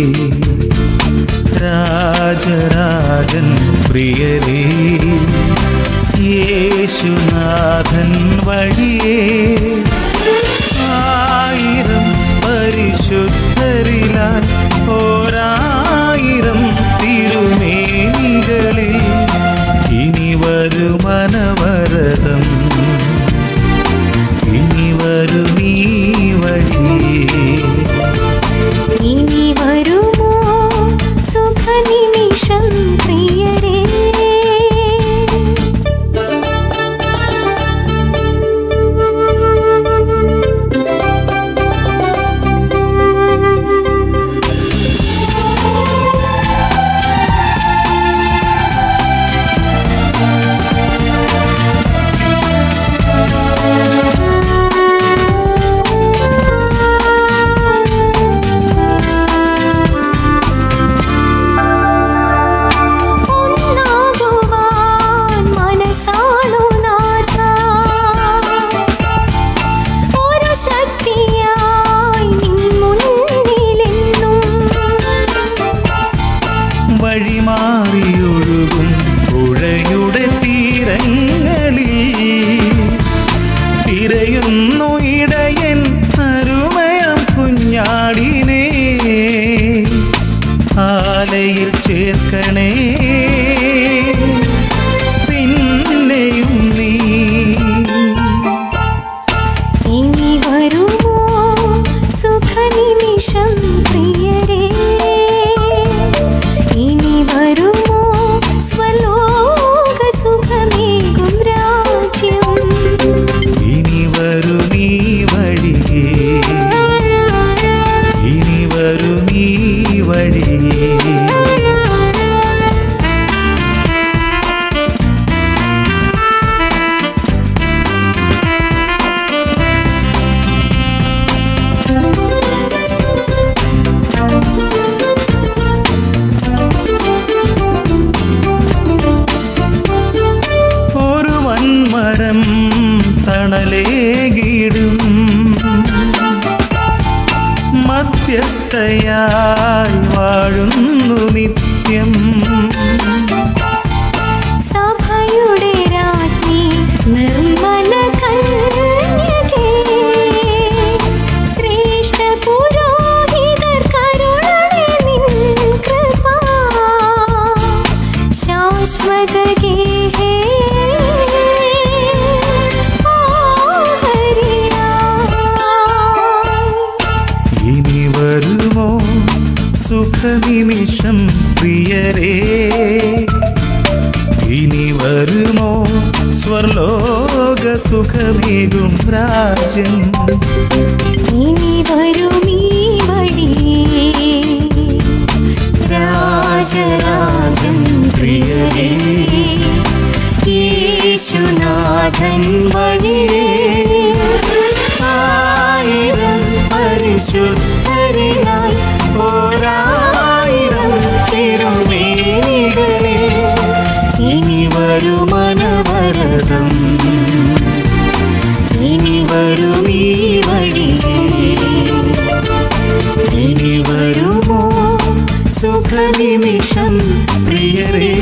രാജരാജൻ പ്രിയരേ യേശുനാഥൻ വഴിയേ ആയിരം പരിശുദ്ധരിലാൽ ഓരായിരം തിരുമേനികളിൽ ഇനി വരുമനവരതം ഇനി വരുമീ വഴിയേ ഇനി വരുമോ സുഖനിമിഷം പ്രിയരേ കേൾക്കണേ പിന്നെയും നീ ഇനി വരുമോ സുഖനിമിഷം പ്രിയരേ ഇനി വരുമോ സ്വലോക സുഖമേകും രാജ്യം ഇനി വരുമീ വഴിയേ ഇനി വരുമീ വഴിയേ ഒരു വൻമരം തണലേകിടും മധ്യസ്ഥയായി വാഴുന്നു നിത്യം സഭയുടെ രാജ്ഞി നിർമ്മല കന്യകേ ശ്രേഷ്ഠ പുരോഹിതർ കരുണണേ നിൻ കൃപ ശാശ്വത ഗേഹേ ഇനി വരുമോ സുഖനിമിഷം പ്രിയരേ ഇനി വരുമോ സ്വർലോക സുഖമേകും രാജ്യം ഇനി വരുമീ വഴിയേ രാജരാജൻ പ്രിയരേ യേശുനാഥൻ വഴിയേ ആയിരം പരിശുദ്ധരിനായി ഓരായിരം തിരുമേനികളിൽ ഇനി വരുമനവരതം ഇനി വരുമീ വഴിയേ ഇനി വരുമോ സുഖനിമിഷം പ്രിയരേ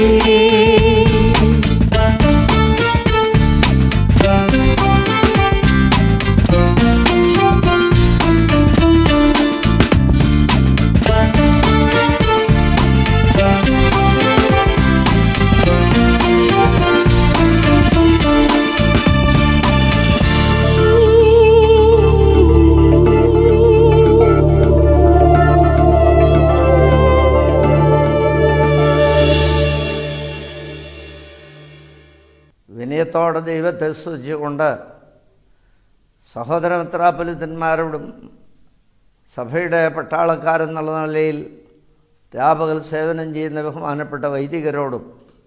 വിനയത്തോടെ ദൈവത്തെ സ്തുതിച്ചുകൊണ്ട് സഹോദര മിത്രാപലിതന്മാരോടും സഭയുടെ പട്ടാളക്കാരെന്നുള്ള നിലയിൽ രാപകൽ സേവനം ചെയ്യുന്ന ബഹുമാനപ്പെട്ട വൈദികരോടും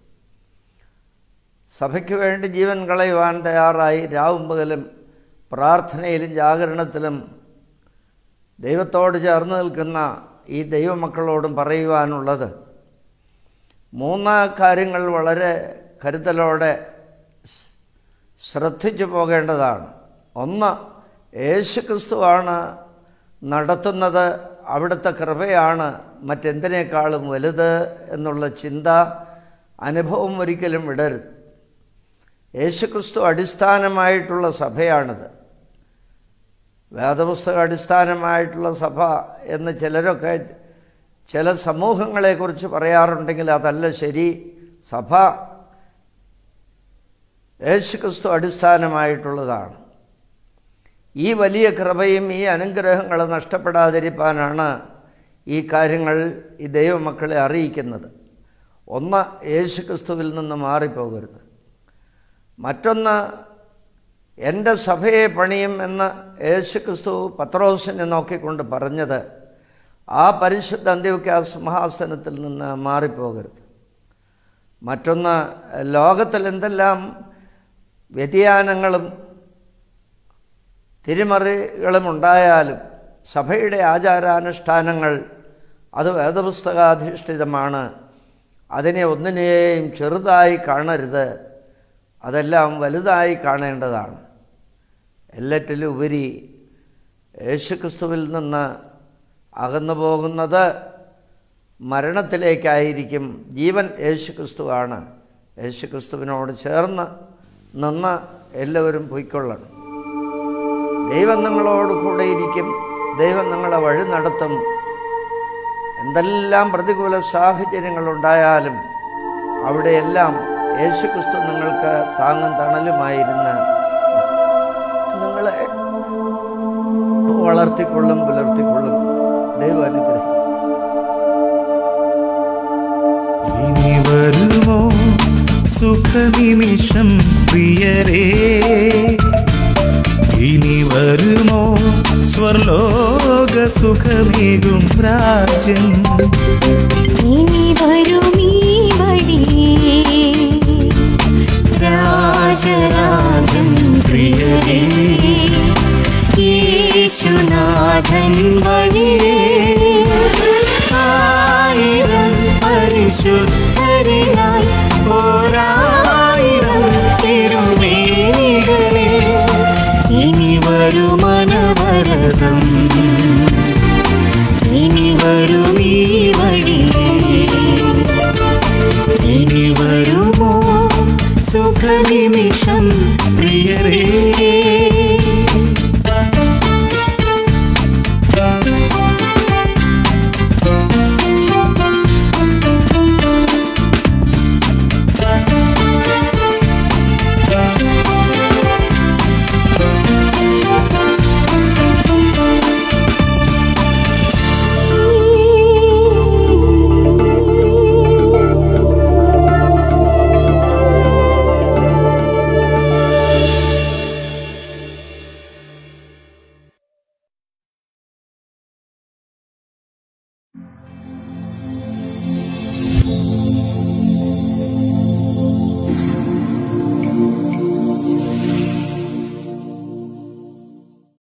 സഭയ്ക്ക് വേണ്ടി ജീവൻ കളയുവാൻ തയ്യാറായി രാവും പകലും പ്രാർത്ഥനയിലും ജാഗരണത്തിലും ദൈവത്തോട് ചേർന്ന് നിൽക്കുന്ന ഈ ദൈവമക്കളോടും പറയുവാനുള്ളത് മൂന്ന് കാര്യങ്ങൾ വളരെ കരുതലോടെ ശ്രദ്ധിച്ചു പോകേണ്ടതാണ് ഒന്ന് യേശുക്രിസ്തുവാണ് നടത്തുന്നത് അവിടുത്തെ കൃപയാണ് മറ്റെന്തിനേക്കാളും വലുത് എന്നുള്ള ചിന്ത അനുഭവം ഒരിക്കലും വിടരുത് യേശുക്രിസ്തു അടിസ്ഥാനമായിട്ടുള്ള സഭയാണിത് വേദപുസ്തക അടിസ്ഥാനമായിട്ടുള്ള സഭ എന്ന് ചിലരൊക്കെ ചില സമൂഹങ്ങളെക്കുറിച്ച് പറയാറുണ്ടെങ്കിൽ അതല്ല ശരി സഭ യേശുക്രിസ്തു അടിസ്ഥാനമായിട്ടുള്ളതാണ് ഈ വലിയ കൃപയും ഈ അനുഗ്രഹങ്ങളും നഷ്ടപ്പെടാതിരിക്കാനാണ് ഈ കാര്യങ്ങൾ ഈ ദൈവമക്കളെ അറിയിക്കുന്നത് ഒന്ന് യേശുക്രിസ്തുവിൽ നിന്ന് മാറിപ്പോകരുത് മറ്റൊന്ന് എൻ്റെ സഭയെ പണിയും എന്ന് യേശുക്രിസ്തു പത്രോസിനെ നോക്കിക്കൊണ്ട് പറഞ്ഞത് ആ പരിശുദ്ധ അന്ത്യവ്യാ സിംഹാസനത്തിൽ നിന്ന് മാറിപ്പോകരുത് മറ്റൊന്ന് ലോകത്തിൽ എന്തെല്ലാം വ്യതിയാനങ്ങളും തിരിമറികളും ഉണ്ടായാലും സഭയുടെ ആചാരാനുഷ്ഠാനങ്ങൾ അത് വേദപുസ്തകാധിഷ്ഠിതമാണ് അതിനെ ഒന്നിനെയും ചെറുതായി കാണരുത് അതെല്ലാം വലുതായി കാണേണ്ടതാണ് എല്ലാറ്റിലും ഉപരി യേശുക്രിസ്തുവിൽ നിന്ന് അകന്നു പോകുന്നത് മരണത്തിലേക്കായിരിക്കും ജീവൻ യേശുക്രിസ്തുവാണ് യേശുക്രിസ്തുവിനോട് ചേർന്ന് നിന്ന് എല്ലാവരും പൊയ്ക്കൊള്ളണം ദൈവം നിങ്ങളോട് കൂടെ ഇരിക്കും ദൈവം നിങ്ങളെ വഴി നടത്തും എന്തെല്ലാം പ്രതികൂല സാഹചര്യങ്ങളുണ്ടായാലും അവിടെയെല്ലാം യേശുക്രിസ്തു നിങ്ങൾക്ക് താങ്ങും തണലുമായിരുന്ന് നിങ്ങളെ വളർത്തിക്കൊള്ളും പുലർത്തിക്കൊള്ളും ദൈവം അനുഗ്രഹിക്കും ഇനി വരുമോ സുഖനിമിഷം പ്രിയരേ ഇനി വരുമോ സ്വർലോക സുഖമേകും രാജ്യം ഇനി വരുമീ വഴിയേ രാജരാജൻ പ്രിയരേ യേശുനാഥൻ വഴിയേ ആയിരം പരിശുദ്ധരിനായി ഓരായിരം തിരുമേനികളിൽ ഇനി വരുമനവരതം ഇനി വരുമീ വഴിയേ ഇനി വരുമോ സുഖനിമിഷം പ്രിയരേ